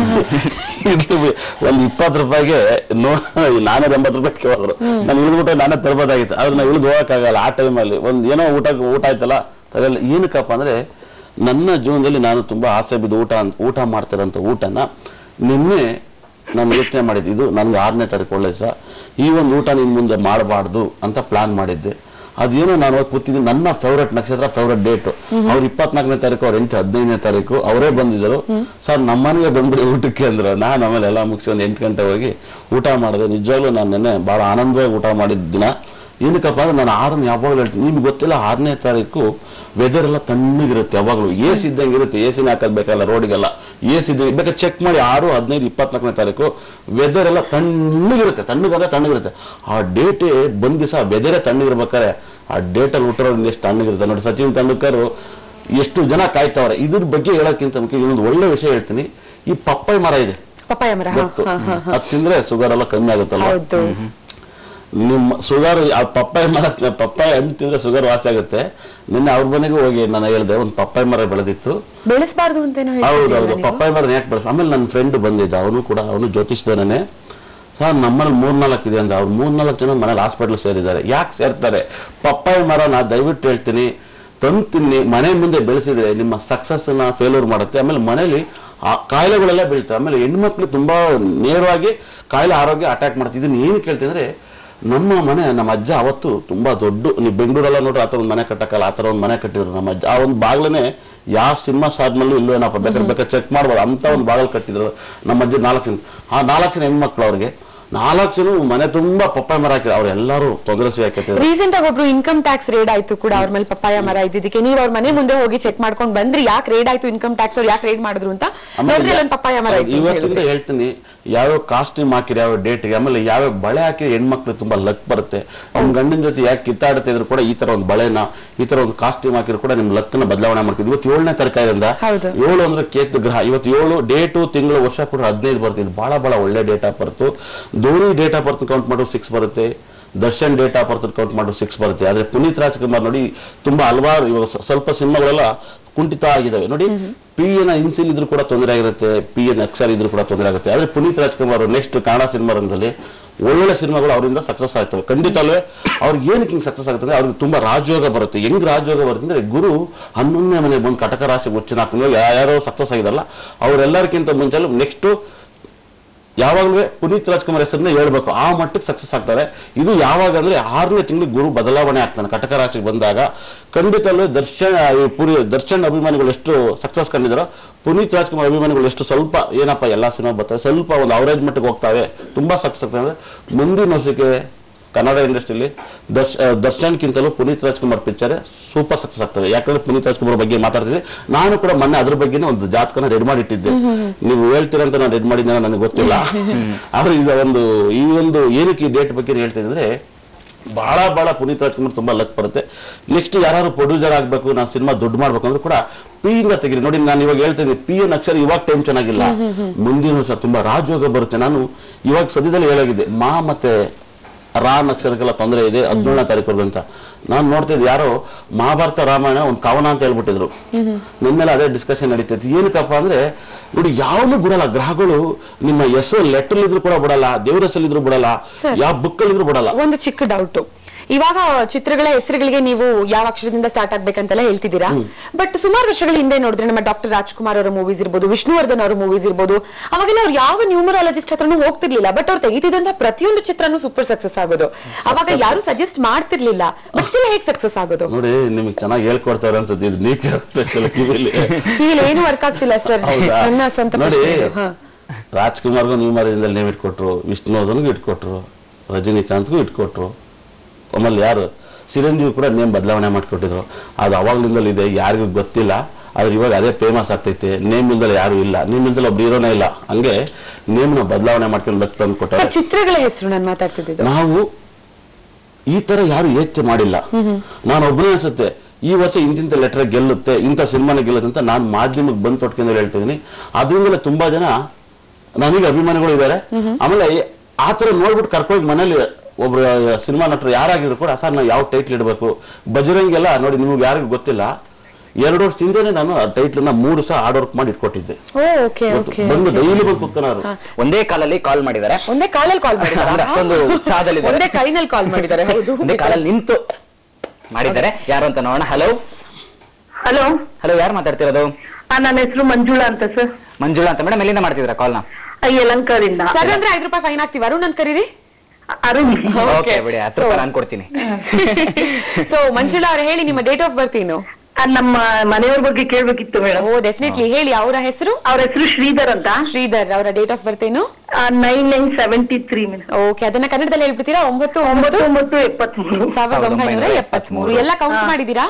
ಇರ್ಲಿ ಬಿಡಿ ಒಂದ್ ಇಪ್ಪತ್ತು ರೂಪಾಯಿಗೆ ನೋ ನಾನೂರ ಎಂಬತ್ತು ರೂಪಾಯಿ ಇಟ್ಕೆ ಹೋದ್ರು ನಾನು ಇಳಿದ್ಬಿಟ್ಟು ನಾನೇ ತರ್ಬೋದಾಗಿತ್ತು ಆದ್ರೆ ನಾವು ಇಳಿದು ಹೋಗಕ್ಕಾಗಲ್ಲ ಆ ಟೈಮಲ್ಲಿ ಒಂದ್ ಏನೋ ಊಟ ಊಟ ಆಯ್ತಲ್ಲ ತಗೊಳ್ಳಿ ಏನಕ್ಕಪ್ಪ ಅಂದ್ರೆ ನನ್ನ ಜೀವನದಲ್ಲಿ ನಾನು ತುಂಬಾ ಆಸೆ ಬಿದ್ದು ಊಟ ಅಂತ- ಊಟ ಮಾಡ್ತಿರೋಂಥ ಊಟನ ನಿನ್ನೆ ನಾನು ಯೋಚನೆ ಮಾಡಿದ್ದು ಇದು ನನ್ಗೆ ಆರನೇ ತಾರೀಕು ಒಳ್ಳೆ ದಿವಸ ಈ ಒಂದು ಊಟ ನಿನ್ ಮುಂದೆ ಮಾಡಬಾರ್ದು ಅಂತ ಪ್ಲಾನ್ ಮಾಡಿದ್ದೆ ಅದೇನೋ ನಾನು ಅವತ್ತು ಕೂತಿದ್ದೀನಿ ನನ್ನ ಫೇವ್ರೆಟ್ ನಕ್ಷತ್ರ ಫೇವ್ರೆಟ್ ಡೇಟ್ ಅವ್ರು ಇಪ್ಪತ್ನಾಲ್ಕನೇ ತಾರೀಕು ಅವ್ರ ಎಂಟು ಹದಿನೈದನೇ ತಾರೀಕು ಅವರೇ ಬಂದಿದ್ದರು ಸರ್ ನಮ್ಮನೆಗೆ ಬಂದ್ಬಿಡಿ ಊಟಕ್ಕೆ ಅಂದ್ರು ನಾನು ಆಮೇಲೆ ಎಲ್ಲ ಮುಗಿಸಿ ಒಂದು ಎಂಟು ಗಂಟೆ ಹೋಗಿ ಊಟ ಮಾಡಿದೆ ನಿಜವಾಗ್ಲೂ ನಾನು ನೆನ್ನೆ ಬಹಳ ಆನಂದವಾಗಿ ಊಟ ಮಾಡಿದ ದಿನ ಏನಕ್ಕಪ್ಪ ಅಂದ್ರೆ ನಾನು ಆರನ್ನು ಯಾವಾಗಲೂ ಹೇಳ್ತೀನಿ ನಿಮ್ಗೆ ಗೊತ್ತಿಲ್ಲ ಆರನೇ ತಾರೀಕು ವೆದರ್ ಎಲ್ಲ ತಣ್ಣಗಿರುತ್ತೆ ಯಾವಾಗಲೂ ಎ ಸಿ ಇದ್ದಂಗೆ ಇರುತ್ತೆ ಎ ಸಿನೇ ಹಾಕೋದ್ ಬೇಕಲ್ಲ ರೋಡಿಗೆಲ್ಲ ಎ ಸಿ ಇದ್ದಂಗೆ ಬೇಕಾದ್ರೆ ಚೆಕ್ ಮಾಡಿ ಆರು ಹದಿನೈದು ಇಪ್ಪತ್ನಾಲ್ಕನೇ ತಾರೀಕು ವೆದರ್ ಎಲ್ಲ ತಣ್ಣಗಿರುತ್ತೆ ತಣ್ಣಗಾಗ ತಣ್ಣಗಿರುತ್ತೆ ಆ ಡೇಟೇ ಬಂದ್ ದಿವಸ ವೆದರೇ ತಣ್ಣಗಿರ್ಬೇಕಾದ್ರೆ ಆ ಡೇಟಲ್ಲಿ ಹುಟ್ಟಿರೋದ್ರಿಂದ ಎಷ್ಟು ತಣ್ಣಗಿರುತ್ತೆ ನೋಡಿ ಸಚಿನ್ ತೆಂಡೂಲ್ಕರ್ ಎಷ್ಟು ಜನ ಕಾಯ್ತಾವ್ರೆ ಇದ್ರ ಬಗ್ಗೆ ಹೇಳೋಕ್ಕಿಂತ ಮುಖ್ಯ ಇನ್ನೊಂದು ಒಳ್ಳೆ ವಿಷಯ ಹೇಳ್ತೀನಿ ಈ ಪಪ್ಪಾಯಿ ಮರ ಇದೆ ಪಪ್ಪಾಯ ಮರ ಹಾ, ಗೊತ್ತು ಹಾ, ಹಾ, ಹಾ. ಅದು ತಿಂದ್ರೆ ಶುಗರ್ ಎಲ್ಲ ಕಮ್ಮಿ ಆಗುತ್ತಲ್ಲ ಹೌದು ನಿಮ್ಮ ಶುಗರ್ ಆ ಪಪ್ಪಾಯ ಮರ ಪಪ್ಪಾಯ ಹಣ್ಣು ತಿಂದ್ರೆ ಶುಗರ್ ವಾಸಿ ಆಗುತ್ತೆ ನಿನ್ನೆ ಅವ್ರ ಮನೆಗೂ ಹೋಗಿ ನಾನು ಹೇಳಿದೆ ಒಂದು ಪಪ್ಪಾಯ ಮರ ಬೆಳೆದಿತ್ತು ಬೆಳೆಸಬಾರ್ದು ಅಂತೇನೋ ಹೌದು ಹೇಳ್ತಿದ್ರಲ್ಲ ಹೌದು ನೀವು? ಪಪ್ಪಾಯ ಮರ ಯಾಕೆ ಬೆಳೆಸ ಆಮೇಲೆ ನನ್ನ ಫ್ರೆಂಡ್ ಬಂದಿದ್ದ ಅವನು ಕೂಡ ಅವನು ಜ್ಯೋತಿಷ್ದಾನೆ ಸರ್ ನಮ್ಮಲ್ಲಿ ಮೂರ್ನಾಲ್ಕು ಇದೆ ಅಂತ ಅವ್ರು ಮೂರ್ನಾಲ್ಕು ಜನ ಮನೇಲಿ ಹಾಸ್ಪಿಟ್ಲ್ ಸೇರಿದ್ದಾರೆ ಯಾಕೆ ಸೇರ್ತಾರೆ ಪಪ್ಪಾಯ ಮರ ನಾ ದಯವಿಟ್ಟು ಹೇಳ್ತೀನಿ ತಂದು ತಿನ್ನಿ ಮನೆ ಮುಂದೆ ಬೆಳೆಸಿದ್ರೆ ನಿಮ್ಮ ಸಕ್ಸಸ್ ನ ಫೇಲ್ಯೂರ್ ಮಾಡುತ್ತೆ ಆಮೇಲೆ ಮನೇಲಿ ಆ ಕಾಯಿಲೆಗಳೆಲ್ಲ ಬೀಳ್ತವೆ ಆಮೇಲೆ ಹೆಣ್ಮಕ್ಳು ತುಂಬಾ ನೇರವಾಗಿ ಕಾಯಿಲೆ ಆರೋಗ್ಯ ಅಟ್ಯಾಕ್ ಮಾಡ್ತೀವಿ ಇದನ್ನ ಏನು ಕೇಳ್ತೀನಿ ಅಂದ್ರೆ ನಮ್ಮ ಮನೆ ನಮ್ಮ ಅಜ್ಜ ಅವತ್ತು ತುಂಬಾ ದೊಡ್ಡ ನೀವು ಬೆಂಗಳೂರೆಲ್ಲ ನೋಡ್ರಿ ಆ ಥರ ಒಂದು ಮನೆ ಕಟ್ಟಕ್ಕಲ್ಲ ಆ ಥರ ಒಂದು ಮನೆ ಕಟ್ಟಿದ್ರು ನಮ್ಮ ಅಜ್ಜ ಆ ಒಂದು ಬಾಗ್ಲನೇ ಯಾವ ಸಿನಿಮಾ ಸಾದ್ಮೇಲೂ ಇಲ್ಲೋ ಏನಪ್ಪ ಬೇಕಾದ್ರೆ ಬೇಕಾದ್ರೆ ಚೆಕ್ ಮಾಡ್ಬೋದು ಅಂತ ಒಂದು ಬಾಗಲ್ ಕಟ್ಟಿದ್ರು ನಮ್ಮ ಅಜ್ಜಿ ನಾಲ್ಕು ಜನ ಆ ನಾಲ್ಕು ಜನ ಹೆಣ್ಮಕ್ಳು ಅವ್ರಿಗೆ ನಾಲ್ಕು ಜನ ಮನೆ ತುಂಬಾ ಪಪ್ಪಾಯ ಮರ ಹಾಕಿದ್ರು ಅವ್ರೆಲ್ಲರೂ ತೊಂದರೆ ಸಿಗಾಕತ್ತಿದ್ರು ರೀಸೆಂಟ್ ಆಗಿ ಒಬ್ರು ಇನ್ಕಮ್ ಟ್ಯಾಕ್ಸ್ ರೇಡ್ ಆಯ್ತು ಕೂಡ ಅವ್ರ ಮೇಲೆ ಪಪ್ಪಾಯ ಮರ ಇದ್ದಿದ್ದಕ್ಕೆ ನೀವ್ ಅವ್ರ ಮನೆ ಮುಂದೆ ಹೋಗಿ ಚೆಕ್ ಮಾಡ್ಕೊಂಡ್ ಬಂದ್ರಿ ಯಾಕೆ ರೇಡ್ ಆಯ್ತು ಇನ್ಕಮ್ ಟ್ಯಾಕ್ಸ್ ಅವ್ರು ಯಾಕೆ ರೇಡ್ ಮಾಡಿದ್ರು ಅಂತ ನೋಡಿದ್ರೆ ಒಂದು ಪಪ್ಪಾಯ ಮರ ಇತ್ತು ಅಂತ ಇವತ್ತಿಂದ ಹೇಳಿದ್ರಿ. ಹೇಳ್ತೀನಿ ಯಾವ್ಯಾವ ಕಾಸ್ಟ್ಯೂಮ್ ಹಾಕಿರಿ ಯಾವ ಡೇಟ್ಗೆ ಆಮೇಲೆ ಯಾವ್ಯಾವ ಬಳೆ ಹಾಕಿರಿ ಹೆಣ್ಮಕ್ಳು ತುಂಬಾ ಲಕ್ ಬರುತ್ತೆ ಅವ್ನ ಗಂಡನ ಜೊತೆ ಯಾಕೆ ಕಿತ್ತಾಡ್ತಿದ್ರು ಕೂಡ ಈ ತರ ಒಂದು ಬಳೆನ ಈ ತರ ಒಂದು ಕಾಸ್ಟ್ಯೂಮ್ ಹಾಕಿದ್ರು ಕೂಡ ನಿಮ್ ಲಕ್ನ ಬದಲಾವಣೆ ಮಾಡ್ತಿದ್ವಿ ಇವತ್ತು ಏಳನೇ ತರಕಾರಿಯಿಂದ ಹೌದು. ಏಳು ಅಂದ್ರೆ ಕೇತು ಗ್ರಹ ಇವತ್ತು ಏಳು ಡೇಟು ತಿಂಗಳು ವರ್ಷ ಕೂಡ ಹದಿನೈದು ಬರ್ತಿದ್ದು ಬಹಳ ಬಹಳ ಒಳ್ಳೆ date of birth Dhoni date of birth count ಮಾಡೋ ಸಿಕ್ಸ್ ಬರುತ್ತೆ Darshan date of birth count ಮಾಡೋ ಸಿಕ್ಸ್ ಬರುತ್ತೆ ಆದ್ರೆ ಪುನೀತ್ ರಾಜ್ಕುಮಾರ್ ನೋಡಿ ತುಂಬಾ ಹಲವಾರು ಇವಾಗ ಸ- ಸ್ವಲ್ಪ ಸಿನಿಮಾಗಳೆಲ್ಲ ಕುಂಠಿತ ಆಗಿದಾವೆ ನೋಡಿ ಪಿ ಎನ್ ಇನ್ಸಿಲ್ ಇದ್ರು ಕೂಡ ತೊಂದರೆ ಆಗಿರುತ್ತೆ ಪಿ ಎನ್ ಅಕ್ಷರ ಇದ್ರು ಕೂಡ ತೊಂದರೆ ಆಗುತ್ತೆ ಆದ್ರೆ ಪುನೀತ್ ರಾಜ್ಕುಮಾರ್ ನೆಕ್ಸ್ಟ್ ಕನ್ನಡ ಸಿನಿಮಾ ರಂಗದಲ್ಲಿ ಒಳ್ಳೊಳ್ಳೆ ಸಿನಿಮಾಗಳು ಅವರಿಂದ ಸಕ್ಸಸ್ ಆಗ್ತವೆ ಖಂಡಿತವೇ ಅವ್ರಿಗೆ ಏನಕ್ಕೆ ಹಿಂಗೆ ಸಕ್ಸಸ್ ಆಗುತ್ತೆ ಅವ್ರಿಗೆ ತುಂಬಾ ರಾಜಯೋಗ ಬರುತ್ತೆ ಹೆಂಗ್ ರಾಜಯೋಗ ಬರುತ್ತೆ ಅಂದ್ರೆ ಗುರು ಹನ್ನೊಂದನೇ ಮನೆ ಬಂದು ಕಟಕ ರಾಶಿ ಉಚ್ಚನ ಹಾಕ್ತಾರೆ ಯಾರೋ ಸಕ್ಸಸ್ ಆಗಿದಲ್ಲ ಅವರೆಲ್ಲರಿಗಿಂತ ಮುಂಚೆ ನೆಕ್ಸ್ಟ್ ಯಾವಾಗಲೂ ಪುನೀತ್ ರಾಜ್ಕುಮಾರ್ ಹೆಸರನ್ನ ಹೇಳ್ಬೇಕು ಆ ಮಟ್ಟಕ್ಕೆ ಸಕ್ಸಸ್ ಆಗ್ತಾರೆ ಇದು ಯಾವಾಗ ಅಂದ್ರೆ ಆರನೇ ತಿಂಗಳಿಗೆ ಗುರು ಬದಲಾವಣೆ ಆಗ್ತಾನೆ ಕಟಕ ರಾಶಿಗೆ ಬಂದಾಗ ಖಂಡಿತಲ್ಲೂ ದರ್ಶನ್ ಈ ಪುರಿ ದರ್ಶನ್ ಅಭಿಮಾನಿಗಳು ಎಷ್ಟು ಸಕ್ಸಸ್ ಕಂಡಿದಾರೋ ಪುನೀತ್ ರಾಜ್ಕುಮಾರ್ ಅಭಿಮಾನಿಗಳು ಎಷ್ಟು ಸ್ವಲ್ಪ ಏನಪ್ಪ ಎಲ್ಲಾ ಸಿನಿಮಾ ಬರ್ತಾರೆ ಸ್ವಲ್ಪ ಒಂದು ಅವರೇಜ್ ಮಟ್ಟಿಗೆ ಹೋಗ್ತಾವೆ ತುಂಬಾ ಸಕ್ಸಸ್ ಆಗ್ತದೆ ಅಂದ್ರೆ ಮುಂದಿನ ವರ್ಷಕ್ಕೆ ಕನ್ನಡ ಇಂಡಸ್ಟ್ರಿಯಲ್ಲಿ ದರ್ಶ್ ಆ, ದರ್ಶನ್ಗಿಂತಲೂ Puneeth Rajkumar picture super success ಆಗ್ತದೆ ಯಾಕಂದ್ರೆ ಪುನೀತ್ ರಾಜ್ಕುಮಾರ್ ಬಗ್ಗೆ ಮಾತಾಡ್ತಿದ್ದೆ ನಾನು ಕೂಡ ಮೊನ್ನೆ ಅದ್ರ ಬಗ್ಗೆನೇ ಒಂದು ಜಾತಕನ ರೆಡಿ ಮಾಡಿಟ್ಟಿದ್ದೆ ನೀವು ಹೇಳ್ತೀರಂತ ನಾನು ರೆಡಿ ಮಾಡಿದ್ದೆ ನನಗೆ ಗೊತ್ತಿಲ್ಲ ಆದ್ರೆ ಇದು ಒಂದು ಈ ಒಂದು ಏನಕ್ಕೆ ಈ ಡೇಟ್ ಬಗ್ಗೆ ಹೇಳ್ತೀನಿ ಅಂದ್ರೆ ಬಹಳ ಬಹಳ ಪುನೀತ್ ರಾಜ್ಕುಮಾರ್ ತುಂಬಾ ಲಕ್ ಬರುತ್ತೆ ನೆಕ್ಸ್ಟ್ ಯಾರು ಪ್ರೊಡ್ಯೂಸರ್ ಆಗ್ಬೇಕು ನಾನು ಸಿನಿಮಾ ದುಡ್ಡು ಮಾಡ್ಬೇಕು ಅಂದ್ರೆ ಕೂಡ ಪಿ ಇಂದ ತೆಗಿರಿ ನೋಡಿ ನಾನು ಇವಾಗ ಹೇಳ್ತೀನಿ ಪಿ ಎನ್ ಅಕ್ಷರ ಇವಾಗ ಟೈಮ್ ಚೆನ್ನಾಗಿಲ್ಲ ಮುಂದಿನ ವರ್ಷ ತುಂಬಾ ರಾಜಯೋಗ ಬರುತ್ತೆ ನಾನು ಇವಾಗ ಸದ್ಯದಲ್ಲಿ ಹೇಳೋಗಿದೆ ಮಾ ಮತ್ತೆ ರಾ ಅಕ್ಷರಕ್ಕೆಲ್ಲ ತೊಂದರೆ ಇದೆ ಹದಿನೇಳನೇ ತಾರೀಕು ಅಂತ ನಾನು ನೋಡ್ತಿದ್ದೆ ಯಾರೋ ಮಹಾಭಾರತ ರಾಮಾಯಣ ಒಂದು ಕವನ ಅಂತ ಹೇಳ್ಬಿಟ್ಟಿದ್ರು ನಿನ್ನೆಲ್ಲ ಅದೇ ಡಿಸ್ಕಷನ್ ನಡೀತೈತಿ ಏನಕ್ಕಪ್ಪ ಅಂದ್ರೆ ನೋಡಿ ಯಾವನು ಬಿಡಲ್ಲ ಗ್ರಹಗಳು ನಿಮ್ಮ ಹೆಸರು ಲೆಟರ್ ಇದ್ರು ಕೂಡ ಬಿಡಲ್ಲ ದೇವ್ರ ಹೆಸರಿದ್ರು ಬಿಡಲ್ಲ ಯಾವ ಬುಕ್ ಇದ್ರು ಬಿಡಲ್ಲ ಒಂದು ಚಿಕ್ಕ ಡೌಟ್ ಇವಾಗ ಚಿತ್ರಗಳ ಹೆಸರುಗಳಿಗೆ ನೀವು ಯಾವ ಅಕ್ಷರದಿಂದ ಸ್ಟಾರ್ಟ್ ಆಗ್ಬೇಕಂತೆಲ್ಲ ಹೇಳ್ತಿದ್ದೀರಾ ಬಟ್ ಸುಮಾರು ವರ್ಷಗಳ ಹಿಂದೆ ನೋಡಿದ್ರೆ ನಮ್ಮ ಡಾಕ್ಟರ್ ರಾಜ್ಕುಮಾರ್ ಅವರ ಮೂವೀಸ್ ಇರ್ಬೋದು ವಿಷ್ಣುವರ್ಧನ್ ಅವರ ಮೂವೀಸ್ ಇರ್ಬೋದು ಅವಾಗೆಲ್ಲ ಅವ್ರು ಯಾವ ನ್ಯೂಮರಾಲಜಿಸ್ಟ್ ಹತ್ರನೂ ಹೋಗ್ತಿರ್ಲಿಲ್ಲ ಬಟ್ ಅವ್ರು ತೆಗಿತಿದ್ದಂತ ಪ್ರತಿಯೊಂದು ಚಿತ್ರನೂ ಸೂಪರ್ ಸಕ್ಸಸ್ ಆಗೋದು ಅವಾಗ ಯಾರು ಸಜೆಸ್ಟ್ ಮಾಡ್ತಿರ್ಲಿಲ್ಲ ಬಟ್ ಸ್ಟಿಲ್ ಹೇಗ್ ಸಕ್ಸಸ್ ಆಗೋದು ನೋಡಿ ನಿಮಗೆ ಚೆನ್ನಾಗಿ ಹೇಳ್ಕೊಡ್ತಾರೆ ಅನ್ಸುತ್ತೆ ಇದು ನೀವು ಕೇಳಬೇಕಲ್ಲ ಕಿವಿಲಿ ಇಲ್ಲಿ ಏನು ವರ್ಕ್ ಆಗ್ತಿಲ್ಲ ಸರ್ ಹೌದಾ? ನನ್ನ ಸ್ವಂತ ನೋಡಿ ಪ್ರಶ್ನೆ ಇದು. ಹಾ. ರಾಜ್ಕುಮಾರ್ಗೂ ನೀವು ಮರದಿಂದಲೇ ನೇಮ್ ಇಟ್ಕೊಟ್ರು ವಿಷ್ಣುವರ್ಧನ್ಗೂ ಇಟ್ಕೊಟ್ರು ರಜನಿಕಾಂತ್ಗೂ ಇಟ್ಕೊಟ್ರು ಆಮೇಲೆ ಯಾರು ಚಿರಂಜೀವಿ ಕೂಡ ನೇಮ್ ಬದಲಾವಣೆ ಮಾಡ್ಕೊಟ್ಟಿದ್ರು ಅದು ಅವಾಗ್ಲಿಂದಲೂ ಇದೆ ಯಾರಿಗೂ ಗೊತ್ತಿಲ್ಲ ಆದ್ರೆ ಇವಾಗ ಅದೇ ಫೇಮಸ್ ಆಗ್ತೈತೆ ನೇಮ್ ಇಲ್ದಲ್ಲ ಯಾರು ಇಲ್ಲ ನೇಮ್ ಇಲ್ದಲ್ಲ ಒಬ್ರು ಹೀರೋನೇ ಇಲ್ಲ ಹಂಗೆ ನೇಮ್ನ ಬದಲಾವಣೆ ಮಾಡ್ಕೊಂಡು ಲಕ್ ತಂದು ಕೊಟ್ಟಾರೆ ಸರ್, ಚಿತ್ರಗಳ ಹೆಸರು ನಾನು ಮಾತಾಡ್ತಿದ್ದು ನಾವು ಈ ತರ ಯಾರು ಯೋಚನೆ ಮಾಡಿಲ್ಲ ನಾನು ಒಬ್ಬನೇ ಅನ್ಸುತ್ತೆ ಈ ವರ್ಷ ಇಂತಿಂತ ಲೆಟರ್ ಗೆಲ್ಲುತ್ತೆ ಇಂಥ ಸಿನಿಮಾನ ಗೆಲ್ಲುತ್ತೆ ಅಂತ ನಾನು ಮಾಧ್ಯಮಕ್ಕೆ ಬಂದು ತೊಟ್ಕೊಂಡು ಹೇಳ್ತಿದ್ದೀನಿ ಅದರಿಂದಲೇ ತುಂಬಾ ಜನ ನನಗೆ ಅಭಿಮಾನಿಗಳು ಇದ್ದಾರೆ ಆಮೇಲೆ ಆ ತರ ನೋಡ್ಬಿಟ್ಟು ಕರ್ಕೊಂಡು ಮನೇಲಿ ಒಬ್ರು ಸಿನಿಮಾ ನಟರು ಯಾರಾಗಿದ್ರು ಕೂಡ ಸರ್ ನಾವು ಯಾವ ಟೈಟ್ಲ್ ಇಡಬೇಕು ಬಜರಂಗೆಲ್ಲ ನೋಡಿ ನಿಮ್ಗೆ ಯಾರಿಗೂ ಗೊತ್ತಿಲ್ಲ ಎರಡು ವರ್ಷ ಹಿಂದೆನೆ ನಾನು ಆ ಟೈಟ್ಲ್ ನ ಮೂರು ಸಹ ಹಾರ್ಡ್ ವರ್ಕ್ ಮಾಡಿ ಇಟ್ಕೊಟ್ಟಿದ್ದೆ ಓ ಓಕೆ ಓಕೆ ಬಂದು ಡೈಲಿ ಬಂದು ಕುತ್ಕೊಳೋರು ಒಂದೇ ಕಾಲಲ್ಲಿ ಕಾಲ್ ಮಾಡಿದ್ದಾರೆ ಒಂದೇ ಕಾಲಲ್ಲಿ ಕಾಲ್ ಅಂದ್ರೆ ಅಷ್ಟೊಂದು ಉತ್ಸಾಹದಲ್ಲಿದ್ದಾರೆ. ಒಂದೇ ಕೈನಲ್ಲಿ ಕಾಲ್ ಮಾಡಿದ್ದಾರೆ ಹೌದು ಒಂದೇ ಕಾಲಲ್ಲಿ ನಿಂತು ಮಾಡಿದ್ದಾರೆ ಯಾರು ಅಂತ ನೋಡೋಣ ಹಲೋ ಹಲೋ ಹಲೋ ಯಾರು ಮಾತಾಡ್ತಿರೋದು ನನ್ನ ಹೆಸರು ಮಂಜುಳಾ ಅಂತ ಸರ್ ಮಂಜುಳಾ ಅಂತ ಮೇಡಮ್ ಎಲ್ಲಿಂದ ಮಾಡ್ತಿದ್ದೀರಾ ಕಾಲ್ನ ಯಲಂಕರಿಂದ ಸರ್ ಅಂದ್ರೆ ಐದು ರೂಪಾಯಿ ಫೈನ್ ಹಾಕ್ತೀವಿ ಅರುಣ್ ಅಂತ ಕರೀರಿ ಅರುಣ್ ಓಕೆ ಬಿಡಿ ಹತ್ತು ರೂಪಾಯಿ ನಾನು ಕೊಡ್ತೀನಿ ಸೊ ಮಂಜುಳಾ ಅವ್ರೆ ಹೇಳಿ ನಿಮ್ಮ ಡೇಟ್ ಆಫ್ ಬರ್ತ್ ಏನು ಆ, ನಮ್ಮ ಮನೆಯವ್ರ ಬಗ್ಗೆ ಕೇಳ್ಬೇಕಿತ್ತು ಮೇಡಮ್ ಓ ಡೆಫಿನೆಟ್ಲಿ ಹೇಳಿ ಅವರ ಹೆಸರು ಅವ್ರ ಹೆಸರು ಶ್ರೀಧರ್ ಅಂತ ಶ್ರೀಧರ್ ಅವರ ಡೇಟ್ ಆಫ್ ಬರ್ತ್ ಏನು nine nine seventy three madam okay ಅದನ್ನ ಕನ್ನಡದಲ್ಲಿ ಹೇಳ್ಬಿಡ್ತೀರಾ ಒಂಬತ್ತು ಒಂಬತ್ತು ಒಂಬತ್ತು ಒಂಬತ್ತು ಎಪ್ಪತ್ಮೂರು ಸಾವಿರದ ಒಂಬೈನೂರ ಎಪ್ಪತ್ಮೂರು ಎಲ್ಲ ಕೌಂಟ್ ಮಾಡಿದೀರಾ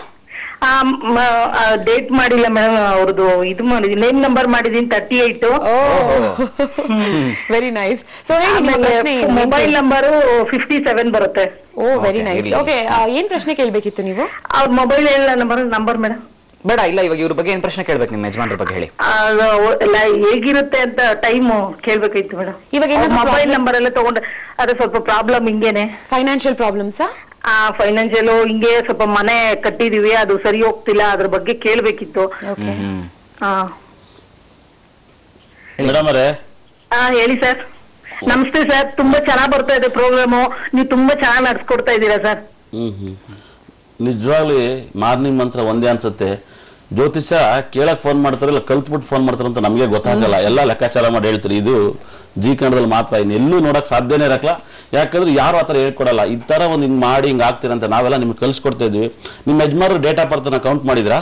ಡೇಟ್ ಮಾಡಿಲ್ಲ ಮೇಡಮ್ ಅವ್ರದ್ದು ಇದು ಮಾಡಿದೀನಿ ನೇಮ್ ನಂಬರ್ ಮಾಡಿದೀನಿ thirty eight oh very nice so ಹೇಳಿ ನಿಮ್ಮ ಪ್ರಶ್ನೆ ಏನು? ಮೊಬೈಲ್ ನಂಬರು ಫಿಫ್ಟಿ ಸೆವೆನ್ ಬರುತ್ತೆ ಓ ವೆರಿ Okay, ನೈಸ್ ಹೇಳಿ. ಓಕೆ ಏನ್ ಪ್ರಶ್ನೆ ಕೇಳ್ಬೇಕಿತ್ತು ನೀವು ಅವ್ರ ಮೊಬೈಲ್ ಇಲ್ಲ ನಂಬರ್ ನಂಬರ್ ಮೇಡಮ್ ಬೇಡ ಇಲ್ಲ ಇವಾಗ ಇವ್ರ ಬಗ್ಗೆ ಏನ್ ಪ್ರಶ್ನೆ ಕೇಳ್ಬೇಕು ನಿಮ್ಮ ಯಜಮಾನ್ರ ಬಗ್ಗೆ ಹೇಳಿ ಎಲ್ಲ ಹೇಗಿರುತ್ತೆ ಅಂತ ಟೈಮ್ ಕೇಳ್ಬೇಕಾಯ್ತು ಮೇಡಮ್ ಇವಾಗ ಏನಾದ್ರು ಮೊಬೈಲ್ problem? ನಂಬರ್ ಎಲ್ಲ ತಗೊಂಡು ಅದೇ ಸ್ವಲ್ಪ ಪ್ರಾಬ್ಲಮ್ ಹಿಂಗೇನೆ ಫೈನಾನ್ಷಿಯಲ್ ಪ್ರಾಬ್ಲಮ್ಸಾ ಆ ಫೈನಾನ್ಷಿಯಲ್ ಹಿಂಗೆ ಸ್ವಲ್ಪ ಮನೆ ಕಟ್ಟಿದೀವಿ ಅದು ಸರಿ ಹೋಗ್ತಿಲ್ಲ ಅದ್ರ ಬಗ್ಗೆ ಕೇಳ್ಬೇಕಿತ್ತು ಓಕೆ ಹ್ಮ್ ಆ, ಮೇಡಮ್ ಅವರೇ ಆ, ಹೇಳಿ ಸರ್ ನಮಸ್ತೆ ಸರ್ ತುಂಬಾ ಚೆನ್ನಾಗ್ ಬರ್ತಾ ಇದೆ ಪ್ರೋಗ್ರಾಮು ನೀವು ತುಂಬಾ ಚೆನ್ನಾಗಿ ನಡ್ಸ್ಕೊಡ್ತಾ ಇದ್ದೀರಾ ಸರ್ ಹ್ಮ್ ಹ್ಮ್ ನಿಜವಾಗ್ಲಿ ಮಾರ್ನಿಂಗ್ ಮಂತ್ರ ಒಂದೇ ಅನ್ಸುತ್ತೆ ಜ್ಯೋತಿಷ ಕೇಳಕ್ ಫೋನ್ ಮಾಡ್ತಾರೆ ಇಲ್ಲ ಕಲ್ತ್ಬಿಟ್ಟು ಫೋನ್ ಮಾಡ್ತಾರೆ ಅಂತ ನಮಗೆ ಗೊತ್ತಾಗಲ್ಲ ಎಲ್ಲ ಲೆಕ್ಕಾಚಾರ ಮಾಡಿ ಹೇಳ್ತಾರೆ ಇದು ಜಿ ಕನ್ನಡದಲ್ಲಿ ಮಾತ್ರ ಇನ್ನು ಎಲ್ಲೂ ನೋಡಕ್ ಸಾಧ್ಯನೇ ಇರಕ್ಲ ಯಾಕಂದ್ರೆ ಯಾರು ಆತರ ಹೇಳ್ಕೊಡಲ್ಲ ಈ ತರ ಒಂದು ಹಿಂಗ್ ಮಾಡಿ ಹಿಂಗ್ ಆಗ್ತೀರ ಅಂತ ನಾವೆಲ್ಲ ನಿಮ್ಗೆ ಕಲ್ಸ್ಕೊಡ್ತಾ ಇದ್ವಿ ನಿಮ್ಮ ಯಜಮಾನ್ರು ಡೇಟ್ ಆಫ್ ಬರ್ತ್ ಕೌಂಟ್ ಮಾಡಿದ್ರಾ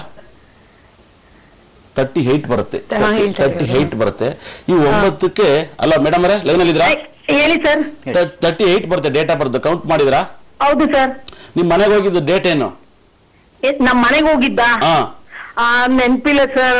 ತರ್ಟಿ ಏಟ್ ಬರುತ್ತೆ ಹಾ, ಹೇಳ್ತಾ ತರ್ಟಿ ಇದ್ದಾರೆ. ಏಟ್ ಬರುತ್ತೆ ಈ ಒಂಬತ್ತಕ್ಕೆ ಅಲ್ಲ ಮೇಡಮ್ ಅವರೇ ಲೈನ್ ಅಲ್ಲಿ ಇದ್ರಾ ಹೇಳಿ ಸರ್ ತರ್ಟಿ ಏಟ್ ಬರುತ್ತೆ ಡೇಟ್ ಆಫ್ ಬರ್ತ್ ಕೌಂಟ್ ಮಾಡಿದ್ರಾ ಹೌದು ಸರ್ ನಿಮ್ ಮನೆಗೆ ಹೋಗಿದ್ದು ಡೇಟ್ ಏನು ನಮ್ ಮನೆಗೆ ಹೋಗಿದ್ದ ಹಾ ಆ, ನೆನ್ಪಿಲ್ಲ ಸರ್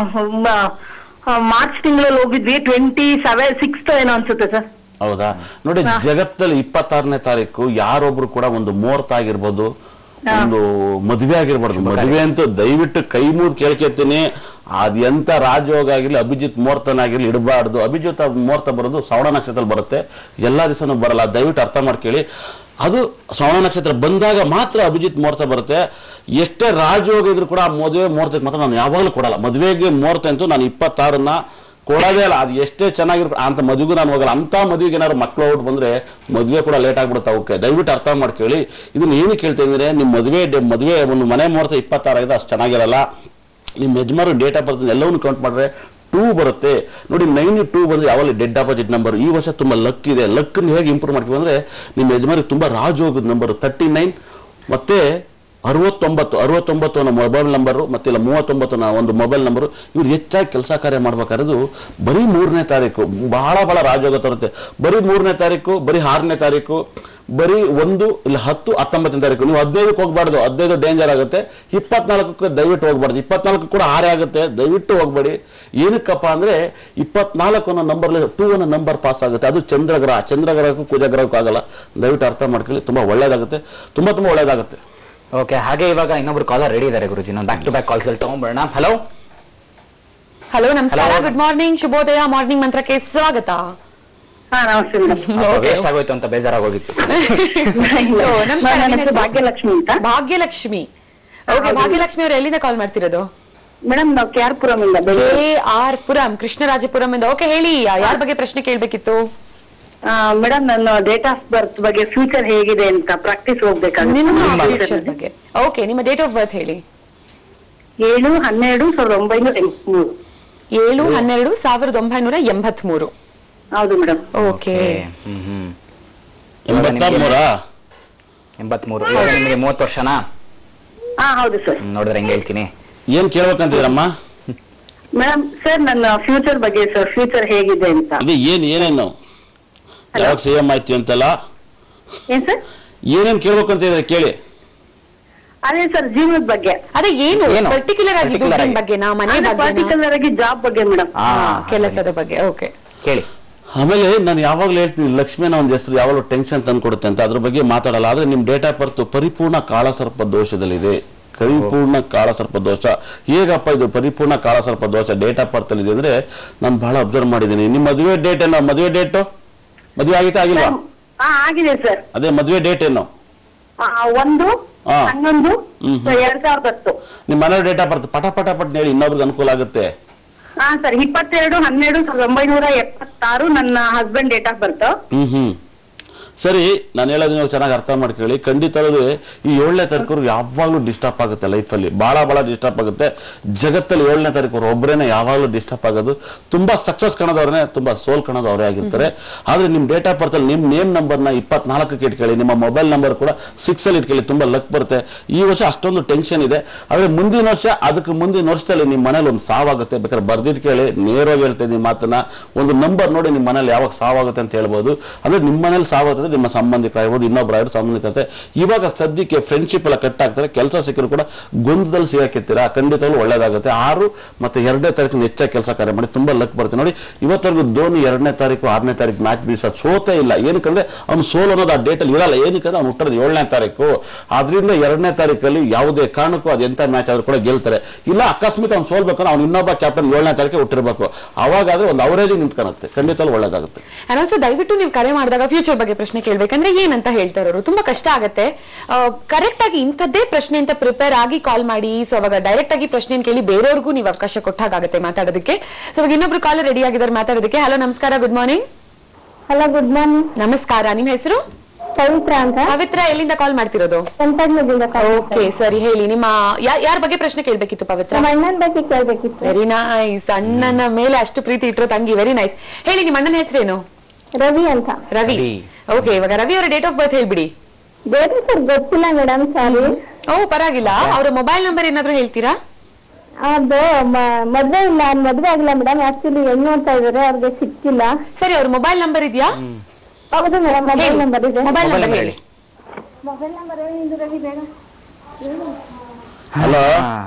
ಮಾರ್ಚ್ ತಿಂಗಳಲ್ಲಿ ಹೋಗಿದ್ವಿ ಟ್ವೆಂಟಿ ಸೆವೆನ್ ಸಿಕ್ಸ್ ಏನೋ ಅನ್ಸುತ್ತೆ ಸರ್ ಹೌದಾ ನೋಡಿ ಹಾ. ಜಗತ್ತಲ್ಲಿ ಇಪ್ಪತ್ತಾರನೇ ತಾರೀಕು ಯಾರೊಬ್ರು ಕೂಡ ಒಂದು ಮುಹೂರ್ತ ಆಗಿರ್ಬೋದು ಹಾ. ಒಂದು ಮದುವೆ ಆಗಿರ್ಬಾರ್ದು ಮದುವೆ ಅಂತೂ ದಯವಿಟ್ಟು ಕೈ ಮುಗಿದು ಕೇಳ್ಕೊತೀನಿ ಅದೆಂತ ರಾಜಯೋಗ ಆಗಿರ್ಲಿ ಅಭಿಜಿತ್ ಮುಹೂರ್ತನಾಗಿರ್ಲಿ ಇಡಬಾರ್ದು ಅಭಿಜಿತ್ ಮುಹೂರ್ತ ಬರೋದು ಶ್ರವಣ ನಕ್ಷತ್ರದಲ್ಲಿ ಬರುತ್ತೆ ಎಲ್ಲಾ ದಿವಸನೂ ಬರಲ್ಲ ದಯವಿಟ್ಟು ಅರ್ಥ ಮಾಡ್ಕೊಳ್ಳಿ ಅದು ಶ್ರವಣ ನಕ್ಷತ್ರ ಬಂದಾಗ ಮಾತ್ರ ಅಭಿಜಿತ್ ಮುಹೂರ್ತ ಬರುತ್ತೆ ಎಷ್ಟೇ ರಾಜಯೋಗ ಇದ್ರು ಕೂಡ ಆ ಮದುವೆ ಮುಹೂರ್ತಕ್ಕೆ ಮಾತ್ರ ನಾನು ಯಾವಾಗಲೂ ಕೊಡಲ್ಲ ಮದುವೆಗೆ ಮುಹೂರ್ತ ಅಂತೂ ನಾನು ಇಪ್ಪತ್ತಾರನ್ನ ಕೊಡೋದೇ ಇಲ್ಲ ಅದು ಎಷ್ಟೇ ಚೆನ್ನಾಗಿರ್ ಅಂತ ಮದುವೆಗೂ ನಾನು ಹೋಗಲ್ಲ ಅಂತ ಮದುವೆಗೆ ಏನಾದ್ರು ಮಕ್ಳು ಔಟ್ ಬಂದ್ರೆ ಮದುವೆ ಕೂಡ ಲೇಟ್ ಆಗ್ಬಿಡುತ್ತೆ ಅವಕ್ಕೆ ದಯವಿಟ್ಟು ಅರ್ಥ ಮಾಡ್ಕೊಳ್ಳಿ ಇದನ್ನ ಏನು ಕೇಳ್ತಾ ಇದ್ರೆ ನಿಮ್ಮ ಮದುವೆ ಡೇ- ಮದುವೆ ಒಂದು ಮನೆ ಮುಹೂರ್ತ ಇಪ್ಪತ್ತಾರು ಆಗಿದೆ ಅಷ್ಟು ಚೆನ್ನಾಗಿರಲ್ಲ ನಿಮ್ಮ ಯಜಮಾರು ಡೇಟ್ ಆಫ್ ಬರ್ತ್ ಎಲ್ಲವನ್ನು ಕೌಂಟ್ ಮಾಡಿದ್ರೆ ಟೂ ಬರುತ್ತೆ ನೋಡಿ ನೈನ್ ಟೂ ಬಂದ್ರೆ ಯಾವಾಗಲೂ ಡೆಡ್ ಆಪೋಸಿಟ್ ನಂಬರ್ ಈ ವರ್ಷ ತುಂಬಾ ಲಕ್ ಇದೆ ಲಕ್ ಹೇಗೆ ಇಂಪ್ರೂವ್ ಮಾಡ್ತೀವಿ ಅಂದ್ರೆ ನಿಮ್ಮ ಯಜಮಾರಿಗೆ ತುಂಬಾ ರಾಜಯೋಗದ ನಂಬರ್ ತರ್ಟಿ ನೈನ್ ಮತ್ತೆ ಅರವತ್ತೊಂಬತ್ತು ಅರವತ್ತೊಂಬತ್ತು ಅನ್ನೋ ಮೊಬೈಲ್ ನಂಬರು ಮತ್ತೆ ಇಲ್ಲ ಮೂವತ್ತೊಂಬತ್ತು ಅನ್ನೋ ಒಂದು ಮೊಬೈಲ್ ನಂಬರು ಇವ್ರು ಹೆಚ್ಚಾಗಿ ಕೆಲಸ ಕಾರ್ಯ ಮಾಡ್ಬೇಕಾದ್ರೆ ಬರೀ ಮೂರನೇ ತಾರೀಕು ಬಹಳ ಬಹಳ ರಾಜಯೋಗ ತರುತ್ತೆ ಬರೀ ಮೂರನೇ ತಾರೀಕು ಬರೀ ಆರನೇ ತಾರೀಕು ಬರೀ ಒಂದು ಇಲ್ಲ ಹತ್ತು ಹತ್ತೊಂಬತ್ತನೇ ತಾರೀಕು ನೀವು ಹದಿನೈದಕ್ಕೆ ಹೋಗ್ಬಾರ್ದು ಹದಿನೈದು ಡೇಂಜರ್ ಆಗುತ್ತೆ ಇಪ್ಪತ್ನಾಲ್ಕಕ್ಕೆ ದಯವಿಟ್ಟು ಹೋಗ್ಬಾರ್ದು ಇಪ್ಪತ್ನಾಲ್ಕು ಕೂಡ ಆರೇ ಆಗುತ್ತೆ ದಯವಿಟ್ಟು ಹೋಗ್ಬೇಡಿ ಏನಕ್ಕಪ್ಪ ಅಂದ್ರೆ ಇಪ್ಪತ್ನಾಲ್ಕು ಅನ್ನೋ ನಂಬರ್ ಟೂ ಅನ್ನೋ ನಂಬರ್ ಪಾಸ್ ಆಗುತ್ತೆ ಅದು ಚಂದ್ರಗ್ರಹ ಚಂದ್ರಗ್ರಹಕ್ಕೂ ಕುಜಗ್ರಹಕ್ಕೂ ಆಗಲ್ಲ ದಯವಿಟ್ಟು ಅರ್ಥ ಮಾಡ್ಕೊಳ್ಳಿ ತುಂಬಾ ಒಳ್ಳೇದಾಗುತ್ತೆ ತುಂಬಾ ತುಂಬಾ ಒಳ್ಳೇದಾಗುತ್ತೆ ಓಕೆ ಹಾಗೆ ಇವಾಗ ಇನ್ನೊಬ್ರು ಕಾಲರ್ ರೆಡಿ ಇದ್ದಾರೆ ಗುರುಜಿ ನಾನು ಬ್ಯಾಕ್ ಟು ಬ್ಯಾಕ್ ಕಾಲ್ಸ್ ತಗೊಂಡ್ಬಿಡೋಣ ಹಲೋ ಹಲೋ ನಮಸ್ಕಾರ Hello. ಗುಡ್ ಮಾರ್ನಿಂಗ್ ಶುಭೋದಯ ಮಾರ್ನಿಂಗ್ ಮಂತ್ರಕ್ಕೆ ಸ್ವಾಗತ ಹಾ ನಮಸ್ತೆ ಮೇಡಮ್ ವೇಸ್ಟ್ ಆಗೋಯ್ತು ಅಂತ ಬೇಜಾರಾಗೋಗಿತ್ತು So, ನಮಸ್ಕಾರ, ನನ್ನ ನಿಮ್ಮ ಹೆಸರು ಹೆಸರು? ಭಾಗ್ಯಲಕ್ಷ್ಮಿ ಅಂತ ಭಾಗ್ಯಲಕ್ಷ್ಮಿ ಓಕೆ ಹೌದು. ಭಾಗ್ಯಲಕ್ಷ್ಮಿ ಅವರು ಎಲ್ಲಿಂದ ಕಾಲ್ ಮಾಡ್ತಿರೋದು ಮೇಡಮ್ ನಾವು ಕೆ ಆರ್ ಪುರಂ ಇಂದ ಬೆಂಗಳೂರು. ಕೆ ಆರ್ ಪುರಂ ಕೃಷ್ಣರಾಜಪುರಂ ಇಂದ ಓಕೆ ಹೇಳಿ ಯಾರ ಬಗ್ಗೆ ಪ್ರಶ್ನೆ ಕೇಳ್ಬೇಕಿತ್ತು ಆ, ಮೇಡಮ್ ನನ್ನ ಡೇಟ್ ಆಫ್ ಬರ್ತ್ ಬಗ್ಗೆ ಫ್ಯೂಚರ್ ಹೇಗಿದೆ ಅಂತ ಪ್ರಾಕ್ಟೀಸ್ ಹೋಗ್ಬೇಕಾಗುತ್ತೆ ನಿಮ್ಮ ನಿಮ್ಮ future ಬಗ್ಗೆ ಓಕೆ ನಿಮ್ಮ ಡೇಟ್ ಆಫ್ ಬರ್ತ್ ಹೇಳಿ ಏಳು ಹನ್ನೆರಡು ಸಾವಿರದ ಒಂಬೈನೂರ ಎಂಬತ್ಮೂರು ಏಳು ಹನ್ನೆರಡು ಸಾವಿರದ ಒಂಬೈನೂರ ಎಂಬತ್ ಮೂರು ಹೌದು ಮೇಡಮ್ ಓಕೆ ಹ್ಮ್ ಹ್ಮ್ ಎಂಬತ್ತ ಮೂರಾ ಎಂಬತ್ಮೂರು ಇವಾಗ ನಿಮಗೆ ಮೂವತ್ತು ವರ್ಷನಾ ಹಾ ಹೌದು ಸರ್ ಹ್ಮ್, ನೋಡಿದ್ರೆ ಹೆಂಗೆ ಹೇಳ್ತೀನಿ ಏನ್ ಕೇಳ್ಬೇಕಂತಿದ್ರಮ್ಮ ಮೇಡಮ್ ಸರ್ ನನ್ನ ಫ್ಯೂಚರ್ ಬಗ್ಗೆ ಸರ್ ಫ್ಯೂಚರ್ ಹೇಗಿದೆ ಅಂತ ಅದೇ ಏನ್ ಏನೇನು ಯಾವಾಗ ಸಿ ಎಂ ಆಯ್ತು ಅಂತೆಲ್ಲ ಏನ್ ಸರ್ ಏನೇನ್ ಕೇಳ್ಬೇಕಂತ ಇದ್ರೆ ಕೇಳಿ ಅದೇ ಸರ್ ಜೀವನದ ಬಗ್ಗೆ ಅದೇ ಏನು ಏನು? ಪರ್ಟಿಕ್ಯುಲರ್ ಆಗಿ Particular ದುಡ್ಡಿನ ಆಗಿ. ಬಗ್ಗೆನಾ ಮನೆ ಬಗ್ಗೆ ಪರ್ಟಿಕ್ಯುಲರ್ ಆಗಿ ಜಾಬ್ ಬಗ್ಗೆ ಮೇಡಮ್ ಆ, ಕೆಲಸದ ಬಗ್ಗೆ ಓಕೆ ಕೇಳಿ ಆಮೇಲೆ ನಾನು ಯಾವಾಗಲೂ ಹೇಳ್ತೀನಿ ಲಕ್ಷ್ಮಿನ ಒಂದು ಹೆಸರು ಯಾವಾಗಲೂ ಟೆನ್ಷನ್ ತಂದು ಕೊಡುತ್ತೆ ಅಂತ ಅದ್ರ ಬಗ್ಗೆ ಮಾತಾಡಲ್ಲ ಆದ್ರೆ ನಿಮ್ ಡೇಟ್ ಆಫ್ ಬರ್ತ್ ಪರಿಪೂರ್ಣ ಕಾಳಸರ್ಪ ದೋಷದಲ್ಲಿದೆ ಪರಿಪೂರ್ಣ ಕಾಳಸರ್ಪ ದೋಷ ಹೇಗಪ್ಪ ಇದು ಪರಿಪೂರ್ಣ ಕಾಳಸರ್ಪ ದೋಷ ಡೇಟ್ ಆಫ್ ಬರ್ತ್ ಅಲ್ಲಿ ಇದೆ ಅಂದ್ರೆ ನಾನು ಬಹಳ ಅಬ್ಸರ್ವ್ ಮಾಡಿದ್ದೀನಿ ನಿಮ್ ಮದುವೆ ಡೇಟ್ ಏನೋ ಮದುವೆ ಡೇಟ್ ಮದುವೆ ಆಗಿತ್ತಾ ಆಗಿಲ್ವಾ ಹಾ ಆಗಿದೆ ಸರ್ ಅದೇ ಮದುವೆ ಡೇಟ್ ಏನು ಒಂದು ಹಾ. ಹನ್ನೊಂದು ಹ್ಮ್ ಹ್ಮ್. ಎರಡ್ ಸಾವಿರದ ಹತ್ತು ನಿಮ್ಮ ಮನೆ ಡೇಟ್ ಆಫ್ ಬರ್ತ್ ಪಟ ಪಟ ಪಟ್ ಹೇಳಿ ಇನ್ನೊಬ್ರಿಗೆ ಅನುಕೂಲ ಆಗುತ್ತೆ ಹಾ ಸರ್ ಇಪ್ಪತ್ತೆರಡು ಹನ್ನೆರಡು ಸಾವಿರದ ಒಂಬೈನೂರ ಎಪ್ಪತ್ತಾರು ನನ್ನ husband date of birth hmm hmm ಸರಿ ನಾನು ಹೇಳೋದು ನೀವು ಚೆನ್ನಾಗಿ ಅರ್ಥ ಮಾಡ್ಕೊಳ್ಳಿ ಖಂಡಿತ ಈ ಏಳನೇ ತಾರೀಕು ಯಾವಾಗಲೂ ಡಿಸ್ಟರ್ಬ್ ಆಗುತ್ತೆ ಲೈಫಲ್ಲಿ ಬಹಳ ಬಹಳ ಡಿಸ್ಟರ್ಬ್ ಆಗುತ್ತೆ ಜಗತ್ತಲ್ಲಿ ಏಳನೇ ತಾರೀಕು ಒಬ್ಬರೇನೆ ಯಾವಾಗಲೂ ಡಿಸ್ಟರ್ಬ್ ಆಗೋದು ತುಂಬಾ ಸಕ್ಸಸ್ ಕಾಣೋದವ್ರನ್ನೇ ತುಂಬಾ ಸೋಲ್ ಕಾಣೋದು ಅವರೇ ಆಗಿರ್ತಾರೆ ಆದ್ರೆ ನಿಮ್ ಡೇಟ್ ಆಫ್ ಬರ್ತ್ ಅಲ್ಲಿ ನಿಮ್ ನೇಮ್ ನಂಬರ್ನ ಇಪ್ಪತ್ನಾಲ್ಕಕ್ಕೆ ಇಟ್ಕೊಳ್ಳಿ ನಿಮ್ಮ ಮೊಬೈಲ್ ನಂಬರ್ ಕೂಡ ಸಿಕ್ಸ್ ಅಲ್ಲಿ ಇಟ್ಕೊಳ್ಳಿ ತುಂಬಾ ಲಕ್ ಬರುತ್ತೆ ಈ ವರ್ಷ ಅಷ್ಟೊಂದು ಟೆನ್ಷನ್ ಇದೆ ಆದ್ರೆ ಮುಂದಿನ ವರ್ಷ ಅದಕ್ಕೆ ಮುಂದಿನ ವರ್ಷದಲ್ಲಿ ನಿಮ್ಮ ಮನೇಲಿ ಒಂದು ಸಾವಾಗುತ್ತೆ ಬೇಕಾದ್ರೆ ಬರ್ದಿಟ್ಕೊಳ್ಳಿ ನೇರವಾಗಿ ಹೇಳ್ತಾ ಇದ್ದೀನಿ ಮಾತನ್ನ ಒಂದು ನಂಬರ್ ನೋಡಿ ನಿಮ್ಮ ಮನೇಲಿ ಯಾವಾಗ ಸಾವಾಗುತ್ತೆ ಅಂತ ಹೇಳ್ಬೋದು ಅಂದ್ರೆ ನಿಮ್ಮ ಮನೇಲಿ ಸಾವಾಗುತ್ತೆ ನಿಮ್ಮ ಸಂಬಂಧಿಕರಾಗಿರ್ಬೋದು ಇನ್ನೊಬ್ಬರಾಗಿರ್ಬೋದು ಸಂಬಂಧಿಕತೆ ಇವಾಗ ಸದ್ಯಕ್ಕೆ ಫ್ರೆಂಡ್ಶಿಪ್ ಎಲ್ಲ ಕಟ್ ಆಗ್ತಾರೆ ಕೆಲಸ ಸಿಕ್ಕರು ಕೂಡ ಗೊಂದದಲ್ಲಿ ಸಿಗಾಕಿರ್ತೀರಾ ಖಂಡಿತವಾಗ್ಲೂ ಒಳ್ಳೇದಾಗುತ್ತೆ ಆರು ಮತ್ತೆ ಎರಡನೇ ತಾರೀಕು ಹೆಚ್ಚಾಗಿ ಕೆಲಸ ಕಾರ್ಯ ಮಾಡಿ ತುಂಬಾ ಲಕ್ ಬರುತ್ತೆ ನೋಡಿ ಇವತ್ತವರೆಗೂ ಧೋನಿ ಎರಡನೇ ತಾರೀಕು ಆರನೇ ತಾರೀಕು ಮ್ಯಾಚ್ ಬೀಸ ಸೋತೇ ಇಲ್ಲ ಏನಕ್ಕಂದ್ರೆ ಅವ್ನು ಸೋಲ್ ಅನ್ನೋದು ಆ ಡೇಟಲ್ಲಿ ಇರಲ್ಲ ಏನಕ್ಕಂದ್ರೆ ಅವ್ನು ಹುಟ್ಟೋದು ಏಳನೇ ತಾರೀಕು ಆದ್ರಿಂದ ಎರಡನೇ ತಾರೀಕಲ್ಲಿ ಯಾವುದೇ ಕಾರಣಕ್ಕೂ ಅದು ಎಂತ ಮ್ಯಾಚ್ ಆದ್ರೂ ಕೂಡ ಗೆಲ್ತಾರೆ ಇಲ್ಲ ಅಕಸ್ಮಾತ್ ಅವ್ನು ಸೋಲ್ಬೇಕಂದ್ರೆ ಅವ್ನು ಇನ್ನೊಬ್ಬ ಕ್ಯಾಪ್ಟನ್ ಏಳನೇ ತಾರೀಕು ಹುಟ್ಟಿರ್ಬೇಕು ಅವಾಗಾದ್ರೆ ಒಂದು ಅವರೇಜ್ ನಿಂತ್ಕೊಳುತ್ತೆ ಖಂಡಿತವಾಗ್ಲೂ ಒಳ್ಳೇದಾಗುತ್ತೆ ಅಂಡ್ ಆಲ್ಸೋ ದಯವಿಟ್ಟು ನೀವು ಕರೆ ಮಾಡಿದಾಗ ಫ್ಯೂಚರ್ ಬಗ್ಗೆ ಪ್ರಶ್ನೆ ಕೇಳ್ಬೇಕಂದ್ರೆ ಏನಂತ ಹೇಳ್ತಾರೆ ಅವರು ತುಂಬಾ ಕಷ್ಟ ಆಗತ್ತೆ ಕರೆಕ್ಟ್ ಆಗಿ ಇಂಥದ್ದೇ ಪ್ರಶ್ನೆ ಅಂತ ಪ್ರಿಪೇರ್ ಆಗಿ ಕಾಲ್ ಮಾಡಿ ಸೊ ಅವಾಗ ಡೈರೆಕ್ಟ್ ಆಗಿ ಪ್ರಶ್ನೆ ಕೇಳಿ ಬೇರೆಯವ್ರಿಗೂ ನೀವು ಅವಕಾಶ ಕೊಟ್ಟಾಗತ್ತೆ ಮಾತಾಡೋದಕ್ಕೆ ಸೊ ಇವಾಗ ಇನ್ನೊಬ್ರು ಕಾಲರ್ ರೆಡಿ ಆಗಿದ್ದಾರೆ ಮಾತಾಡೋದಕ್ಕೆ ಹಲೋ ನಮಸ್ಕಾರ good morning hello good morning ನಮಸ್ಕಾರ ನಿಮ್ಮ ಹೆಸರು ಪವಿತ್ರ ಅಂತ ಪವಿತ್ರ ಎಲ್ಲಿಂದ ಕಾಲ್ ಮಾಡ್ತಿರೋದು ಸಂಪರ್ಕದಿಂದ ಓಕೆ ಸರಿ ಹೇಳಿ ನಿಮ್ಮ ಯಾರ ಬಗ್ಗೆ ಪ್ರಶ್ನೆ ಕೇಳ್ಬೇಕಿತ್ತು ಪವಿತ್ರ ನಮ್ಮ ಅಣ್ಣನ ಬಗ್ಗೆ ಕೇಳ್ಬೇಕಿತ್ತು ವೆರಿ ನೈಸ್ ಅಣ್ಣನ ಮೇಲೆ ಅಷ್ಟು ಪ್ರೀತಿ ಇಟ್ಟರು ತಂಗಿ ವೆರಿ ನೈಸ್ ಹೇಳಿ ನಿಮ್ಮ ಅಣ್ಣನ ಹೆಸರೇನು ರವಿ ಅಂತ ರವಿ ಓಕೆ ಇವಾಗ ರವಿ ಅವರ ಡೇಟ್ ಆಫ್ ಬರ್ತ್ ಹೇಳ್ಬಿಡಿ ಬೇರೆ ಸರ್ ಗೊತ್ತಿಲ್ಲ ಮೇಡಮ್ ಸಾರಿ ಓ ಪರವಾಗಿಲ್ಲ ಅವರ ಮೊಬೈಲ್ ನಂಬರ್ ಏನಾದ್ರು ಹೇಳ್ತೀರಾ ಅದು ಮ- ಮದ್ವೆ ಇಲ್ಲ ಮದ್ವೆ ಆಗಿಲ್ಲ ಮೇಡಮ್ ಆಕ್ಚುಲಿ ಹೆಣ್ಣು ನೋಡ್ತಾ ಇದಾರೆ ಅವ್ರಿಗೆ ಸಿಕ್ಕಿಲ್ಲ ಸರಿ ಅವ್ರ ಮೊಬೈಲ್ ನಂಬರ್ ಇದೆಯಾ ಹೌದು ಮೇಡಮ್ ಮೊಬೈಲ್ ನಂಬರ್ ಇದೆ ಮೊಬೈಲ್ ನಂಬರ್ ಹೇಳಿ ಮೊಬೈಲ್ ನಂಬರ್ ಹೇಳಿ ರವಿ ಬೇಗ ಹಲೋ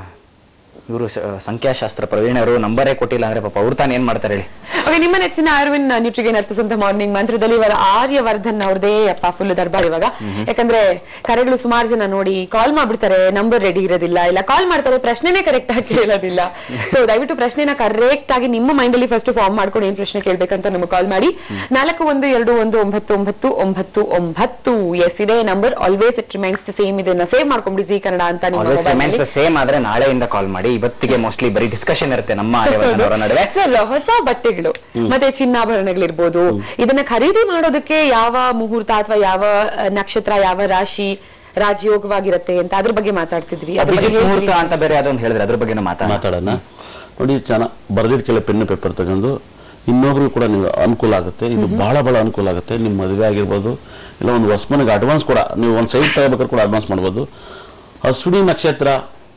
ಇವರು ಸಂಖ್ಯಾಶಾಸ್ತ್ರ ಪ್ರವೀಣರು ನಂಬರೇ ಕೊಟ್ಟಿಲ್ಲ ಅಂದ್ರೆ ಪಾಪ ಅವ್ರು ತಾನೇ ಏನ್ ಮಾಡ್ತಾರೆ ಹೇಳಿ ಓಕೆ ನಿಮ್ಮ ನೆಚ್ಚಿನ ಅರವಿಂದ್ ನ್ಯೂಟ್ರಿಗೇನ್ ಅರ್ಪಿಸುವಂತ ಮಾರ್ನಿಂಗ್ ಮಂತ್ರದಲ್ಲಿ ಇವಾಗ ಆರ್ಯವರ್ಧನ್ ಅವ್ರದೇ ಅಪ್ಪ ಫುಲ್ ದರ್ಬಾರ್ ಇವಾಗ ಯಾಕಂದ್ರೆ ಕರೆಗಳು ಸುಮಾರು ಜನ ನೋಡಿ ಕಾಲ್ ಮಾಡ್ಬಿಡ್ತಾರೆ ನಂಬರ್ ರೆಡಿ ಇರೋದಿಲ್ಲ ಇಲ್ಲ ಕಾಲ್ ಮಾಡ್ತಾರೆ ಪ್ರಶ್ನೆನೇ ಕರೆಕ್ಟ್ ಆಗಿ ಕೇಳೋದಿಲ್ಲ ಸೊ ದಯವಿಟ್ಟು ಪ್ರಶ್ನೆನ ಕರೆಕ್ಟ್ ಆಗಿ ನಿಮ್ಮ ಮೈಂಡ್ ಅಲ್ಲಿ ಫಸ್ಟ್ ಫಾರ್ಮ್ ಮಾಡ್ಕೊಂಡು ಏನ್ ಪ್ರಶ್ನೆ ಕೇಳ್ಬೇಕಂತ ನಮಗೆ ಕಾಲ್ ಮಾಡಿ ನಾಲ್ಕು ಒಂದು ಎರಡು ಒಂದು ಒಂಬತ್ತು ಒಂಬತ್ತು ಒಂಬತ್ತು ಒಂಬತ್ತು ಎಸ್ ಇದೆ number always it remains same ಇದನ್ನ ಸೇವ್ ಮಾಡ್ಕೊಂಡ್ಬಿಡಿ ಜಿ ಕನ್ನಡ ಅಂತ ನಿಮ್ಮ ಆಲ್ವೇಸ್ mobile ಅಲ್ಲಿ. ರಿಮೈನ್ಸ್ ಸೇಮ್ ಆದ್ರೆ ನಾಳೆಯಿಂದ ಕಾಲ್ ಮಾಡಿ ಇವತ್ತಿಗೆ ಮೋಸ್ಟ್ಲಿ ಬರೀ ಡಿಸ್ಕಷನ್ ಇರುತ್ತೆ ನಮ್ಮ ಆರ್ಯವರ್ಧನ್ ಅವರ ನಡುವೆ ಅಲ್ಲ, ಹೊಸ ಬಟ್ಟೆಗಳು ಮತ್ತೆ ಚಿನ್ನಾಭರಣಗಳಿರ್ಬೋದು ಇದನ್ನ ಖರೀದಿ ಮಾಡೋದಕ್ಕೆ ಯಾವ ಮುಹೂರ್ತ ಅಥವಾ ಯಾವ ಅಹ್, ನಕ್ಷತ್ರ ಯಾವ ರಾಶಿ ರಾಜಯೋಗವಾಗಿರತ್ತೆ ಅಂತ ಅದ್ರ ಬಗ್ಗೆ ಮಾತಾಡ್ತಿದ್ವಿ ಅದ್ರ ಬಗ್ಗೆ ಅಭಿಜಿತ್ ಮುಹೂರ್ತ ಹೇಳ್ತೀವಿ. ಅಂತ ಬೇರೆ ಅದೊಂದು ಹೇಳಿದ್ರೆ ಅದ್ರ ಬಗ್ಗೆ ಮಾತಾಡ ಮಾತಾಡೋಣ ನೋಡಿ ಚೆನ್ನಾಗಿ ಬರ್ದಿಟ್ಕೆಲ್ಲ ಪೆನ್ನು ಪೇಪರ್ ತಗೊಂಡು ಇನ್ನೊಬ್ರಿಗೂ ಕೂಡ ನೀವು ಅನುಕೂಲ ಆಗುತ್ತೆ ಇದು ಬಹಳ ಬಹಳ ಅನುಕೂಲ ಆಗುತ್ತೆ ನಿಮ್ಮ ಮದುವೆ ಆಗಿರ್ಬೋದು ಇಲ್ಲ ಒಂದು ಹೊಸ ಮನೆಗೆ ಅಡ್ವಾನ್ಸ್ ಕೂಡ ನೀವು ಒಂದು ಸೈಟ್ ತಗೋಬೇಕಾದ್ರೆ ಕೂಡ ಅಡ್ವಾನ್ಸ್ ಮಾಡ್ಬೋದು ಅಶ್ವಿನಿ ನಕ್ಷತ್ರ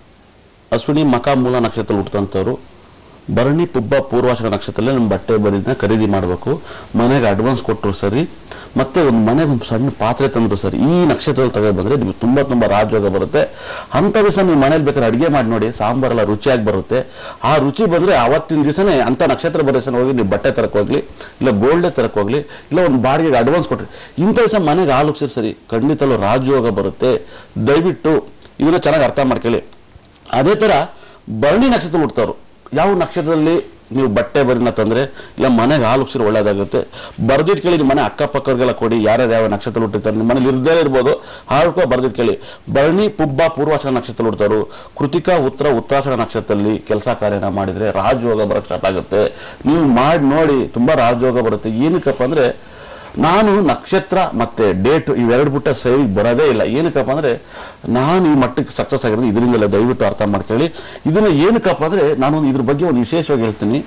ಅಶ್ವಿನಿ ಮಕ ಮೂಲ ನಕ್ಷತ್ರ ಹುಟ್ಟಂಥವ್ರು ಭರಣಿ ಪುಬ್ಬ ಪೂರ್ವಾಷಕ ನಕ್ಷತ್ರದಲ್ಲಿ ನಮ್ಮ ಬಟ್ಟೆ ಬರಿದನ್ನ ಖರೀದಿ ಮಾಡಬೇಕು ಮನೆಗೆ ಅಡ್ವಾನ್ಸ್ ಕೊಟ್ಟರು ಸರಿ ಮತ್ತೆ ಒಂದು ಮನೆಗೆ ಒಂದು ಸಣ್ಣ ಪಾತ್ರೆ ತಂದ್ರು ಸರಿ ಈ ನಕ್ಷತ್ರದಲ್ಲಿ ತಗೋ ಬಂದ್ರೆ ನಿಮ್ಗೆ ತುಂಬಾ ತುಂಬಾ ರಾಜಯೋಗ ಬರುತ್ತೆ ಅಂತ ದಿವಸ ನೀವು ಮನೇಲಿ ಬೇಕಾದ್ರೆ ಅಡಿಗೆ ಮಾಡಿ ನೋಡಿ ಸಾಂಬಾರೆಲ್ಲ ರುಚಿಯಾಗಿ ಬರುತ್ತೆ ಆ ರುಚಿ ಬಂದ್ರೆ ಅವತ್ತಿನ ದಿವಸನೇ ಅಂತ ನಕ್ಷತ್ರ ಬರೋ ದಿವಸ ಹೋಗಿ ನೀವು ಬಟ್ಟೆ ತರಕ್ ಹೋಗ್ಲಿ ಇಲ್ಲ ಗೋಲ್ಡೆ ತರಕ್ ಹೋಗ್ಲಿ ಇಲ್ಲ ಒಂದು ಬಾಡಿಗೆಗೆ ಅಡ್ವಾನ್ಸ್ ಕೊಟ್ರಿ ಇಂಥ ದಿವಸ ಮನೆಗೆ ಆಲೋಚಿಸಿ ಸರಿ ಖಂಡಿತಲೂ ರಾಜಯೋಗ ಬರುತ್ತೆ ದಯವಿಟ್ಟು ಇದನ್ನ ಚೆನ್ನಾಗಿ ಅರ್ಥ ಮಾಡ್ಕೊಳ್ಳಿ ಅದೇ ತರ ಭರಣಿ ನಕ್ಷತ್ರ ಹುಡ್ತವ್ರು ಯಾವ ನಕ್ಷತ್ರದಲ್ಲಿ ನೀವು ಬಟ್ಟೆ ಬರಿನ ತಂದ್ರೆ ಇಲ್ಲ ಮನೆಗೆ ಹಾಲು ಉಕ್ಸಿದ್ರೆ ಒಳ್ಳೇದಾಗುತ್ತೆ ಬರ್ದಿಟ್ಕೊಳ್ಳಿ ನಿಮ್ಮ ಮನೆ ಅಕ್ಕಪಕ್ಕವ್ರಿಗೆಲ್ಲ ಕೊಡಿ ಯಾರ್ಯಾರು ಯಾವ ನಕ್ಷತ್ರ ಹುಟ್ಟಿರ್ತಾರೆ ನಿಮ್ಮ ಮನೇಲಿ ಇರ್ದೇ ಇರ್ಬೋದು ಹಾಳು ಕೂಡ ಬರ್ದಿಟ್ಕೊಳ್ಳಿ ಭರಣಿ ಪುಬ್ಬ ಪೂರ್ವಾಷಣ ನಕ್ಷತ್ರ ಹುಡ್ತಾರು ಕೃತಿಕಾ ಉತ್ತರ ಉತ್ತರಾಷಣ ನಕ್ಷತ್ರದಲ್ಲಿ ಕೆಲಸ ಕಾರ್ಯನ ಮಾಡಿದ್ರೆ ರಾಜಯೋಗ ಬರಕ್ ಸ್ಟಾರ್ಟ್ ಆಗುತ್ತೆ ನೀವು ಮಾಡಿ ನೋಡಿ ತುಂಬಾ ರಾಜಯೋಗ ಬರುತ್ತೆ ಏನಕ್ಕಪ್ಪ ಅಂದ್ರೆ ನಾನು ನಕ್ಷತ್ರ ಮತ್ತೆ ಡೇಟ್ ಇವೆರಡು ಬಿಟ್ಟ ಸರಿ ಬರೋದೇ ಇಲ್ಲ ಏನಕ್ಕಪ್ಪ ಅಂದ್ರೆ ನಾನು ಈ ಮಟ್ಟಕ್ಕೆ ಸಕ್ಸಸ್ ಆಗಿರೋದು ಇದರಿಂದಲೇ ದಯವಿಟ್ಟು ಅರ್ಥ ಮಾಡ್ಕೊಳ್ಳಿ ಇದನ್ನ ಏನಕ್ಕಪ್ಪ ಅಂದ್ರೆ ನಾನು ಇದ್ರ ಬಗ್ಗೆ ಒಂದು ವಿಶೇಷವಾಗಿ ಹೇಳ್ತೀನಿ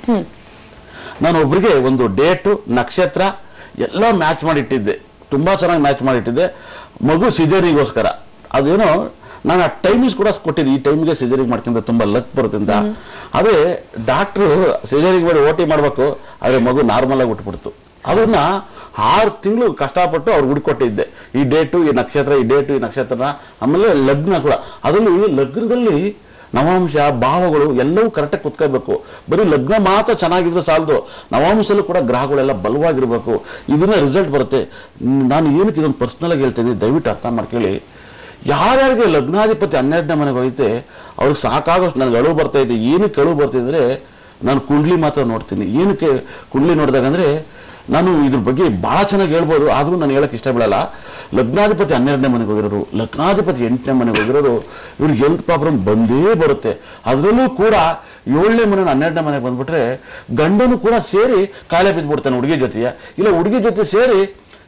ನಾನು ಒಬ್ರಿಗೆ ಒಂದು ಡೇಟು ನಕ್ಷತ್ರ ಎಲ್ಲ ಮ್ಯಾಚ್ ಮಾಡಿಟ್ಟಿದ್ದೆ ತುಂಬಾ ಚೆನ್ನಾಗಿ ಮ್ಯಾಚ್ ಮಾಡಿಟ್ಟಿದ್ದೆ ಮಗು ಸಿಜರಿಗೋಸ್ಕರ ಅದೇನೋ ನಾನು ಆ ಟೈಮಿಸ್ ಕೂಡ ಕೊಟ್ಟಿದ್ದೆ ಈ ಟೈಮ್ಗೆ ಸಿಜರಿಂಗ್ ಮಾಡ್ಕೊಂಡ್ರೆ ತುಂಬಾ ಲಕ್ ಬರುತ್ತೆ ಅಂತ ಅದೇ ಡಾಕ್ಟ್ರು ಸಿಜರಿಂಗ್ ಮಾಡಿ ಓಟಿ ಮಾಡ್ಬೇಕು ಆದ್ರೆ ಮಗು ನಾರ್ಮಲ್ ಆಗಿ ಹುಟ್ಬಿಡ್ತು ಅದನ್ನ ಆರು ತಿಂಗಳು ಕಷ್ಟಪಟ್ಟು ಅವ್ರು ಹುಡುಕೊಟ್ಟಿದ್ದೆ ಈ ಡೇಟು ಈ ನಕ್ಷತ್ರ ಈ ಡೇಟು ಈ ನಕ್ಷತ್ರನ ಆಮೇಲೆ ಲಗ್ನ ಕೂಡ ಅದರಲ್ಲಿ ಲಗ್ನದಲ್ಲಿ ನವಾಂಶ ಭಾವಗಳು ಎಲ್ಲವೂ ಕರೆಕ್ಟಾಗಿ ಕುತ್ಕೋಬೇಕು ಬರೀ ಲಗ್ನ ಮಾತ್ರ ಚೆನ್ನಾಗಿದ್ರೆ ಸಾಲದು ನವಾಂಶಲ್ಲೂ ಕೂಡ ಗ್ರಹಗಳೆಲ್ಲ ಬಲವಾಗಿರ್ಬೇಕು ಇದನ್ನ ರಿಸಲ್ಟ್ ಬರುತ್ತೆ ಮ್, ನಾನು ಏನಕ್ಕೆ ಇದೊಂದು ಪರ್ಸನಲ್ ಆಗಿ ಹೇಳ್ತೀನಿ ದಯವಿಟ್ಟು ಅರ್ಥ ಮಾಡ್ಕೊಳ್ಳಿ ಯಾರ್ಯಾರಿಗೆ ಲಗ್ನಾಧಿಪತಿ ಹನ್ನೆರಡನೇ ಮನೆಗೆ ಹೋಯ್ತೆ ಅವ್ರಿಗೆ ಸಾಕಾಗೋಷ್ಟು ನನಗೆ ಅಳು ಬರ್ತಾ ಇದೆ ಏನಕ್ಕೆ ಅಳು ಬರ್ತಿದ್ರೆ ನಾನು ಕುಂಡ್ಲಿ ಮಾತ್ರ ನೋಡ್ತೀನಿ ಏನಕ್ಕೆ ಕುಂಡ್ಲಿ ನೋಡಿದಾಗ ಅಂದ್ರೆ ನಾನು ಇದ್ರ ಬಗ್ಗೆ ಬಹಳ ಚೆನ್ನಾಗಿ ಹೇಳ್ಬೋದು ಆದ್ರೂ ನಾನು ಹೇಳಕ್ ಇಷ್ಟ ಬೀಳಲ್ಲ ಲಗ್ನಾಧಿಪತಿ ಹನ್ನೆರಡನೇ ಮನೆಗೆ ಹೋಗಿರೋರು ಲಗ್ನಾಧಿಪತಿ ಎಂಟನೇ ಮನೆಗೆ ಹೋಗಿರೋರು ಇವ್ರಿಗೆ ಹೆಲ್ತ್ ಪ್ರಾಬ್ಲಮ್ ಬಂದೇ ಬರುತ್ತೆ ಅದರಲ್ಲೂ ಕೂಡ ಏಳನೇ ಮನೆ ಹನ್ನೆರಡನೇ ಮನೆಗೆ ಬಂದ್ಬಿಟ್ರೆ ಗಂಡನು ಕೂಡ ಸೇರಿ ಕಾಯಿಲೆ ಬಿದ್ದ್ಬಿಡ್ತಾನೆ ಹುಡುಗಿ ಜೊತೆಗೆ ಇಲ್ಲ ಹುಡುಗಿ ಜೊತೆ ಸೇರಿ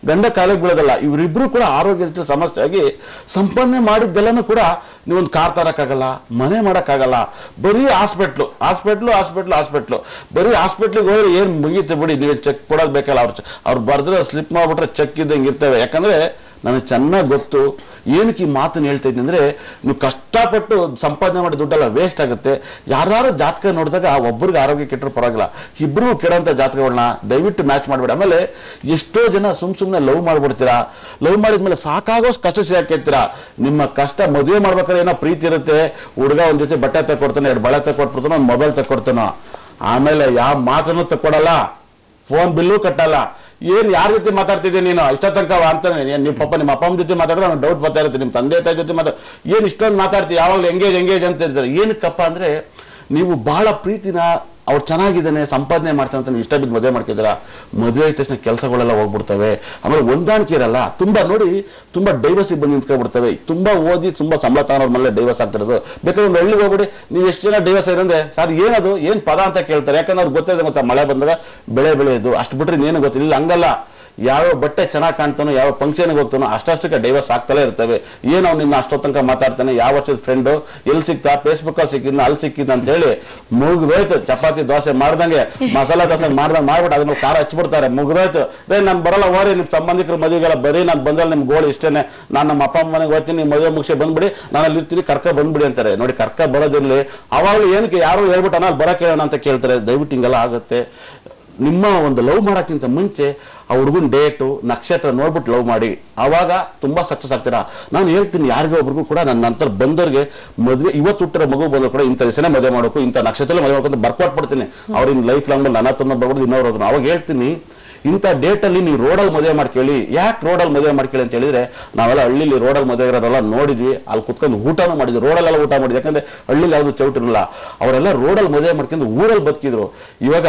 ಗಂಡ ಕಾಲಿಗೆ ಬೀಳೋದಲ್ಲ ಇವರಿಬ್ರು ಕೂಡ ಆರೋಗ್ಯ ರೀತಿಯ ಸಮಸ್ಯೆ ಆಗಿ ಸಂಪಾದನೆ ಮಾಡಿದ್ದೆಲ್ಲನೂ ಕೂಡ ನೀವೊಂದು ಕಾರ್ ತರಕ್ಕಾಗಲ್ಲ ಮನೆ ಮಾಡಕ್ಕಾಗಲ್ಲ ಬರೀ ಹಾಸ್ಪಿಟ್ಲು ಹಾಸ್ಪಿಟ್ಲು ಹಾಸ್ಪಿಟ್ಲು ಹಾಸ್ಪಿಟ್ಲು ಬರೀ ಹಾಸ್ಪಿಟ್ಲಿಗೆ ಹೋದ್ರೆ ಏನ್ ಮುಗೀತು ಬಿಡಿ ನೀವು ಚೆಕ್ ಕೊಡೋದು ಬೇಕಲ್ಲ ಅವ್ರು ಅವ್ರು ಬರ್ದ್ರೆ ಸ್ಲಿಪ್ ಮಾಡ್ಬಿಟ್ರೆ ಚೆಕ್ ಇದ್ದಂಗೆ ಇರ್ತವೆ ಯಾಕಂದ್ರೆ ನನಗೆ ಚೆನ್ನಾಗಿ ಗೊತ್ತು ಏನಕ್ಕೆ ಈ ಮಾತನ್ನ ಹೇಳ್ತಾ ಇದ್ದೀನಿ ಅಂದ್ರೆ ನೀವು ಕಷ್ಟಪಟ್ಟು ಸಂಪಾದನೆ ಮಾಡಿ ದುಡ್ಡೆಲ್ಲ ವೇಸ್ಟ್ ಆಗುತ್ತೆ ಯಾರು ಜಾತಕ ನೋಡಿದಾಗ ಒಬ್ಬರಿಗೆ ಆರೋಗ್ಯ ಕೆಟ್ಟರು ಪರವಾಗಿಲ್ಲ ಇಬ್ರು ಕೆಡೋಂಥ ಜಾತಕಗಳನ್ನ ದಯವಿಟ್ಟು ಮ್ಯಾಚ್ ಮಾಡಬೇಡಿ ಆಮೇಲೆ ಎಷ್ಟೋ ಜನ ಸುಮ್ ಸುಮ್ಮನೆ ಲವ್ ಮಾಡ್ಬಿಡ್ತೀರಾ ಲವ್ ಮಾಡಿದ್ಮೇಲೆ ಸಾಕಾಗೋಷ್ಟು ಕಷ್ಟ ಸಿಗಾಕೈತೀರಾ ನಿಮ್ಮ ಕಷ್ಟ ಮದುವೆ ಮಾಡ್ಬೇಕಾದ್ರೆ ಏನೋ ಪ್ರೀತಿ ಇರುತ್ತೆ ಹುಡುಗ ಒಂದ್ ಜೊತೆ ಬಟ್ಟೆ ತಕೊಡ್ತಾನೆ ಎರಡು ಬಳೆ ತಕೊಟ್ಬಿಡ್ತಾನೆ ಒಂದು ಮೊಬೈಲ್ ತಕೊಡ್ತಾನೋ ಆಮೇಲೆ ಯಾವ ಮಾತನ್ನು ತಕೊಡಲ್ಲ ಫೋನ್ ಬಿಲ್ಲು ಕಟ್ಟಲ್ಲ ಏನ್ ಯಾರ ಜೊತೆ ಮಾತಾಡ್ತಿದ್ದೆ ನೀನು ಇಷ್ಟ ತನಕ ಅಂತಾನೆ ಏನ್ ನಿಮ್ಮ ಪಪ್ಪ ನಿಮ್ಮ ಅಪ್ಪ ಅಮ್ಮ ಜೊತೆ ಮಾತಾಡಿದ್ರೆ ಅವ್ನು ಡೌಟ್ ಬರ್ತಾ ಇರುತ್ತೆ ನಿಮ್ಮ ತಂದೆ ತಾಯಿ ಜೊತೆ ಮಾತಾಡ ಏನ್ ಇಷ್ಟೊಂದು ಮಾತಾಡ್ತೀವಿ ಯಾವಾಗಲೂ ಎಂಗೇಜ್ ಎಂಗೇಜ್ ಅಂತ ಇರ್ತಾರೆ ಏನಕ್ಕಪ್ಪ ಅಂದ್ರೆ ನೀವು ಬಹಳ ಪ್ರೀತಿನ ಅವ್ರು ಚೆನ್ನಾಗಿದ್ದಾನೆ ಸಂಪಾದನೆ ಮಾಡ್ತಾನೆ ಅಂತ ನೀವು ಇಷ್ಟ ಬಿದ್ದು ಮದುವೆ ಮಾಡ್ತಿದ್ದೀರಾ ಮದುವೆ ಆದ ತಕ್ಷಣ ಕೆಲಸಗಳೆಲ್ಲ ಹೋಗ್ಬಿಡ್ತವೆ ಆಮೇಲೆ ಹೊಂದಾಣಿಕೆ ಇರಲ್ಲ ತುಂಬಾ ನೋಡಿ ತುಂಬಾ ಡೈವರ್ಸಿಗೆ ಬಂದು ನಿಂತ್ಕೊಂಡ್ಬಿಡ್ತವೆ ತುಂಬಾ ಓದಿ ತುಂಬಾ ಸಂಬಳ ತಗೊಳೋರ್ ಮೇಲೆ ಡೈವರ್ಸ್ ಆಗ್ತಿರೋದು ಬೇಕಾದ್ರೆ ಒಂದು ಹಳ್ಳಿಗೆ ಹೋಗ್ಬಿಡಿ ನೀವು ಎಷ್ಟು ಜನ ಡೈವರ್ಸ್ ಇರಂದ್ರೆ ಸರ್ ಏನದು ಏನ್ ಪದ ಅಂತ ಕೇಳ್ತಾರೆ ಯಾಕಂದ್ರೆ ಅವ್ರಿಗೆ ಗೊತ್ತಿದೆ ಗೊತ್ತಾ ಮಳೆ ಬಂದಾಗ ಬೆಳೆ ಬೆಳೆಯೋದು ಅಷ್ಟು ಬಿಟ್ರೆ ಇನ್ನೇನು ಗೊತ್ತಿಲ್ಲ ಇಲ್ಲ ಹಂಗಲ್ಲ ಯಾವ ಬಟ್ಟೆ ಚೆನ್ನಾಗಿ ಕಾಣ್ತಾನೋ ಯಾವ ಫಂಕ್ಷನ್ಗೆ ಹೋಗ್ತಾನೋ ಅಷ್ಟಷ್ಟಕ್ಕೆ ಡೈವರ್ಸ್ ಆಗ್ತಲೇ ಇರ್ತವೆ ಏನು ಅವ್ನು ನಿನ್ನ ಅಷ್ಟೋ ತನಕ ಮಾತಾಡ್ತಾನೆ ಯಾವ ವರ್ಷದ ಫ್ರೆಂಡು ಎಲ್ಲಿ ಸಿಕ್ತಾ ಫೇಸ್ಬುಕ್ ಅಲ್ಲಿ ಸಿಕ್ಕಿದ್ನ ಅಲ್ಲಿ ಸಿಕ್ಕಿದ್ನ ಅಂತ ಹೇಳಿ ಮುಗಿದೋಯ್ತು ಚಪಾತಿ ದೋಸೆ ಮಾಡ್ದಂಗೆ ಮಸಾಲ ದೋಸೆ ಮಾಡ್ದಂಗೆ ಮಾಡ್ಬಿಟ್ಟು ಅದನ್ನ ಖಾರ ಹಚ್ಬಿಡ್ತಾರೆ ಮುಗಿದೋಯ್ತು ರೇ ನಾನು ಬರಲ್ಲ ಹೋರಿ ನಿಮ್ಮ ಸಂಬಂಧಿಕರ ಮದುವೆಗೆಲ್ಲ ಬರೀ ನಾನು ಬಂದಲ್ಲಿ ನಿಮ್ ಗೋಳು ಇಷ್ಟೇನೆ ನಾನು ನಮ್ಮ ಅಪ್ಪ ಅಮ್ಮ ಮನೆಗೆ ಹೋಗ್ತೀನಿ ಮದುವೆ ಮುಗಿಸಿ ಬಂದ್ಬಿಡಿ ನಾನು ಅಲ್ಲಿ ಇರ್ತೀನಿ ಕರ್ಕ ಬಂದ್ಬಿಡಿ ಅಂತಾರೆ ನೋಡಿ ಕರ್ಕ ಬರೋದಿರ್ಲಿ ಅವಾಗಲೂ ಏನಕ್ಕೆ ಯಾರು ಹೇಳ್ಬಿಟ್ಟು ನಾನು ಬರಕ್ಕೆ ಹೇಳೋಣ ಅಂತ ಕೇಳ್ತಾರೆ ದಯವಿಟ್ಟು ಹಿಂಗೆಲ್ಲ ಆಗುತ್ತೆ ನಿಮ್ಮ ಒಂದು ಲವ್ ಮಾಡೋಕ್ಕಿಂತ ಮುಂಚೆ ಆ ಹುಡುಗನ ಡೇಟು ನಕ್ಷತ್ರ ನೋಡ್ಬಿಟ್ಟು ಲವ್ ಮಾಡಿ ಆವಾಗ ತುಂಬಾ ಸಕ್ಸಸ್ ಆಗ್ತೀರಾ ನಾನು ಹೇಳ್ತೀನಿ ಯಾರಿಗೂ ಒಬ್ರಿಗೂ ಕೂಡ ನನ್ನ ನಂತರ ಬಂದವ್ರಿಗೆ ಮದುವೆ ಇವತ್ತು ಹುಟ್ಟಿರೋ ಮಗು ಬಂದ್ರು ಕೂಡ ಇಂಥ ದಿವಸನೇ ಮದುವೆ ಮಾಡಬೇಕು ಇಂಥ ನಕ್ಷತ್ರ ಮದುವೆ ಮಾಡ್ಕೊಂಡು ಬರ್ಕೊಟ್ಬಿಡ್ತೀನಿ ಅವ್ರಿನ ಲೈಫ್ ಲಾಂಗ್ ನನ್ನ ಹತ್ರ ಬರ್ಬೋದು ಇನ್ನೊರು ಹೋದ್ರು ಅವಾಗ ಹೇಳ್ತೀನಿ ಇಂಥ ಡೇಟಲ್ಲಿ ನೀವು ರೋಡಲ್ಲಿ ಮದುವೆ ಮಾಡ್ಕೊಳ್ಳಿ ಯಾಕೆ ರೋಡಲ್ಲಿ ಮದುವೆ ಮಾಡ್ಕೊಳ್ಳಿ ಅಂತ ಹೇಳಿದ್ರೆ ನಾವೆಲ್ಲ ಹಳ್ಳಿಲಿ ರೋಡಲ್ಲಿ ಮದುವೆ ಇರೋರೆಲ್ಲ ನೋಡಿದ್ವಿ ಅಲ್ಲಿ ಕುತ್ಕೊಂಡು ಊಟನೂ ಮಾಡಿದ್ವಿ ರೋಡಲ್ಲೆಲ್ಲ ಊಟ ಮಾಡಿದ್ವಿ ಯಾಕಂದ್ರೆ ಹಳ್ಳಿಲಿ ಯಾವುದು ಚೌಟಿರಲ್ಲ ಅವರೆಲ್ಲ ರೋಡಲ್ಲಿ ಮದುವೆ ಮಾಡ್ಕೊಂಡು ಊರಲ್ಲಿ ಬದುಕಿದ್ರು ಇವಾಗ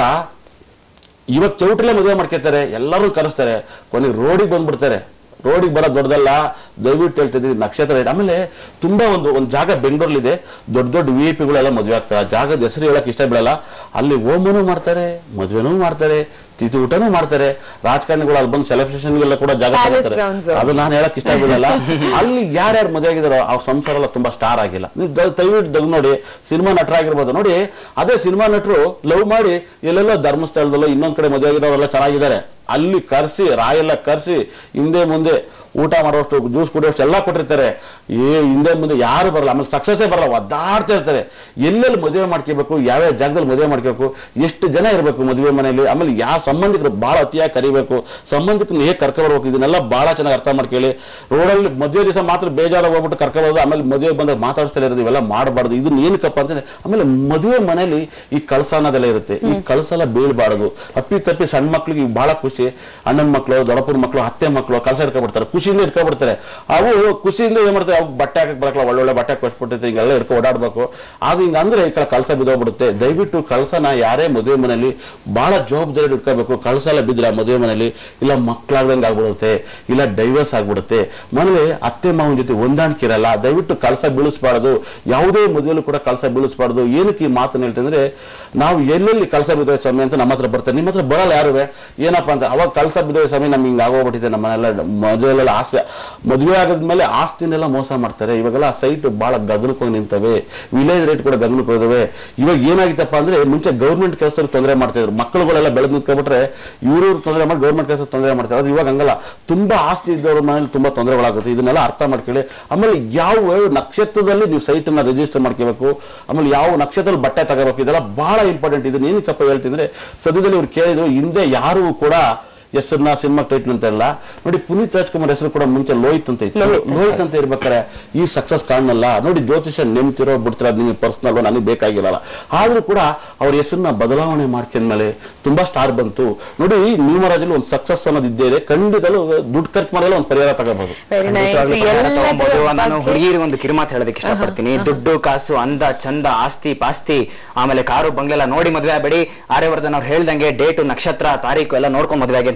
ಇವಾಗ ಚೌಟ್ರಲ್ಲೇ ಮದುವೆ ಮಾಡ್ಕೊತಾರೆ ಎಲ್ಲರೂ ಕರೆಸ್ತಾರೆ ಕೊನೆಗೆ ರೋಡಿಗೆ ಬಂದ್ಬಿಡ್ತಾರೆ ರೋಡಿಗೆ ಬರೋ ದೊಡ್ಡದಲ್ಲ ದಯವಿಟ್ಟು ಹೇಳ್ತಾ ಇದ್ದೀವಿ ನಕ್ಷತ್ರ ಇದೆ. ಆಮೇಲೆ ತುಂಬಾ ಒಂದು ಒಂದು ಜಾಗ ಬೆಂಗಳೂರಲ್ಲಿದೆ ದೊಡ್ಡ ದೊಡ್ಡ ವಿ ಐ ಪಿಗಳೆಲ್ಲ ಮದುವೆ ಆಗ್ತಾರೆ ಆ ಜಾಗದ ಹೆಸರು ಹೇಳಕ್ ಇಷ್ಟ ಬೀಳಲ್ಲ ಅಲ್ಲಿ ಹೋಮನೂ ಮಾಡ್ತಾರೆ ಮದುವೆನೂ ಮಾಡ್ತಾರೆ ತಿಥಿ ಊಟನೂ ಮಾಡ್ತಾರೆ ರಾಜಕಾರಣಿಗಳು ಅಲ್ಲಿ ಬಂದು ಸೆಲೆಬ್ರೇಷನ್ಗೆಲ್ಲ ಕೂಡ ಜಾಗ Palace ತಗೋತಾರೆ grounds. ಅದು ನಾನು ಹೇಳಕ್ ಇಷ್ಟ ಬೀಳಲ್ಲ ಅಲ್ಲಿ ಯಾರ್ಯಾರು ಮದುವೆ ಆಗಿದಾರೋ ಅವ್ರ ಸಂಸಾರ ಎಲ್ಲ ತುಂಬಾ ಸ್ಟಾರ್ ಆಗಿಲ್ಲ ನೀವು ದ- ದಯವಿಟ್ಟು ದಗ್ ನೋಡಿ ಸಿನಿಮಾ ನಟರಾಗಿರ್ಬೋದು ನೋಡಿ ಅದೇ ಸಿನಿಮಾ ನಟರು ಲವ್ ಮಾಡಿ ಎಲ್ಲೆಲ್ಲೋ ಧರ್ಮಸ್ಥಳದಲ್ಲೋ ಇನ್ನೊಂದ್ ಕಡೆ ಮದುವೆ ಆಗಿರೋರೆಲ್ಲ ಚೆನ್ನಾಗಿದ್ದಾರೆ ಅಲ್ಲಿ ಕರ್ಸಿ ರಾಯೆಲ್ಲ ಕರ್ಸಿ ಹಿಂದೆ ಮುಂದೆ ಊಟ ಮಾಡೋಷ್ಟು ಜ್ಯೂಸ್ ಕುಡಿಯೋಷ್ಟು ಎಲ್ಲ ಕೊಟ್ಟಿರ್ತಾರೆ ಏ ಹಿಂದೆ ಮುಂದೆ ಯಾರು ಬರಲ್ಲ ಆಮೇಲೆ ಸಕ್ಸಸ್ಸೇ ಬರಲ್ಲ ಒದ್ದಾಡ್ತಾ ಇರ್ತಾರೆ ಎಲ್ಲೆಲ್ಲಿ ಮದುವೆ ಮಾಡ್ಕೋಬೇಕು ಯಾವ್ಯಾವ ಜಾಗದಲ್ಲಿ ಮದುವೆ ಮಾಡ್ಕೋಬೇಕು ಎಷ್ಟು ಜನ ಇರಬೇಕು ಮದುವೆ ಮನೆಯಲ್ಲಿ ಆಮೇಲೆ ಯಾವ ಸಂಬಂಧಿಕರು ಬಹಳ ಅತಿಯಾಗಿ ಕರಿಬೇಕು ಸಂಬಂಧಿಕರನ್ನ ಹೇಗೆ ಕರ್ಕೊ ಬರ್ಬೇಕು ಇದನ್ನೆಲ್ಲ ಬಹಳ ಚೆನ್ನಾಗಿ ಅರ್ಥ ಮಾಡ್ಕೊಳ್ಳಿ ರೋಡಲ್ಲಿ ಮದುವೆ ದಿವಸ ಮಾತ್ರ ಬೇಜಾರ ಹೋಗ್ಬಿಟ್ಟು ಕರ್ಕೋಬೋದು ಆಮೇಲೆ ಮದುವೆ ಬಂದಾಗ ಮಾತಾಡಿಸ್ತಾ ಇರೋದು ಇವೆಲ್ಲ ಮಾಡಬಾರ್ದು ಇದನ್ನ ಏನಕ್ಕಪ್ಪ ಅಂತಂದ್ರೆ ಆಮೇಲೆ ಮದುವೆ ಮನೆಯಲ್ಲಿ ಈ ಕಳಸ ಅನ್ನೋದೆಲ್ಲ ಇರುತ್ತೆ ಈ ಕಳಸ ಎಲ್ಲ ಬೀಳ್ಬಾರ್ದು ಅಪ್ಪಿ ತಪ್ಪಿ ಸಣ್ಣ ಮಕ್ಳಿಗೆ ಇವ್ ಬಹಳ ಖುಷಿ ಅಣ್ಣನ ಮಕ್ಕಳು ದೊಡ್ಡಪ್ಪನ ಮಕ್ಕಳು ಅತ್ತೆ ಮಕ್ಕಳು ಕಳಸ ಇಟ್ಕೊಬಿಡ್ತಾರೆ ಖುಷಿಯಿಂದ ಇಟ್ಕೊಬಿಡ್ತಾರೆ ಅವು ಖುಷಿಯಿಂದ ಏನ್ ಮಾಡ್ತಾರೆ ಅವು ಬಟ್ಟೆ ಹಾಕಕ್ ಬರಕಲ್ಲ ಒಳ್ಳೊಳ್ಳೆ ಬಟ್ಟೆ ಕೊಟ್ಬಿಟ್ಟಿರ್ತಾರೆ ಹಿಂಗೆಲ್ಲ ಇಟ್ಕೊ ಓಡಾಡ್ಬೇಕು ಅದು ಹಿಂಗ ಅಂದ್ರೆ ಈ ಕಡೆ ಕಳಸ ಬಿದ್ದೋಗ್ಬಿಡುತ್ತೆ ದಯವಿಟ್ಟು ಕಳಸನ ಯಾರೇ ಮದುವೆ ಮನೆಯಲ್ಲಿ ಬಹಳ ಜವಾಬ್ದಾರಿ ಇಟ್ಕೋಬೇಕು ಕಳಸ ಎಲ್ಲ ಬಿದ್ರೆ ಆ ಮದುವೆ ಮನೆಯಲ್ಲಿ ಇಲ್ಲ ಮಕ್ಕಳಾಗ್ದಂಗೆ ಆಗ್ಬಿಡುತ್ತೆ ಇಲ್ಲ ಡೈವರ್ಸ್ ಆಗ್ಬಿಡುತ್ತೆ ಮನೇಲಿ ಅತ್ತೆ ಮಾವನ ಜೊತೆ ಹೊಂದಾಣಿಕೆ ಇರಲ್ಲ ದಯವಿಟ್ಟು ಕಳಸ ಬೀಳಿಸ್ಬಾರ್ದು ಯಾವುದೇ ಮದುವೆಲ್ಲೂ ಕೂಡ ಕಳಸ ಬೀಳಿಸ್ಬಾರ್ದು ಏನಕ್ಕೆ ಈ ಮಾತನ್ನ ಹೇಳ್ತೀನಿ ಅಂದ್ರೆ ನಾವು ಎಲ್ಲೆಲ್ಲಿ ಕಳಸ ಬಿದ್ದೋಯ್ ಸ್ವಾಮಿ ಅಂತ ನಮ್ಮ ಹತ್ರ ಬರ್ತಾರೆ ನಿಮ್ಮ ಹತ್ರ ಬರಲ್ಲ ಯಾರುವೆ ಏನಪ್ಪಾ ಅಂತ ಅವಾಗ ಕಳಸ ಬಿದ್ದೋಯ್ ಸ್ವಾಮಿ ನಮ್ಗೆ ಹಿಂಗೆ ಆಗೋಗ್ಬಿಟ್ಟಿದೆ ನಮ್ಮ ಮನೆಯಲ್ಲ ಮದುವೆಲೆಲ್ಲ ಆಸೆ ಮದುವೆ ಆದ್ಮೇಲೆ ಆಸ್ತಿನೆಲ್ಲ ಮೋಸ ಮಾಡ್ತಾರೆ ಇವಾಗೆಲ್ಲ ಸೈಟ್ ಬಹಳ ಗಗನಕ್ಕೆ ಹೋಗಿ ನಿಂತವೆ ವಿಲೇಜ್ ರೇಟ್ ಕೂಡ ಗಗನಕ್ಕೆ ಹೋದವೆ ಇವಾಗ ಏನಾಗಿತ್ತಪ್ಪ ಅಂದ್ರೆ ಮುಂಚೆ ಗೌರ್ಮೆಂಟ್ ಕೆಲಸದಲ್ಲಿ ತೊಂದರೆ ಮಾಡ್ತಿದ್ರು ಮಕ್ಕಳುಗಳೆಲ್ಲ ಬೆಳೆದು ನಿಂತ್ಕೊಂಡ್ಬಿಟ್ರೆ ಇವರು ತೊಂದರೆ ಮಾಡಿ ಗೌರ್ಮೆಂಟ್ ಕೆಲಸ ತೊಂದರೆ ಮಾಡ್ತಾರೆ ಆದ್ರೆ ಇವಾಗ ಹಂಗಲ್ಲ ತುಂಬಾ ಆಸ್ತಿ ಇದ್ದವ್ರ ಮನೇಲಿ ತುಂಬಾ ತೊಂದರೆಗಳಾಗುತ್ತೆ ಇದನ್ನೆಲ್ಲ ಅರ್ಥ ಮಾಡ್ಕೊಳ್ಳಿ ಆಮೇಲೆ ಯಾವ ನಕ್ಷತ್ರದಲ್ಲಿ ನೀವು ಸೈಟ್ ಅನ್ನ ರಿಜಿಸ್ಟರ್ ಮಾಡ್ಕೋಬೇಕು ಆಮೇಲೆ ಯಾವ ನಕ್ಷತ್ರದಲ್ಲಿ ಬಟ್ಟೆ ತಗೋಬೇಕು ಇದೆಲ್ಲ ಬಹಳ ಇಂಪಾರ್ಟೆಂಟ್ ಇದನ್ನ ಏನಕ್ಕಪ್ಪ ಹೇಳ್ತಿದ್ರೆ ಸದ್ಯದಲ್ಲಿ ಇವ್ರು ಕೇಳಿದ್ರು ಹಿಂದೆ ಯಾರು ಕೂಡ ಹೆಸರನ್ನ ಸಿನಿಮಾ ಟೈಟ್ಲ್ ಅಂತ ಇಲ್ಲ ನೋಡಿ ಪುನೀತ್ ರಾಜ್ಕುಮಾರ್ ಹೆಸರು ಕೂಡ ಮುಂಚೆ ಲೋಹಿತ್ ಅಂತ ಇತ್ತು ಲೋಹಿತ್ ಅಂತ ಇರ್ಬೇಕಾರೆ ಈ ಸಕ್ಸಸ್ ಕಾಣಲ್ಲ ನೋಡಿ ಜ್ಯೋತಿಷ ನೆಮ್ತಿರೋ ಬಿಡ್ತಿರೋ ಅದು ನಿಮಗೆ ಪರ್ಸನಲ್ ನನಗೆ ಬೇಕಾಗಿಲ್ಲ ಆದ್ರೂ ಕೂಡ ಅವ್ರ ಹೆಸರನ್ನ ಬದಲಾವಣೆ ಮಾಡ್ಕೊಂಡ್ಮೇಲೆ ತುಂಬಾ ಸ್ಟಾರ್ ಬಂತು ನೋಡಿ ನ್ಯೂಮರಾಜಲ್ಲಿ ಒಂದು ಸಕ್ಸಸ್ ಅನ್ನೋದು ಇದ್ದೇ ಇದೆ ಖಂಡಿತಲು ದುಡ್ಡು ಖರ್ಚು ಮಾಡಲ್ಲ ಒಂದು ಪರಿಹಾರ ತಗೋಬಹುದು ವೆರಿ ನೈಸ್ ತಗೊಂಬೋದು. ನಾನು ಎಲ್ಲದರ ಹುಡುಗಿರಿಗೆ ಒಂದು ಕಿರುಮಾತು ಹೇಳೋದಕ್ಕೆ ಇಷ್ಟಪಡ್ತೀನಿ ದುಡ್ಡು ಕಾಸು ಅಂದ ಚಂದ ಆಸ್ತಿ ಪಾಸ್ತಿ ಆಮೇಲೆ ಕಾರು ಬಂಗ್ಲೆಲ್ಲ ನೋಡಿ ಮದುವೆ ಆಗಬೇಡಿ ಆರ್ಯವರ್ಧನ್ ಅವ್ರು ಹೇಳ್ದಂಗೆ ಡೇಟು ನಕ್ಷತ್ರ ತಾರೀಕು ಎಲ್ಲ ನೋಡ್ಕೊಂಡು ಮದುವೆ ಆಗಿ ಅಂತ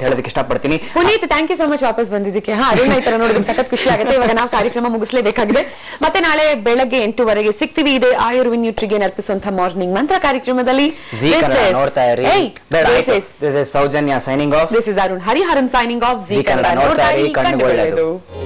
ಹೇಳೋದಕ್ಕೆ ಇಷ್ಟಪಡ್ತೀನಿ Puneeth thank you so much ವಾಪಸ್ ಬಂದಿದ್ದಕ್ಕೆ ಹಾ ಅರುಣ ಈ ತರ ನೋಡಿದ್ರೆ ಸಖತ್ ಖುಷಿ ಆಗುತ್ತೆ ಇವಾಗ ನಾವು ಕಾರ್ಯಕ್ರಮ ಮುಗಿಸ್ಲೇಬೇಕಾಗಿದೆ ಮತ್ತೆ ನಾಳೆ ಬೆಳಗ್ಗೆ ಎಂಟುವರೆಗೆ ಸಿಗ್ತೀವಿ ಇದೆ ಆಯುರ್ವಿನ್ ನ್ಯೂಟ್ರಿಗೆ ಅರ್ಪಿಸುವಂತ ಮಾರ್ನಿಂಗ್ ಮಂತ್ರ ಕಾರ್ಯಕ್ರಮದಲ್ಲಿ ಜಿ ಕನ್ನಡ ನೋಡ್ತಾ ಇರಿ ಬೇಡ ಆಯ್ತು this This is Soujanya signing off is Arun Hariharan signing off Zee Zee Kannada Kannada ನೋಡ್ತಾ ನೋಡ್ತಾ ಇರಿ, ಇರಿ ಕಣ್ಣಿಗೆ ಕಣ್ಣು ಒಳ್ಳೆದು. ಒಳ್ಳೆಯದು